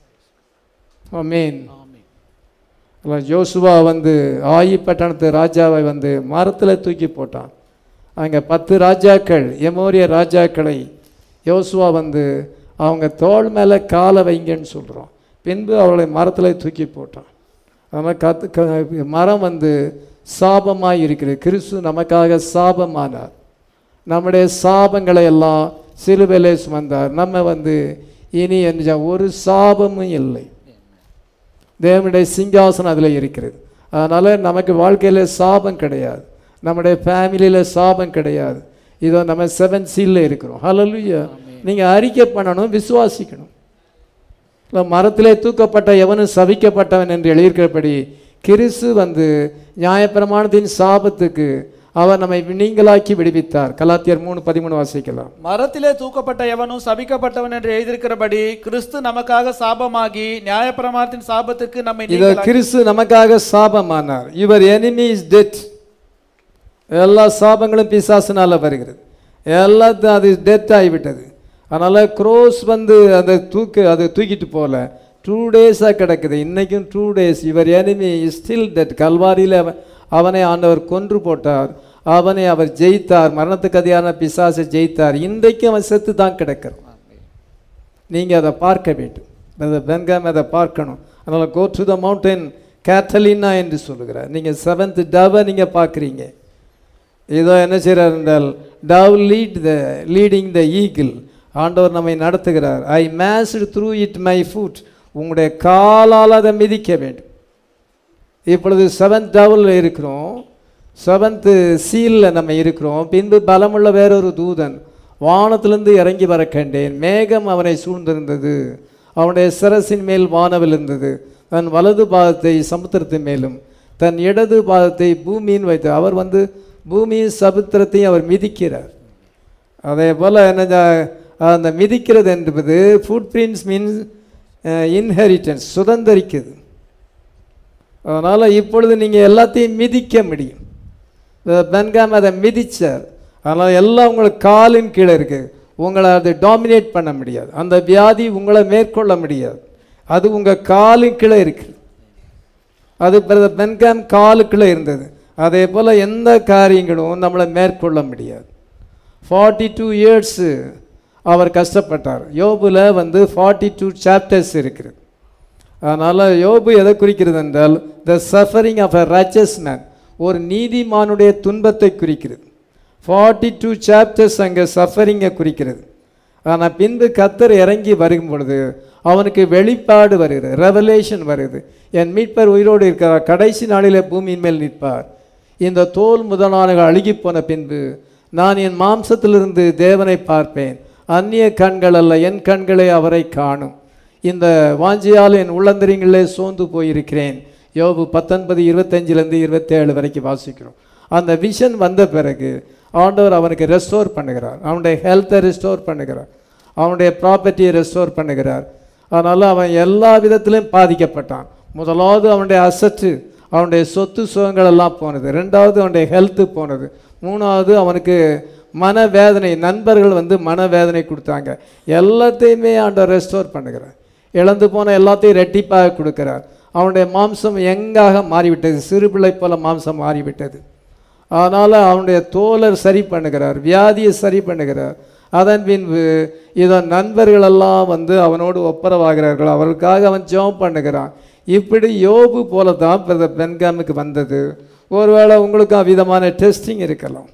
ஆமென் ஆமென் அல்ல ஜோசுவா வந்து ஆயி பட்டணத்து ராஜாவை வந்து மரத்தில் தூக்கி போட்டான் அங்கே பத்து ராஜாக்கள் எமோரிய ராஜாக்களை யோசுவா வந்து அவங்க தோள் மேலே காலை வைங்கன்னு சொல்கிறோம் பின்பு அவளை மரத்தில் தூக்கி போட்டான் அதனால் கத்து க- மரம் வந்து சாபமாக இருக்கிறது கிறிஸ்து நமக்காக சாபமானார் நம்முடைய சாபங்களை எல்லாம் சிலுவையிலே சுமந்தார் நம்ம வந்து இனி என்ன ஒரு சாபமும் இல்லை தேவனுடைய சிங்காசனம் அதில் இருக்கிறது அதனால் நமக்கு வாழ்க்கையில் சாபம் கிடையாது நம்முடைய ஃபேமிலியில் சாபம் கிடையாது இதோ நம்ம செவன் சீலில் இருக்கிறோம் ஹalleluya நீங்கள் அறிக்கை பண்ணணும் விசுவாசிக்கணும் இல்லை மரத்திலே தூக்கப்பட்ட எவனும் சபிக்கப்பட்டவன் என்று எழுதியிருக்கிறபடி கிறிஸ்து வந்து நியாயப்பிரமாணத்தின் சாபத்துக்கு அவர் நம்மை நீங்களாக்கி விடுவித்தார் கலாத்தியர் மூணு பதிமூணு வாசிக்கலாம் மரத்திலே தூக்கப்பட்ட எவனும் சபிக்கப்பட்டவன் என்று எழுதியிருக்கிறபடி கிறிஸ்து நமக்காக சாபமாகி நியாயப்பிரமாணத்தின் சாபத்திற்கு நம்மை இத நீங்களாக்கி- கிறிஸ்து நமக்காக சாபமானார் இவர் enemy is dead எல்லா சாபங்களும் பிசாசுனால வருகிறது எல்லாத்தையும் அது டெத் ஆகிவிட்டது அதனால க்ரோஸ் வந்து அந்த தூக்கு அதை தூக்கிட்டு போகல டூ டேஸாக கிடக்குது இன்னைக்கும் டூ டேஸ் இவர் enemy is still dead கல்வாரியில் அவன் அவனை ஆண்டவர் கொன்று போட்டார் அவனை அவர் ஜெயித்தார் மரணத்துக்கு அதிகார பிசாசை ஜெயித்தார் இன்றைக்கும் அவன் செத்து தான் கிடக்கிறான் நீங்கள் அதை பார்க்க வேண்டும் அதை பென்காம் அதை பார்க்கணும் அதனால் கோ டு த மவுண்டன் கேட்டலினா என்று சொல்லுகிறார் நீங்கள் செவன்த் டவை நீங்கள் பார்க்குறீங்க இதோ என்ன செய்கிறார் என்றால் dove lead the leading the eagle ஆண்டவர் நம்மை நடத்துகிறார் I mashed through it my foot உங்களுடைய காலால் அதை மிதிக்க வேண்டும் இப்பொழுது செவன்த் டவுல் இருக்கிறோம் செவன்த்து சீலில் நம்ம இருக்கிறோம் பின்பு பலமுள்ள வேறொரு தூதன் வானத்திலிருந்து இறங்கி வர கண்டேன் மேகம் அவனை சூழ்ந்திருந்தது அவனுடைய சிரசின் மேல் வானவில் இருந்தது தன் வலது பாதத்தை சமுத்திரத்தின் மேலும் தன் இடது பாதத்தை பூமியின் வைத்து அவர் வந்து பூமியின் சமுத்திரத்தையும் அவர் மிதிக்கிறார் அதே போல் என்ன ஜா- அந்த மிதிக்கிறது என்பது ஃபுட் பிரிண்ட்ஸ் மீன்ஸ் இன்ஹெரிட்டன்ஸ் சுதந்தரிக்குது அதனால் இப்பொழுது நீங்கள் எல்லாத்தையும் மிதிக்க முடியும் பென்காம் அதை மிதிச்சார் அதனால் எல்லாம் உங்களுக்கு காலின் கீழே இருக்குது உங்களை அதை டாமினேட் பண்ண முடியாது அந்த வியாதி உங்களை மேற்கொள்ள முடியாது அது உங்கள் காலின் கீழே இருக்குது அது பிரதர் பென்காம் காலுக்குள்ளே இருந்தது அதே போல் எந்த காரியங்களும் நம்மளை மேற்கொள்ள முடியாது ஃபார்ட்டி டூ இயர்ஸு அவர் கஷ்டப்பட்டார் யோபுல வந்து ஃபார்ட்டி டூ சாப்டர்ஸ் இருக்குது அதனால் யோபு எதை குறிக்கிறது என்றால் the suffering of a righteous man ஒரு நீதிமானுடைய துன்பத்தை குறிக்கிறது ஃபார்ட்டி டூ சாப்டர்ஸ் அங்கே சஃபரிங்கை குறிக்கிறது ஆனால் பின்பு கத்தர் இறங்கி வரும் பொழுது அவனுக்கு வெளிப்பாடு வருகிறது ரெவலேஷன் வருது என் மீட்பர் உயிரோடு இருக்கிறார் கடைசி நாளிலே பூமியின் மேல் நிற்பார் இந்த தோல் முதலானகள் அழுகி போன பின்பு நான் என் மாம்சத்திலிருந்து தேவனை பார்ப்பேன் அந்நிய கண்கள் அல்ல என் கண்களே அவரை காணும் இந்த வாஞ்சியால் என் உள்ளந்தரியங்களே சோர்ந்து போயிருக்கிறேன் யோபு பத்தொன்பது இருபத்தஞ்சிலேருந்து இருபத்தேழு வரைக்கும் வாசிக்கிறோம் அந்த விஷன் வந்த பிறகு ஆண்டவர் அவனுக்கு ரெஸ்டோர் பண்ணுகிறார் அவனுடைய ஹெல்த்தை ரெஸ்டோர் பண்ணுகிறார் அவனுடைய ப்ராப்பர்ட்டியை ரெஸ்டோர் பண்ணுகிறார் அதனால் அவன் எல்லா விதத்திலும் பாதிக்கப்பட்டான் முதலாவது அவனுடைய அசட்டு அவனுடைய சொத்து சுகங்கள் எல்லாம் போனது ரெண்டாவது அவனுடைய ஹெல்த்து போனது மூணாவது அவனுக்கு மனவேதனை நண்பர்கள் வந்து மனவேதனை கொடுத்தாங்க எல்லாத்தையுமே ஆண்டவர் ரெஸ்டோர் பண்ணுகிறார் இழந்து போன எல்லாத்தையும் ரெட்டிப்பாக கொடுக்கிறார் அவனுடைய மாம்சம் எங்காக மாறிவிட்டது சிறு பிள்ளை போல மாம்சம் மாறிவிட்டது அதனால் அவனுடைய தோலர் சரி பண்ணுகிறார் வியாதியை சரி பண்ணுகிறார் அதன் பின்பு இதன் நண்பர்களெல்லாம் வந்து அவனோடு ஒப்பரவாகிறார்கள் அவர்களுக்காக அவன் ஜெபம் பண்ணுகிறான் இப்படி யோபு போல தான் பிரதர் பென்காமுக்கு வந்தது ஒருவேளை உங்களுக்கு அவ்விதமான டெஸ்டிங் இருக்கலாம்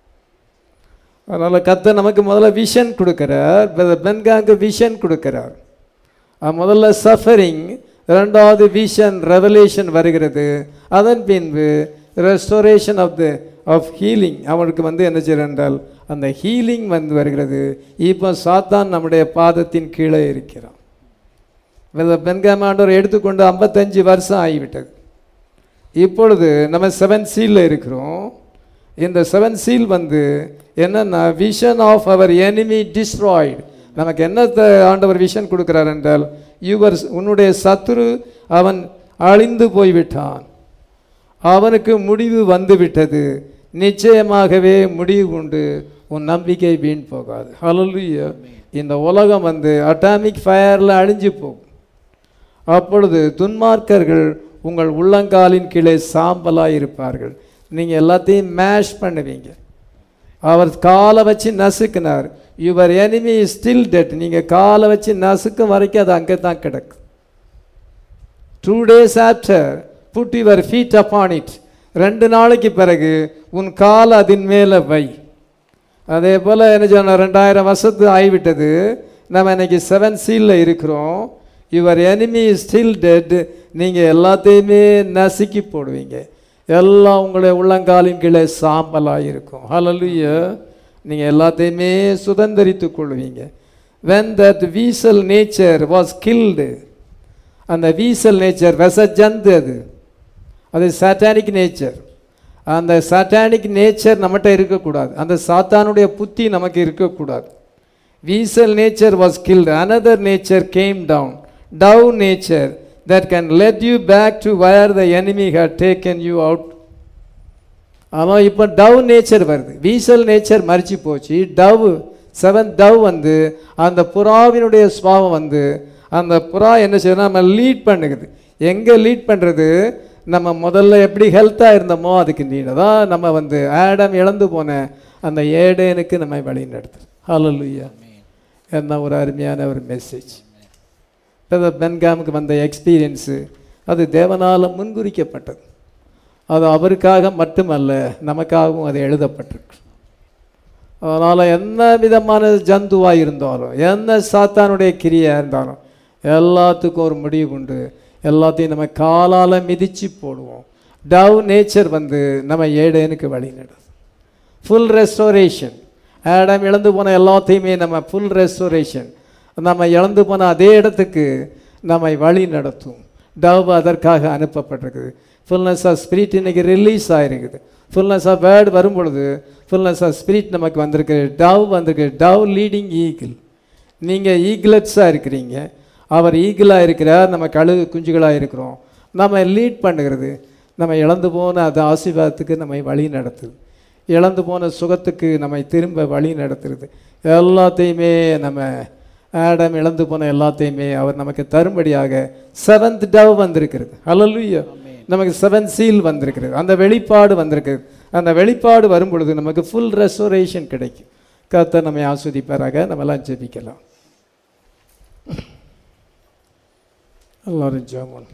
அதனால் கத்த நமக்கு முதல்ல விஷன் கொடுக்கிறார் பிரதர் பென்காமுக்கு விஷன் கொடுக்கிறார் அஹ் முதல்ல சஃபரிங் ரெண்டாவது விஷன் ரெவலேஷன் வருகிறது அதன் பின்பு restoration of the of healing அவனுக்கு வந்து என்ன செய்யற என்றால் அந்த ஹீலிங் வந்து வருகிறது இப்போ சாத்தான் நம்முடைய பாதத்தின் கீழே இருக்கிறான் பென்காம் ஆண்டவர் எடுத்துக்கொண்டு ஐம்பத்தஞ்சு வருஷம் ஆகிவிட்டது இப்பொழுது நம்ம செவன் சீலில் இருக்கிறோம் இந்த செவன் சீல் வந்து என்னன்னா விஷன் ஆஃப் அவர் enemy destroyed நமக்கு என்ன த- ஆண்டவர் விஷன் கொடுக்கிறார் என்றால் யுவர் உன்னுடைய சத்துரு அவன் அழிந்து போய்விட்டான் அவனுக்கு முடிவு வந்து விட்டது நிச்சயமாகவே முடிவு உண்டு உன் நம்பிக்கை வீண் போகாது ஹalleluya இந்த உலகம் வந்து அட்டாமிக் ஃபயரில் அழிஞ்சு போகும் அப்பொழுது துன்மார்க்கர்கள் உங்கள் உள்ளங்காலின் கீழே சாம்பலாக இருப்பார்கள் நீங்கள் எல்லாத்தையும் மேஷ் பண்ணுவீங்க அவர் காலை வச்சு நசுக்கினார் your enemy is still dead நீங்கள் காலை வச்சு நசுக்கும் வரைக்கும் அது அங்கே தான் கிடக்கு two days after put your feet upon it ரெண்டு நாளைக்கு பிறகு உன் கால் அதன் மேலே வை அதே போல் என்ன சொன்ன ரெண்டாயிரம் வருஷத்து ஆகிவிட்டது நம்ம இன்னைக்கு செவன் சீலில் இருக்கிறோம் your enemy is still dead நீங்கள் எல்லாத்தையுமே நசுக்கி போடுவீங்க எல்லாம் உங்களுடைய உள்ளங்காலின் கீழே சாம்பலாக இருக்கும் ஹalleluya நீங்கள் எல்லாத்தையுமே சுதந்தரித்து கொள்வீங்க when that weasel nature was killed அந்த வீசல் நேச்சர் விச ஜந்து அது அது சாட்டானிக் நேச்சர் அந்த சாட்டானிக் நேச்சர் நம்மகிட்ட இருக்கக்கூடாது அந்த சாத்தானுடைய புத்தி நமக்கு இருக்கக்கூடாது weasel nature was killed another nature came down dove nature that can let you back to where the enemy had taken you out ஆனால் இப்போ டவ் நேச்சர் வருது வீசல் நேச்சர் மறிச்சு போச்சு டவ் செவன் டவ் வந்து அந்த புறாவினுடைய சுபாவம் வந்து அந்த புறா என்ன செய்யுதுன்னா நம்ம லீட் பண்ணுகுது எங்கே லீட் பண்ணுறது நம்ம முதல்ல எப்படி ஹெல்த்தாக இருந்தோமோ அதுக்கு நீட தான் நம்ம வந்து ஆடம் இழந்து போன அந்த ஏடேனுக்கு நம்ம வழி நடத்துது ஹalleluya என்ன ஒரு அருமையான ஒரு மெசேஜ் இப்போ பென்காமுக்கு வந்த எக்ஸ்பீரியன்ஸு அது தேவனால் முன்குறிக்கப்பட்டது அது அவருக்காக மட்டுமல்ல நமக்காகவும் அது எழுதப்பட்டிருக்கு அதனால் என்ன விதமான ஜந்துவாக இருந்தாலும் என்ன சாத்தானுடைய கிரியாக இருந்தாலும் எல்லாத்துக்கும் ஒரு முடிவு உண்டு எல்லாத்தையும் நம்ம காலால் மிதித்து போடுவோம் டவ் நேச்சர் வந்து நம்ம ஏடேனுக்கு வழி நடுது ஃபுல் ரெஸ்டோரேஷன் ஆடம் இழந்து போன எல்லாத்தையுமே நம்ம ஃபுல் ரெஸ்டோரேஷன் நம்ம இழந்து போன அதே இடத்துக்கு நம்மை வழி நடத்தும் டவ் அதற்காக அனுப்பப்பட்டிருக்குது ஃபுல்னஸ் ஆஃப் ஸ்பிரிட் இன்னைக்கு ரிலீஸ் ஆகிருக்குது ஃபுல்னஸ் ஆஃப் வேர்டு வரும் பொழுது ஃபுல்னஸ் ஆஃப் ஸ்பிரிட் நமக்கு வந்திருக்கு டவ் வந்திருக்கு டவ் லீடிங் ஈகிள் நீங்கள் ஈகிளட்ஸாக இருக்கிறீங்க அவர் ஈகிளாக இருக்கிறார் நம்ம கழுகு குஞ்சுகளாக இருக்கிறோம் நம்ம லீட் பண்ணுகிறது நம்ம இழந்து போன அந்த ஆசீர்வாதத்துக்கு நம்மை வழி நடத்துது இழந்து போன சுகத்துக்கு நம்மை திரும்ப வழி நடத்துறது எல்லாத்தையுமே நம்ம ஆடம் இழந்து போன எல்லாத்தையுமே அவர் நமக்கு தரும்படியாக செவன்த் டவ் வந்திருக்கிறது ஹalleluya நமக்கு செவன் சீல் வந்திருக்கிறது அந்த வெளிப்பாடு வந்திருக்கிறது அந்த வெளிப்பாடு வரும் பொழுது நமக்கு ஃபுல் ரெஸ்டோரேஷன் கிடைக்கும் கர்த்தர் நம்மை ஆஸ்வதிப்பாராக நம்மலாம் ஜெபிக்கலாம் எல்லாரும் ஜெபம்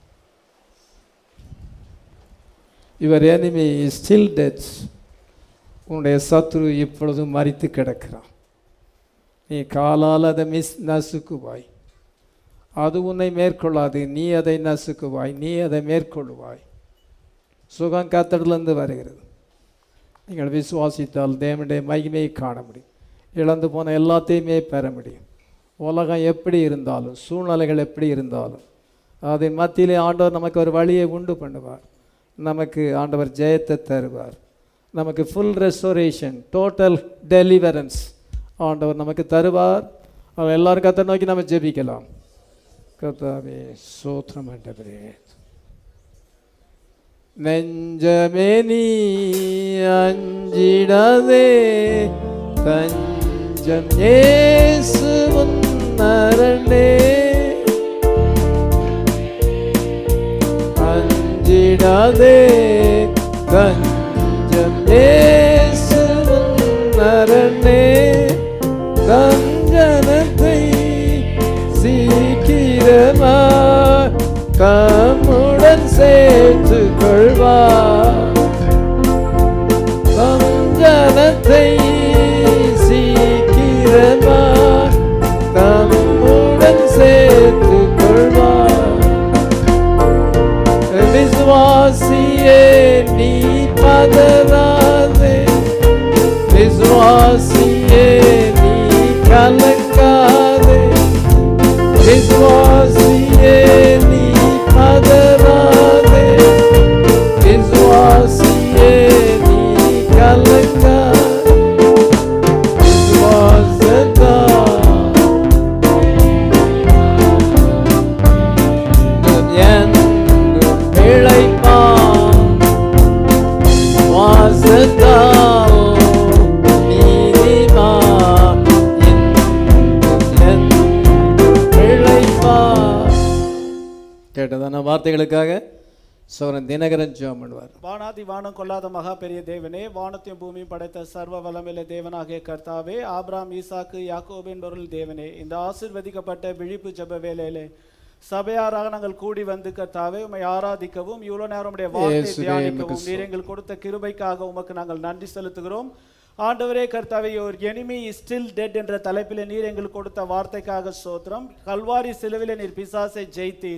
your enemy is still dead உன்னுடைய சத்ரு இப்பொழுதும் மறித்து கிடக்கிறான் நீ காலால் அதை மிஸ் நசுக்குவாய் அது உன்னை மேற்கொள்ளாது நீ அதை நசுக்குவாய் நீ அதை மேற்கொள்ளுவாய் சுகம் கத்தடிலிருந்து வருகிறது நீங்கள் விசுவாசித்தால் தேவனுடைய மகிமையை காண முடியும் இழந்து போன எல்லாத்தையுமே பெற முடியும் உலகம் எப்படி இருந்தாலும் சூழ்நிலைகள் எப்படி இருந்தாலும் அதன் மத்தியிலே ஆண்டவர் நமக்கு ஒரு வழியை உண்டு பண்ணுவார் நமக்கு ஆண்டவர் ஜெயத்தை தருவார் நமக்கு ஃபுல் ரெஸ்டோரேஷன் டோட்டல் டெலிவரன்ஸ் ஆண்டவர் நமக்கு தருவார் அவர் எல்லாரும் கத்தை நோக்கி நம்ம ஜெபிக்கலாம் கர்த்தாவே சோத்திரம் ஆண்டவரே நெஞ்சமே நீ அஞ்சிடாதே தஞ்சம் ஏசு முன்னரண்டே அஞ்சிடாதே தஞ்சம் ஏசு முன்னரண்டே தஞ்சனத்தை சீக்கிரமா தம்முடன் சேர்த்து கொள்வார் சஞ்சனத்தை சீக்கிரமா தம்முடன் சேர்த்து கொள்வார் விசுவாசியே நீ பதறாதே விசுவாசியே நீ கலங்காதே விசுவாசியே நீ பதறாதே விசுவாசியே நீ கலங்காதே விசுவாசத்தா என்றும் பிழைப்பான் வாசத்தால் நீதிமான் என்றும் என்றும் பிழைப்பான் கேட்டதான வார்த்தைகளுக்காக சோரன் தினகரன் ஜோம் பண்ணுவார் வானாதி வானம் கொள்ளாத மகா பெரிய தேவனே வானத்தையும் பூமியும் படைத்த சர்வ வல்லமையுள்ள தேவனாகிய கர்த்தாவே ஆபிராம் ஈசாக்கு யாக்கோபு என்பவர்கள் தேவனே இந்த ஆசீர்வதிக்கப்பட்ட விழிப்பு ஜெப வேலையிலே சபையாராக நாங்கள் கூடி வந்து கர்த்தாவே உம்மை ஆராதிக்கவும் இவ்வளவு நேரம் உடைய வார்த்தை இயேசுவே, தியானிக்கவும் உமக்கு நீர் எங்கள் கொடுத்த கிருபைக்காக உமக்கு நாங்கள் நன்றி செலுத்துகிறோம் ஆண்டவரே கர்த்தாவே ஒரு enemy is still dead என்ற தலைப்பிலே நீர் எங்களுக்கு கொடுத்த வார்த்தைக்காக சோத்திரம் கல்வாரி சிலுவிலே நீர் பிசாசை ஜெயித்தீர்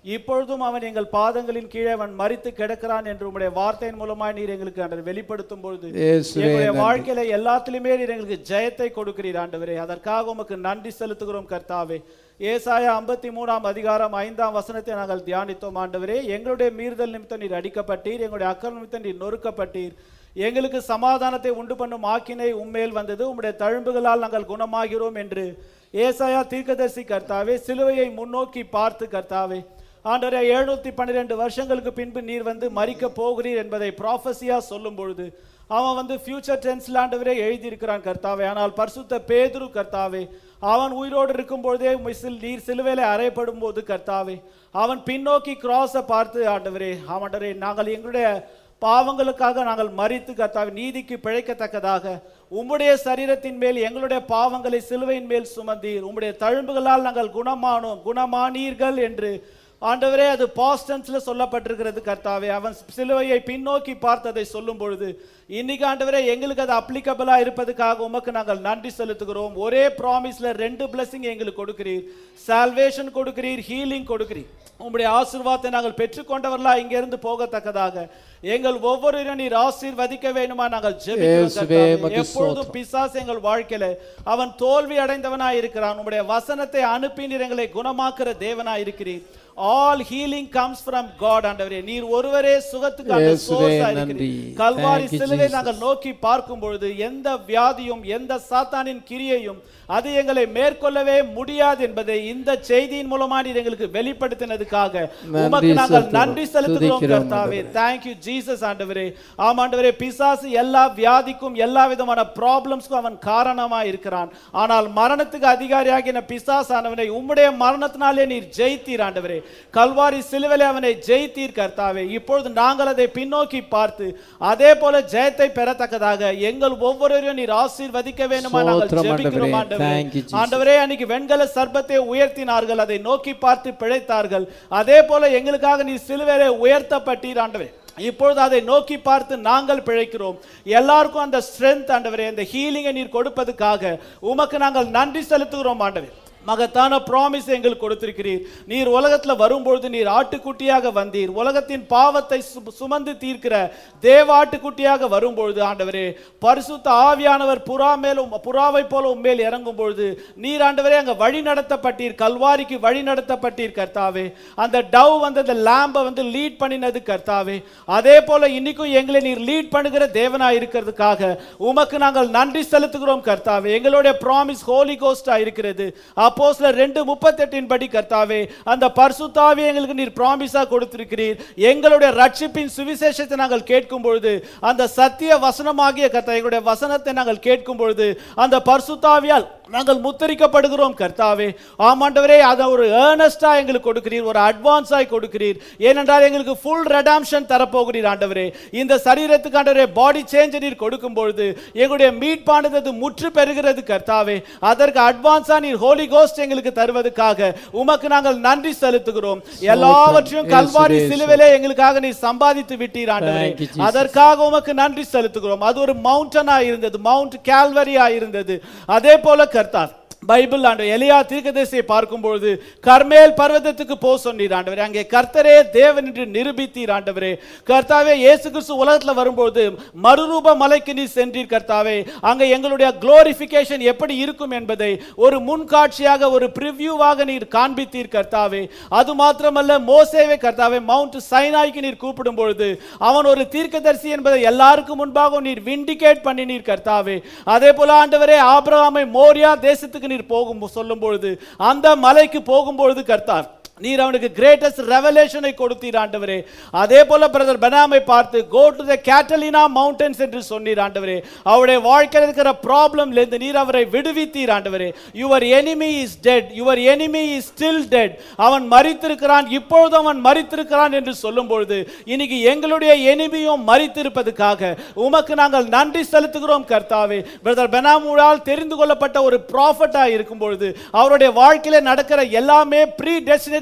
இப்பொழுதும் அவன் எங்கள் பாதங்களின் கீழே அவன் மரித்து கிடக்கிறான் என்று உம்முடைய வார்த்தையின் மூலமாய் நீர் எங்களுக்கு ஆண்டவர் வெளிப்படுத்தும் பொழுது இயேசுவே எங்களுடைய நன்றி. வாழ்க்கையில எல்லாத்திலுமே நீர் எங்களுக்கு ஜெயத்தை கொடுக்கிறீர் ஆண்டவரே அதற்காக உமக்கு நன்றி செலுத்துகிறோம் கர்த்தாவே ஏசாயா ஐம்பத்தி மூணாம் அதிகாரம் ஐந்தாம் வசனத்தை நாங்கள் தியானித்தோம் ஆண்டவரே எங்களுடைய மீறுதல் நிமித்தம் நீர் அடிக்கப்பட்டீர் எங்களுடைய அக்கறை நிமித்தம் நீர் நொறுக்கப்பட்டீர் எங்களுக்கு சமாதானத்தை உண்டு பண்ணும் ஆக்கினை உம்மேல் வந்தது உம்முடைய தழும்புகளால் நாங்கள் குணமாகிறோம் என்று ஏசாயா தீர்க்கதரிசி கர்த்தாவே சிலுவையை முன்னோக்கி பார்த்து கர்த்தாவே ஆண்டவரே எழுநூத்தி பன்னிரெண்டு வருஷங்களுக்கு பின்பு நீர் வந்து மறிக்க போகிறீர் என்பதை ப்ராஃபஸியா சொல்லும் பொழுது அவன் வந்து ஃபியூச்சர் டென்ஸ்ல ஆண்டவரே எழுதியிருக்கிறான் கர்த்தாவே ஆனால் பரிசுத்த பேதுரு கர்த்தாவே அவன் உயிரோடு இருக்கும் பொழுதே மிசில் நீர் சிலுவையில அறையப்படும் போது கர்த்தாவே அவன் பின்னோக்கி கிராஸை பார்த்து ஆண்டவரே ஆமாண்டவரே நாங்கள் எங்களுடைய பாவங்களுக்காக நாங்கள் மறித்து கர்த்தாவே நீதிக்கு பிழைக்கத்தக்கதாக உம்முடைய சரீரத்தின் மேல் எங்களுடைய பாவங்களை சிலுவையின் மேல் சுமந்தீர் உம்முடைய தழும்புகளால் நாங்கள் குணமானோம் குணமானீர்கள் என்று ஆண்டவரே அது பாஸ்டன்ஸ்ல சொல்லப்பட்டிருக்கிறது கர்த்தாவே அவன் சிலுவையை பின்னோக்கி பார்த்ததை சொல்லும் பொழுது இன்னைக்கு ஆண்டவரே எங்களுக்கு அது அப்ளிகபிளா இருப்பதுக்காக உமக்கு நாங்கள் நன்றி செலுத்துகிறோம் ஒரே ப்ராமிஸ்ல ரெண்டு blessing எங்களுக்கு கொடுக்கிறீர் சால்வேஷன் கொடுக்கிறீர் ஹீலிங் கொடுக்கிறீர் உம்முடைய ஆசீர்வாதத்தை நாங்கள் பெற்றுக்கொண்டவர்களா இங்கிருந்து போகத்தக்கதாக எங்கள் ஒவ்வொருவரும் நீர் ஆசீர்வதிக்க வேண்டுமா நாங்கள் ஜெபிக்கிறோம் இயேசுவே, கர்த்தாவே. உமக்கு எப்பொழுதும் பிசாசு எங்கள் வாழ்க்கையில அவன் தோல்வி அடைந்தவனாய் இருக்கிறான் உம்முடைய வசனத்தை அனுப்பி நீர் எங்களை குணமாக்குற தேவனாய் இருக்கிறீர் all healing comes from God ஆண்டவரே நீர் ஒருவரே சுகத்துக்கான இயேசுவே, source ஆ நன்றி. இருக்கிறீர் கல்வாரி Thank you, சிலுவை Jesus. நாங்கள் நோக்கி பார்க்கும் பொழுது எந்த வியாதியும் எந்த சாத்தானின் கிரியையும் அது எங்களை மேற்கொள்ளவே முடியாது என்பதை இந்த செய்தியின் மூலமா நீர் எங்களுக்கு வெளிப்படுத்தினதுக்காக நன்றி உமக்கு நாங்கள் செலுத்துகிறோம். நன்றி செலுத்துகிறோம் துதிக்கிறோம் கர்த்தாவே தேங்க்யூ ஜீசஸ் ஆண்டவரே ஆம் ஆண்டவரே பிசாசு எல்லா வியாதிக்கும் எல்லா விதமான ப்ராப்ளம்ஸ்க்கும் அவன் காரணமா இருக்கிறான் ஆனால் மரணத்துக்கு அதிகாரியாகின பிசாஸ் ஆனவனை உம்முடைய மரணத்தினாலே நீர் ஜெயித்தீர் ஆண்டவரே கல்வாரி சிலுவையிலே அவனை ஜெயித்தீர் கர்த்தாவே இப்பொழுது நாங்கள் அதை பின்னோக்கி பார்த்து அதே போல ஜெயத்தை பெறத்தக்கதாக எங்கள் ஒவ்வொருவரையும் நீர் ஆசீர்வதிக்க வேண்டுமா நாங்கள் ஸ்தோத்திரம் ஜெபிக்கிறோம் ஆண்டவரே. ஆண்டவரே Thank you, Jesus. ஆண்டவரே அன்னைக்கு வெண்கல சர்பத்தை உயர்த்தினார்கள் அதை நோக்கி பார்த்து பிழைத்தார்கள் அதே போல எங்களுக்காக நீ சிலுவையிலே உயர்த்தப்பட்டீர் ஆண்டவரே இப்பொழுது அதை நோக்கி பார்த்து நாங்கள் பிழைக்கிறோம் எல்லாருக்கும் அந்த ஸ்ட்ரென்த் ஆண்டவரே அந்த ஹீலிங்கை நீர் கொடுப்பதுக்காக உமக்கு நாங்கள் நன்றி செலுத்துகிறோம் ஆண்டவரே மகத்தான ப்ராமிஸ் எங்களுக்கு கொடுத்திருக்கிறீர் நீர் உலகத்துல வரும்பொழுது நீர் ஆட்டுக்குட்டியாக வந்தீர் உலகத்தின் பாவத்தை சு- சுமந்து தீர்க்கிற தேவ ஆட்டுக்குட்டியாக வரும்பொழுது ஆண்டவரே பரிசுத்த ஆவியானவர் புறா மேல் உம்- புறாவை போல உம்மேல் இறங்கும் பொழுது நீர் ஆண்டவரே அங்க வழி நடத்தப்பட்டீர் கல்வாரிக்கு வழி நடத்தப்பட்டீர் கர்த்தாவே அந்த டவ் வந்து அந்த லேம்பை வந்து லீட் பண்ணினது கர்த்தாவே அதே போல இன்னைக்கும் எங்களை நீர் லீட் பண்ணுகிற தேவனாய் இருக்கிறதுக்காக உமக்கு நாங்கள் நன்றி செலுத்துகிறோம் கர்த்தாவே எங்களுடைய ப்ராமிஸ் ஹோலி கோஸ்டா இருக்கிறது அப்போஸ்ல ரெண்டு முப்பத்தெட்டின் படி கர்த்தாவே அந்த பரிசுத்தாவே எங்களுக்கு நீர் ப்ராமிஸா கொடுத்திருக்கிறீர் எங்களுடைய ரட்சிப்பின் சுவிசேஷத்தை நாங்கள் கேட்கும் பொழுது அந்த சத்திய வசனமாகிய கர்த்தா எங்களுடைய வசனத்தை நாங்கள் கேட்கும் பொழுது அந்த பரிசுத்தாவியால் நாங்கள் முத்தரிக்கப்படுகிறோம் கர்த்தாவே ஆமாண்டவரே அதை ஒரு ஏர்னஸ்டா எங்களுக்கு கொடுக்கிறீர் ஒரு அட்வான்ஸாய் கொடுக்கிறீர் ஏனென்றால் எங்களுக்கு ஃபுல் ரெடாம்ஷன் தரப்போகிறீர் ஆண்டவரே இந்த சரீரத்துக்கு ஆண்டவரே பாடி சேஞ்ச் நீர் கொடுக்கும் பொழுது எங்களுடைய மீட்பானது அது முற்று பெறுகிறது கர்த்தாவே அதற்கு அட்வான்ஸா நீர் ஹோலி கோஸ்ட் எங்களுக்கு தருவதற்காக உமக்கு நாங்கள் நன்றி செலுத்துகிறோம் எல்லாவற்றையும் கல்வாரி இயேசுவே, சிலுவிலே எங்களுக்காக நீ சம்பாதித்து விட்டீர் ஆண்டவரே Thank you, Jesus. அதற்காக உமக்கு நன்றி செலுத்துகிறோம் அது ஒரு மவுண்டனா இருந்தது மவுண்ட் கால்வரியா இருந்தது அதே போல கர்த்தார் பைபிள் ஆண்டு எலியா தீர்க்கதரிசியை பார்க்கும்பொழுது கர்மேல் பர்வதத்துக்கு போ சொன்னீர் ஆண்டவரே அங்கே கர்த்தரே தேவன் என்று நிரூபித்தீர் ஆண்டவரே கர்த்தாவே இயேசு கிறிஸ்து உலகத்துல வரும்போது மறுரூப மலைக்கு நீ சென்றீர் கர்த்தாவே அங்க எங்களுடைய குளோரிஃபிகேஷன் எப்படி இருக்கும் என்பதை ஒரு முன்காட்சியாக ஒரு ப்ரிவ்யூவாக நீர் காண்பித்தீர் கர்த்தாவே அது மாத்திரமல்ல மோசேவே கர்த்தாவே மவுண்ட் சைனாய்க்கு நீர் கூப்பிடும் பொழுது அவன் ஒரு தீர்க்கதரிசி என்பதை எல்லாருக்கும் முன்பாக நீர் விண்டிகேட் பண்ணினீர் கர்த்தாவே அதே போல ஆண்டவரே ஆபிரகாமை மோரியா தேசத்துக்கு நீர் போகும் சொல்லும் பொழுது அந்த மலைக்கு போகும்பொழுது கர்த்தார் நீர் அவனுக்கு கிரேட்டஸ்ட் ரெவலேஷனை கொடுத்தீர் ஆண்டவரே அதே போல பிரதர் பெனாமை பார்த்து கோ டு த கேட்டலினா மவுண்டன்ஸ் என்று சொன்னீர் ஆண்டவரே அவருடைய வாழ்க்கையில் இருக்கிற ப்ராப்ளம்ல இருந்து நீர் அவரை விடுவித்தீர் ஆண்டவரே your enemy is dead your enemy is still dead அவன் மரித்திருக்கிறான் இப்பொழுது அவன் மரித்திருக்கிறான் என்று சொல்லும் பொழுது இன்னைக்கு எங்களுடைய எனிமியும் மரித்திருப்பதுக்காக உமக்கு நாங்கள் நன்றி செலுத்துகிறோம் கர்த்தாவே பிரதர் பெனாமூடால் தெரிந்து கொள்ளப்பட்ட ஒரு ப்ராஃபட்டா இருக்கும் பொழுது அவருடைய வாழ்க்கையில நடக்கிற எல்லாமே ப்ரீ டெஸ்டினேட்டட்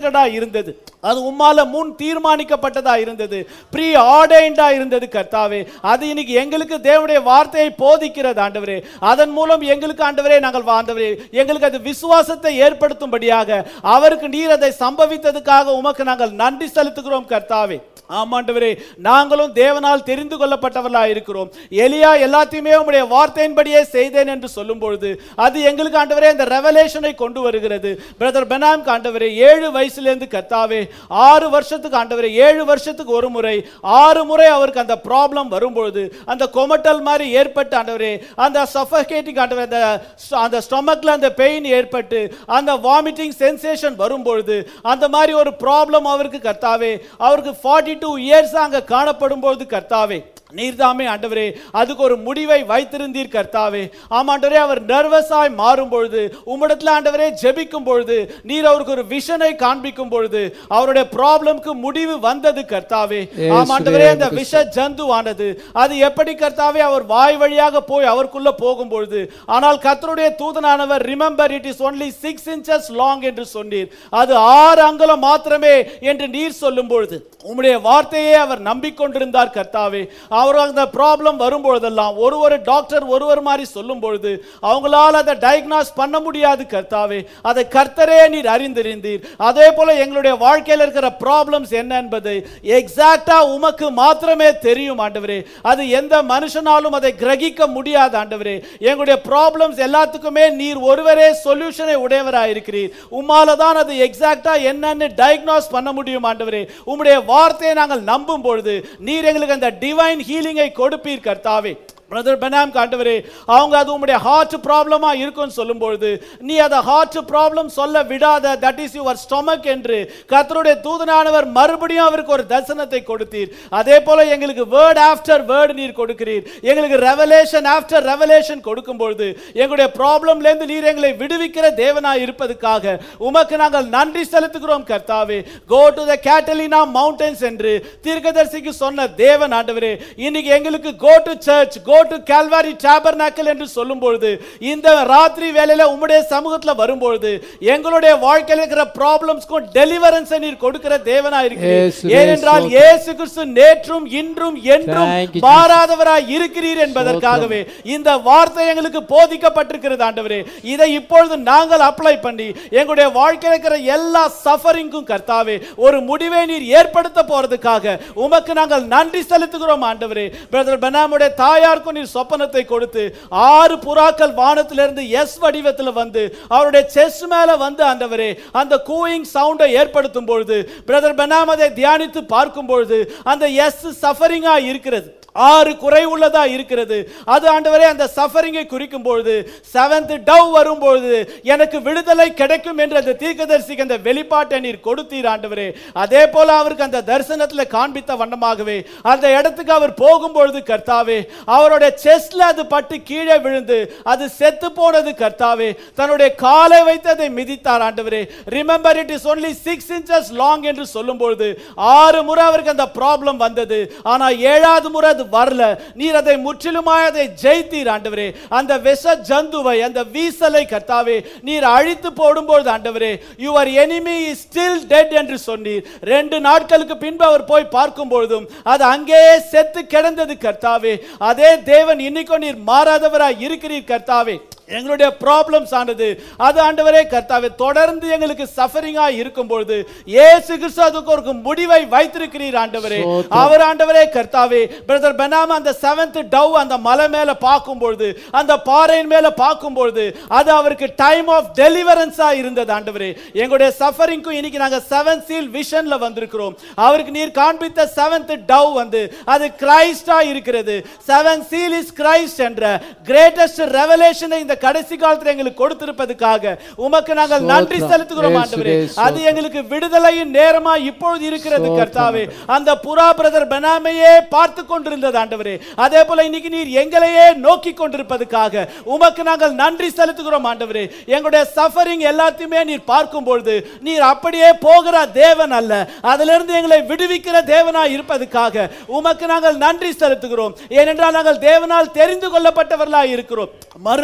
ப்ரீடிக்டடா இருந்தது அது உம்மால முன் தீர்மானிக்கப்பட்டதா இருந்தது ப்ரீ ஆர்டைண்டா இருந்தது கர்த்தாவே அது இன்னைக்கு எங்களுக்கு தேவனுடைய வார்த்தையை போதிக்கிறது ஆண்டவரே அதன் மூலம் எங்களுக்கு ஆண்டவரே நாங்கள் ஆண்டவரே எங்களுக்கு அது விசுவாசத்தை ஏற்படுத்தும்படியாக அவருக்கு நீர் அதை சம்பவித்ததுக்காக உமக்கு நாங்கள் நன்றி செலுத்துகிறோம் கர்த்தாவே ஆமாண்டவரே நாங்களும் தேவனால் தெரிந்து கொள்ளப்பட்டவர்களா இருக்கிறோம் எலியா எல்லாத்தையுமே உம்முடைய வார்த்தையின்படியே செய்தேன் என்று சொல்லும் பொழுது அது எங்களுக்கு ஆண்டவரே அந்த ரெவலேஷனை கொண்டு வருகிறது பிரதர் பெனாம் ஆண்டவரே ஏழு வயசுலேருந்து கர்த்தாவே ஆறு வருஷத்துக்கு ஆண்டவரே ஏழு வருஷத்துக்கு ஒரு முறை ஆறு முறை அவருக்கு அந்த ப்ராப்ளம் வரும்பொழுது அந்த கொமட்டல் மாதிரி ஏற்பட்டு ஆண்டவரே அந்த சஃபகேட்டிங் ஆண்டவரே அந்த அந்த ஸ்டொமக்ல அந்த பெயின் ஏற்பட்டு அந்த வாமிட்டிங் சென்சேஷன் வரும்பொழுது அந்த மாதிரி ஒரு ப்ராப்ளம் அவருக்கு கர்த்தாவே அவருக்கு ஃபார்ட்டி டூ இயர்ஸ் அங்க காணப்படும் பொழுது கர்த்தாவே நீர்தாமே ஆண்டவரே அதுக்கு ஒரு முடிவை வைத்திருந்தீர் கர்த்தாவே ஆமாண்டவரே அவர் நர்வஸாய் மாறும் பொழுது உம்மிடத்தில் ஆண்டவரே ஜெபிக்கும் பொழுது நீர் அவருக்கு ஒரு விஷனை காண்பிக்கும் பொழுது அவருடைய ப்ராப்ளம்க்கு முடிவு வந்தது கர்த்தாவே இயேசுவே, ஆமாண்டவரே அந்த உமக்கு விஷ ஜந்துவானது அது எப்படி கர்த்தாவே அவர் வாய் வழியாக போய் அவருக்குள்ள போகும் பொழுது ஆனால் கர்த்தருடைய தூதனானவர் remember it is only six inches long என்று சொன்னீர் அது ஆறு அங்குலம் மாத்திரமே என்று நீர் சொல்லும் பொழுது உம்முடைய வார்த்தையே அவர் நம்பிக்கொண்டிருந்தார் கர்த்தாவே அவர் அந்த ப்ராப்ளம் வரும்பொழுதெல்லாம் ஒரு ஒரு டாக்டர் ஒரு ஒரு மாதிரி சொல்லும் பொழுது அவங்களால அதை டயக்னாஸ் பண்ண முடியாது கர்த்தாவே அதை கர்த்தரே நீர் அறிந்திருந்தீர் அதே போல எங்களுடைய வாழ்க்கையில் இருக்கிற ப்ராப்ளம்ஸ் என்ன என்பதை எக்ஸாக்டா உமக்கு மாத்திரமே தெரியும் ஆண்டவரே அது எந்த மனுஷனாலும் அதை கிரகிக்க முடியாது ஆண்டவரே எங்களுடைய ப்ராப்ளம்ஸ் எல்லாத்துக்குமே நீர் ஒருவரே சொல்யூஷனை உடையவராக இருக்கிறீர் உம்மால தான் அது எக்ஸாக்டா என்னன்னு டயக்னாஸ் பண்ண முடியும் ஆண்டவரே உம்முடைய வார்த்தையை நாங்கள் நம்பும் பொழுது நீர் எங்களுக்கு அந்த டிவைன் ஹீலிங்கை கொடுப்பீர் கர்த்தாவே பிரதர் பெனாம் காண்டவரே அவங்க அது உங்களுடைய ஹார்ட் ப்ராப்ளமா இருக்கும்னு சொல்லும்பொழுது நீ அதை ஹார்ட் ப்ராப்ளம் சொல்ல விடாத தட் இஸ் யுவர் ஸ்டொமக் என்று கர்த்தருடைய தூதனானவர் மறுபடியும் அவருக்கு ஒரு தரிசனத்தை கொடுத்தீர் அதே போல எங்களுக்கு வேர்ட் ஆஃப்டர் வேர்ட் நீர் கொடுக்கிறீர் எங்களுக்கு ரெவலேஷன் ஆஃப்டர் ரெவலேஷன் கொடுக்கும் பொழுது எங்களுடைய ப்ராப்ளம்ல இருந்து நீர் எங்களை விடுவிக்கிற தேவனா இருப்பதுக்காக உமக்கு நாங்கள் நன்றி செலுத்துகிறோம் கர்த்தாவே கோ டு த கேட்டலினா மவுண்டன்ஸ் என்று தீர்க்கதரிசிக்கு சொன்ன தேவன் ஆண்டவரே இன்னைக்கு எங்களுக்கு go to church go to Calvary tabernacle என்று சொல்லும் பொழுது இந்த ராத்திரி வேளையில உம்முடைய சமூகத்துல வரும்பொழுது எங்களுடைய வாழ்க்கையில் இருக்கிற ப்ராப்ளம்ஸ்க்கும் டெலிவரன்ஸ் நீர் கொடுக்கிற தேவனா இருக்கிறீர் இயேசுவே, ஏனென்றால் ஸ்தோத்திரம். இயேசு கிறிஸ்து நேற்றும் இன்றும் என்றும் Thank you, மாறாதவராய் இருக்கிறீர் என்பதற்காகவே இந்த வார்த்தை எங்களுக்கு போதிக்கப்பட்டிருக்கிறது ஆண்டவரே இதை இப்பொழுது நாங்கள் அப்ளை பண்ணி எங்களுடைய வாழ்க்கையில் இருக்கிற எல்லா சஃபரிங்கும் கர்த்தாவே ஒரு முடிவை நீர் ஏற்படுத்த போறதுக்காக உமக்கு நாங்கள் நன்றி செலுத்துகிறோம் ஆண்டவரே பிரதர் பெனாமுடைய தாயாருக்கும் நீர் சொப்பனத்தை கொடுத்து ஆறு புறாக்கள் வானத்திலிருந்து எஸ் வடிவத்தில் வந்து அவருடைய செஸ் மேல வந்து ஆண்டவரே அந்த கூயிங் சவுண்டை ஏற்படுத்தும் பொழுது பிரதர் பெனாம் அதை தியானித்து பார்க்கும் பொழுது அந்த எஸ் சஃபரிங்கா இருக்கிறது ஆறு குறை உள்ளதா இருக்கிறது அது ஆண்டவரே அந்த சஃபரிங்கை குறிக்கும் பொழுது செவன்த் டவ் வரும்பொழுது எனக்கு விடுதலை கிடைக்கும் என்று அந்த தீர்க்கதரிசிக்கு அந்த வெளிப்பாட்டை நீர் கொடுத்தீர் ஆண்டவரே அதே போல அவருக்கு அந்த தரிசனத்துல காண்பித்த வண்ணமாகவே அந்த இடத்துக்கு அவர் போகும்பொழுது கர்த்தாவே அவருடைய செஸ்ட்ல அது பட்டு கீழே விழுந்து அது செத்து போனது கர்த்தாவே தன்னுடைய காலை வைத்து அதை மிதித்தார் ஆண்டவரே remember it is only six inches long என்று சொல்லும் பொழுது ஆறு முறை அவருக்கு அந்த ப்ராப்ளம் வந்தது ஆனா ஏழாவது முறை அது வரல நீர் அதை முற்றிலுமாய் அதை ஜெயித்தீர் ஆண்டவரே அந்த விஷ ஜந்துவை அந்த வீசலை கர்த்தாவே நீர் அழித்து போடும்போது ஆண்டவரே your enemy is still dead என்று சொன்னீர் ரெண்டு நாட்களுக்கு பின்பு அவர் போய் பார்க்கும் பொழுதும் அது அங்கேயே செத்து கிடந்தது கர்த்தாவே அதே தேவன் இன்னைக்கும் நீர் மாறாதவராய் இருக்கிறீர் கர்த்தாவே எங்களுடைய ப்ராப்ளம்ஸ் ஆனது அது ஆண்டவரே கர்த்தாவே தொடர்ந்து எங்களுக்கு சஃபரிங்கா இருக்கும் பொழுது இயேசு கிறிஸ்து அதுக்கு ஒரு முடிவை வைத்திருக்கிறீர் ஆண்டவரே ஸ்தோத்திரம். அவர் ஆண்டவரே கர்த்தாவே பிரதர் பெனாம அந்த செவன்த் டவ் அந்த மலை மேல பார்க்கும் பொழுது அந்த பாறையின் மேல பார்க்கும் பொழுது அது அவருக்கு டைம் ஆஃப் டெலிவரன்ஸா இருந்தது ஆண்டவரே எங்களுடைய சஃபரிங்க்கும் இன்னைக்கு நாங்க செவன் சீல் விஷன்ல வந்திருக்கிறோம் அவருக்கு நீர் காண்பித்த செவன்த் டவ் வந்து அது கிரைஸ்டா இருக்கிறது செவன் சீல் இஸ் கிரைஸ்ட் என்ற கிரேட்டஸ்ட் ரெவலேஷனை இந்த கடைசி காலத்துல எங்களுக்கு கொடுத்திருப்பதுக்காக உமக்கு நாங்கள் நன்றி ஸ்தோத்திரம். செலுத்துகிறோம் இயேசுவே, ஆண்டவரே அது ஸ்தோத்திரம். எங்களுக்கு விடுதலையின் நேரமா இப்பொழுது இருக்கிறது ஸ்தோத்திரம். கர்த்தாவே அந்த புறா பிரதர் பெனாமையே பார்த்து கொண்டிருந்தது ஆண்டவரே அதே போல இன்னைக்கு நீர் எங்களையே நோக்கி கொண்டிருப்பதுக்காக உமக்கு நாங்கள் நன்றி செலுத்துகிறோம் ஆண்டவரே எங்களுடைய சஃபரிங் எல்லாத்தையுமே நீர் பார்க்கும் பொழுது நீர் அப்படியே போகிற தேவன் அல்ல அதிலிருந்து எங்களை விடுவிக்கிற தேவனா இருப்பதுக்காக உமக்கு நாங்கள் நன்றி செலுத்துகிறோம் ஏனென்றால் நாங்கள் தேவனால் தெரிந்து கொள்ளப்பட்டவர்களா இருக்கிறோம் மறுநாள் உம்முடைய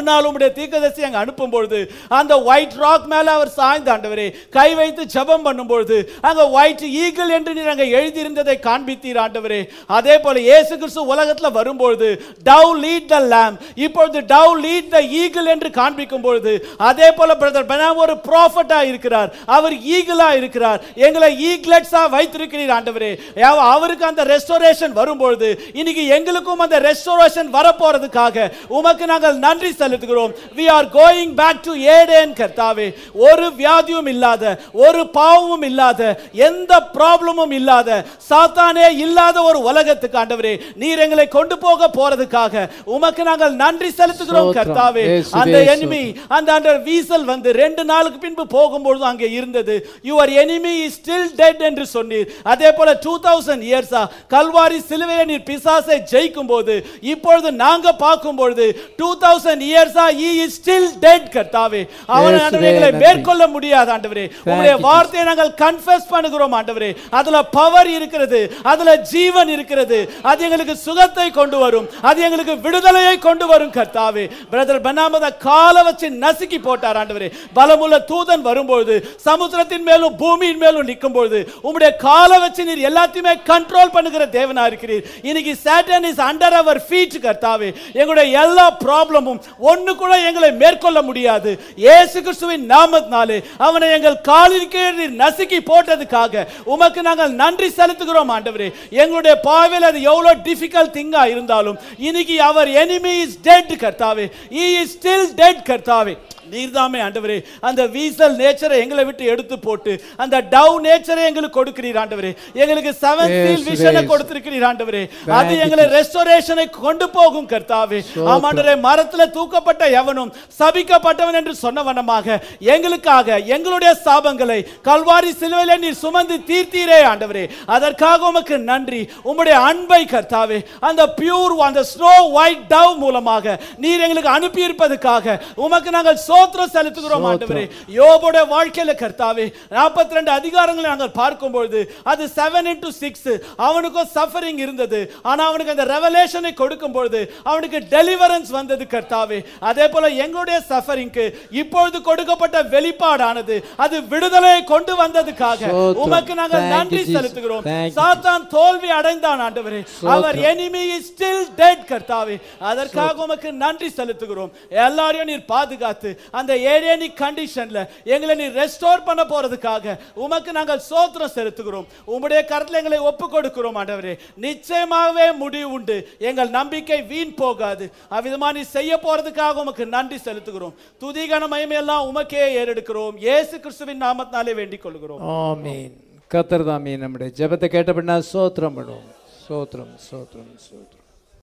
உம்முடைய தீர்க்கதரிசி அங்க அனுப்பும் பொழுது அந்த ஒயிட் ராக் மேல அவர் சாய்ந்த ஆண்டவரே கை வைத்து ஜெபம் பண்ணும் பொழுது அங்க ஒயிட் ஈகிள் என்று நீர் அங்க எழுதியிருந்ததை காண்பித்தீர் ஆண்டவரே அதே போல இயேசு கிறிஸ்து உலகத்துல வரும்பொழுது டவ் லீட் த lamb இப்பொழுது டவ் லீட் த ஈகிள் என்று காண்பிக்கும் பொழுது அதே போல பிரதர் பெனாம் ஒரு ப்ராஃபட்டா இருக்கிறார் அவர் ஈகிளா இருக்கிறார் எங்களை ஈக்லெட்ஸா வைத்திருக்கிறீர் ஆண்டவரே யா- அவருக்கு அந்த ரெஸ்டோரேஷன் வரும்பொழுது இன்னைக்கு எங்களுக்கும் அந்த ரெஸ்டோரேஷன் வரப்போறதுக்காக உமக்கு நாங்கள் நன்றி செலுத்துகிறோம் we are going back to ஏடேன் கர்த்தாவே ஒரு வியாதியும் இல்லாத ஒரு பாவமும் இல்லாத எந்த ப்ராப்ளமும் இல்லாத சாத்தானே இல்லாத ஒரு உலகத்துக்கு ஆண்டவரே நீர் எங்களை கொண்டு போக போறதுக்காக உமக்கு நாங்கள் நன்றி செலுத்துகிறோம் ஸ்தோத்திரம். கர்த்தாவே இயேசுவே, அந்த ஸ்தோத்திரம். enemy அந்த அந்த வீசல் வந்து ரெண்டு நாளுக்கு பின்பு போகும்பொழுது அங்கே இருந்தது your enemy is still dead என்று சொன்னீர் அதே போல டூ தௌசண்ட் இயர்ஸா கல்வாரி சிலுவையை நீர் பிசாசை ஜெயிக்கும் போது இப்பொழுது நாங்க பார்க்கும் பொழுது டூ தௌசண்ட் இயர்ஸா he is still dead கர்த்தாவே அவன் இயேசுவே, ஆண்டவரே, எங்களை நன்றி. மேற்கொள்ள முடியாது ஆண்டவரே உங்களுடைய you, வார்த்தையை நாங்கள் கன்ஃபெஸ் பண்ணுகிறோம் ஆண்டவரே அதுல பவர் இருக்கிறது அதுல ஜீவன் இருக்கிறது அது எங்களுக்கு சுகத்தை கொண்டு வரும் அது எங்களுக்கு விடுதலையை கொண்டு வரும் கர்த்தாவே பிரதர் பெனாமத கால வச்சு நசுக்கி போட்டார் ஆண்டவரே பலமுள்ள தூதன் வரும்போது சமுத்திரத்தின் மேலும் பூமியின் மேலும் நிற்கும் பொழுது உம்முடைய கால வச்சு நீர் எல்லாத்தையுமே கண்ட்ரோல் பண்ணுகிற தேவனா இருக்கிறீர் இன்னைக்கு Satan is under our feet கர்த்தாவே எங்களுடைய எல்லா ப்ராப்ளமும் ஒண்ணு கூட எங்களை மேற்கொள்ள முடியாது இயேசு கிறிஸ்துவின் நாமத்தினாலே அவனை எங்கள் காலில் கீழே நீர் நசுக்கி போட்டதுக்காக உமக்கு நாங்கள் நன்றி செலுத்துகிறோம் ஆண்டவரே எங்களுடைய பார்வையில் அது எவ்வளவு டிஃபிகல்ட் திங்கா இருந்தாலும் இன்னைக்கு அவர் enemy இஸ் டெட் கர்த்தாவே he is still dead கர்த்தாவே நீர்தாமே ஆண்டவரே அந்த வீசல் நேச்சரை எங்களை விட்டு எடுத்து போட்டு அந்த டவ் நேச்சரை எங்களுக்கு கொடுக்கிறீர் ஆண்டவரே எங்களுக்கு செவன் Yes, சீல் விஷனை yes. கொடுத்திருக்கிறீர் ஆண்டவரே Thank அது you, எங்களை ரெஸ்டோரேஷனை கொண்டு போகும் கர்த்தாவே ஸ்தோத்திரம். ஆமாண்டவரே மரத்துல தூக்கப்பட்ட எவனும் சபிக்கப்பட்டவன் என்று சொன்ன வண்ணமாக எங்களுக்காக எங்களுடைய சாபங்களை கல்வாரி சிலுவையிலே நீர் சுமந்து தீர்த்தீரே ஆண்டவரே அதற்காக உமக்கு நன்றி உம்முடைய அன்பை கர்த்தாவே அந்த பியூர் அந்த ஸ்னோ ஒயிட் டவ் மூலமாக நீர் எங்களுக்கு அனுப்பி இருப்பதற்காக உமக்கு நாங்கள் சோத்திரம் செலுத்துகிறோம் ஸ்தோத்திரம். ஆண்டவரே யோபோட வாழ்க்கையில கர்த்தாவே 42 ரெண்டு அதிகாரங்களை நாங்கள் பார்க்கும்பொழுது அது செவன் இன்டு சிக்ஸ் அவனுக்கும் சஃபரிங் இருந்தது ஆனா அவனுக்கு அந்த ரெவலேஷனை கொடுக்கும் பொழுது அவனுக்கு டெலிவரன்ஸ் வந்தது கர்த்தாவே அதே போல எங்களுடைய சஃபரிங்க்கு இப்பொழுது கொடுக்கப்பட்ட வெளிப்பாடானது அது விடுதலையை கொண்டு வந்ததுக்காக ஸ்தோத்திரம். உமக்கு நாங்கள் Thank you, நன்றி Jesus. செலுத்துகிறோம் Thank you, சாத்தான் தோல்வி அடைந்தான் ஆண்டவரே ஸ்தோத்திரம். அவர் enemy is still dead கர்த்தாவே அதற்காக உமக்கு நன்றி செலுத்துகிறோம் எல்லாரையும் நீர் பாதுகாத்து அந்த ஏரியனிக் கண்டிஷன்ல எங்களை நீர் ரெஸ்டோர் பண்ண போறதுக்காக உமக்கு நாங்கள் சோத்திரம் செலுத்துகிறோம் உம்முடைய கருத்துல எங்களை ஒப்பு கொடுக்கிறோம் ஆண்டவரே நிச்சயமாகவே முடிவு உண்டு எங்கள் நம்பிக்கை வீண் போகாது அவ்விதமா நீ செய்ய போறதுக்காக உமக்கு நன்றி செலுத்துகிறோம் துதிகன மகிமையெல்லாம் உமக்கே ஏறெடுக்கிறோம் இயேசு கிறிஸ்துவின் நாமத்தினாலே வேண்டிக் கொள்கிறோம் ஆமீன் கத்தர் தாமே நம்முடைய ஜெபத்தை கேட்டபடினா சோத்திரம் பண்ணுவோம் சோத்திரம் சோத்திரம் சோத்திரம்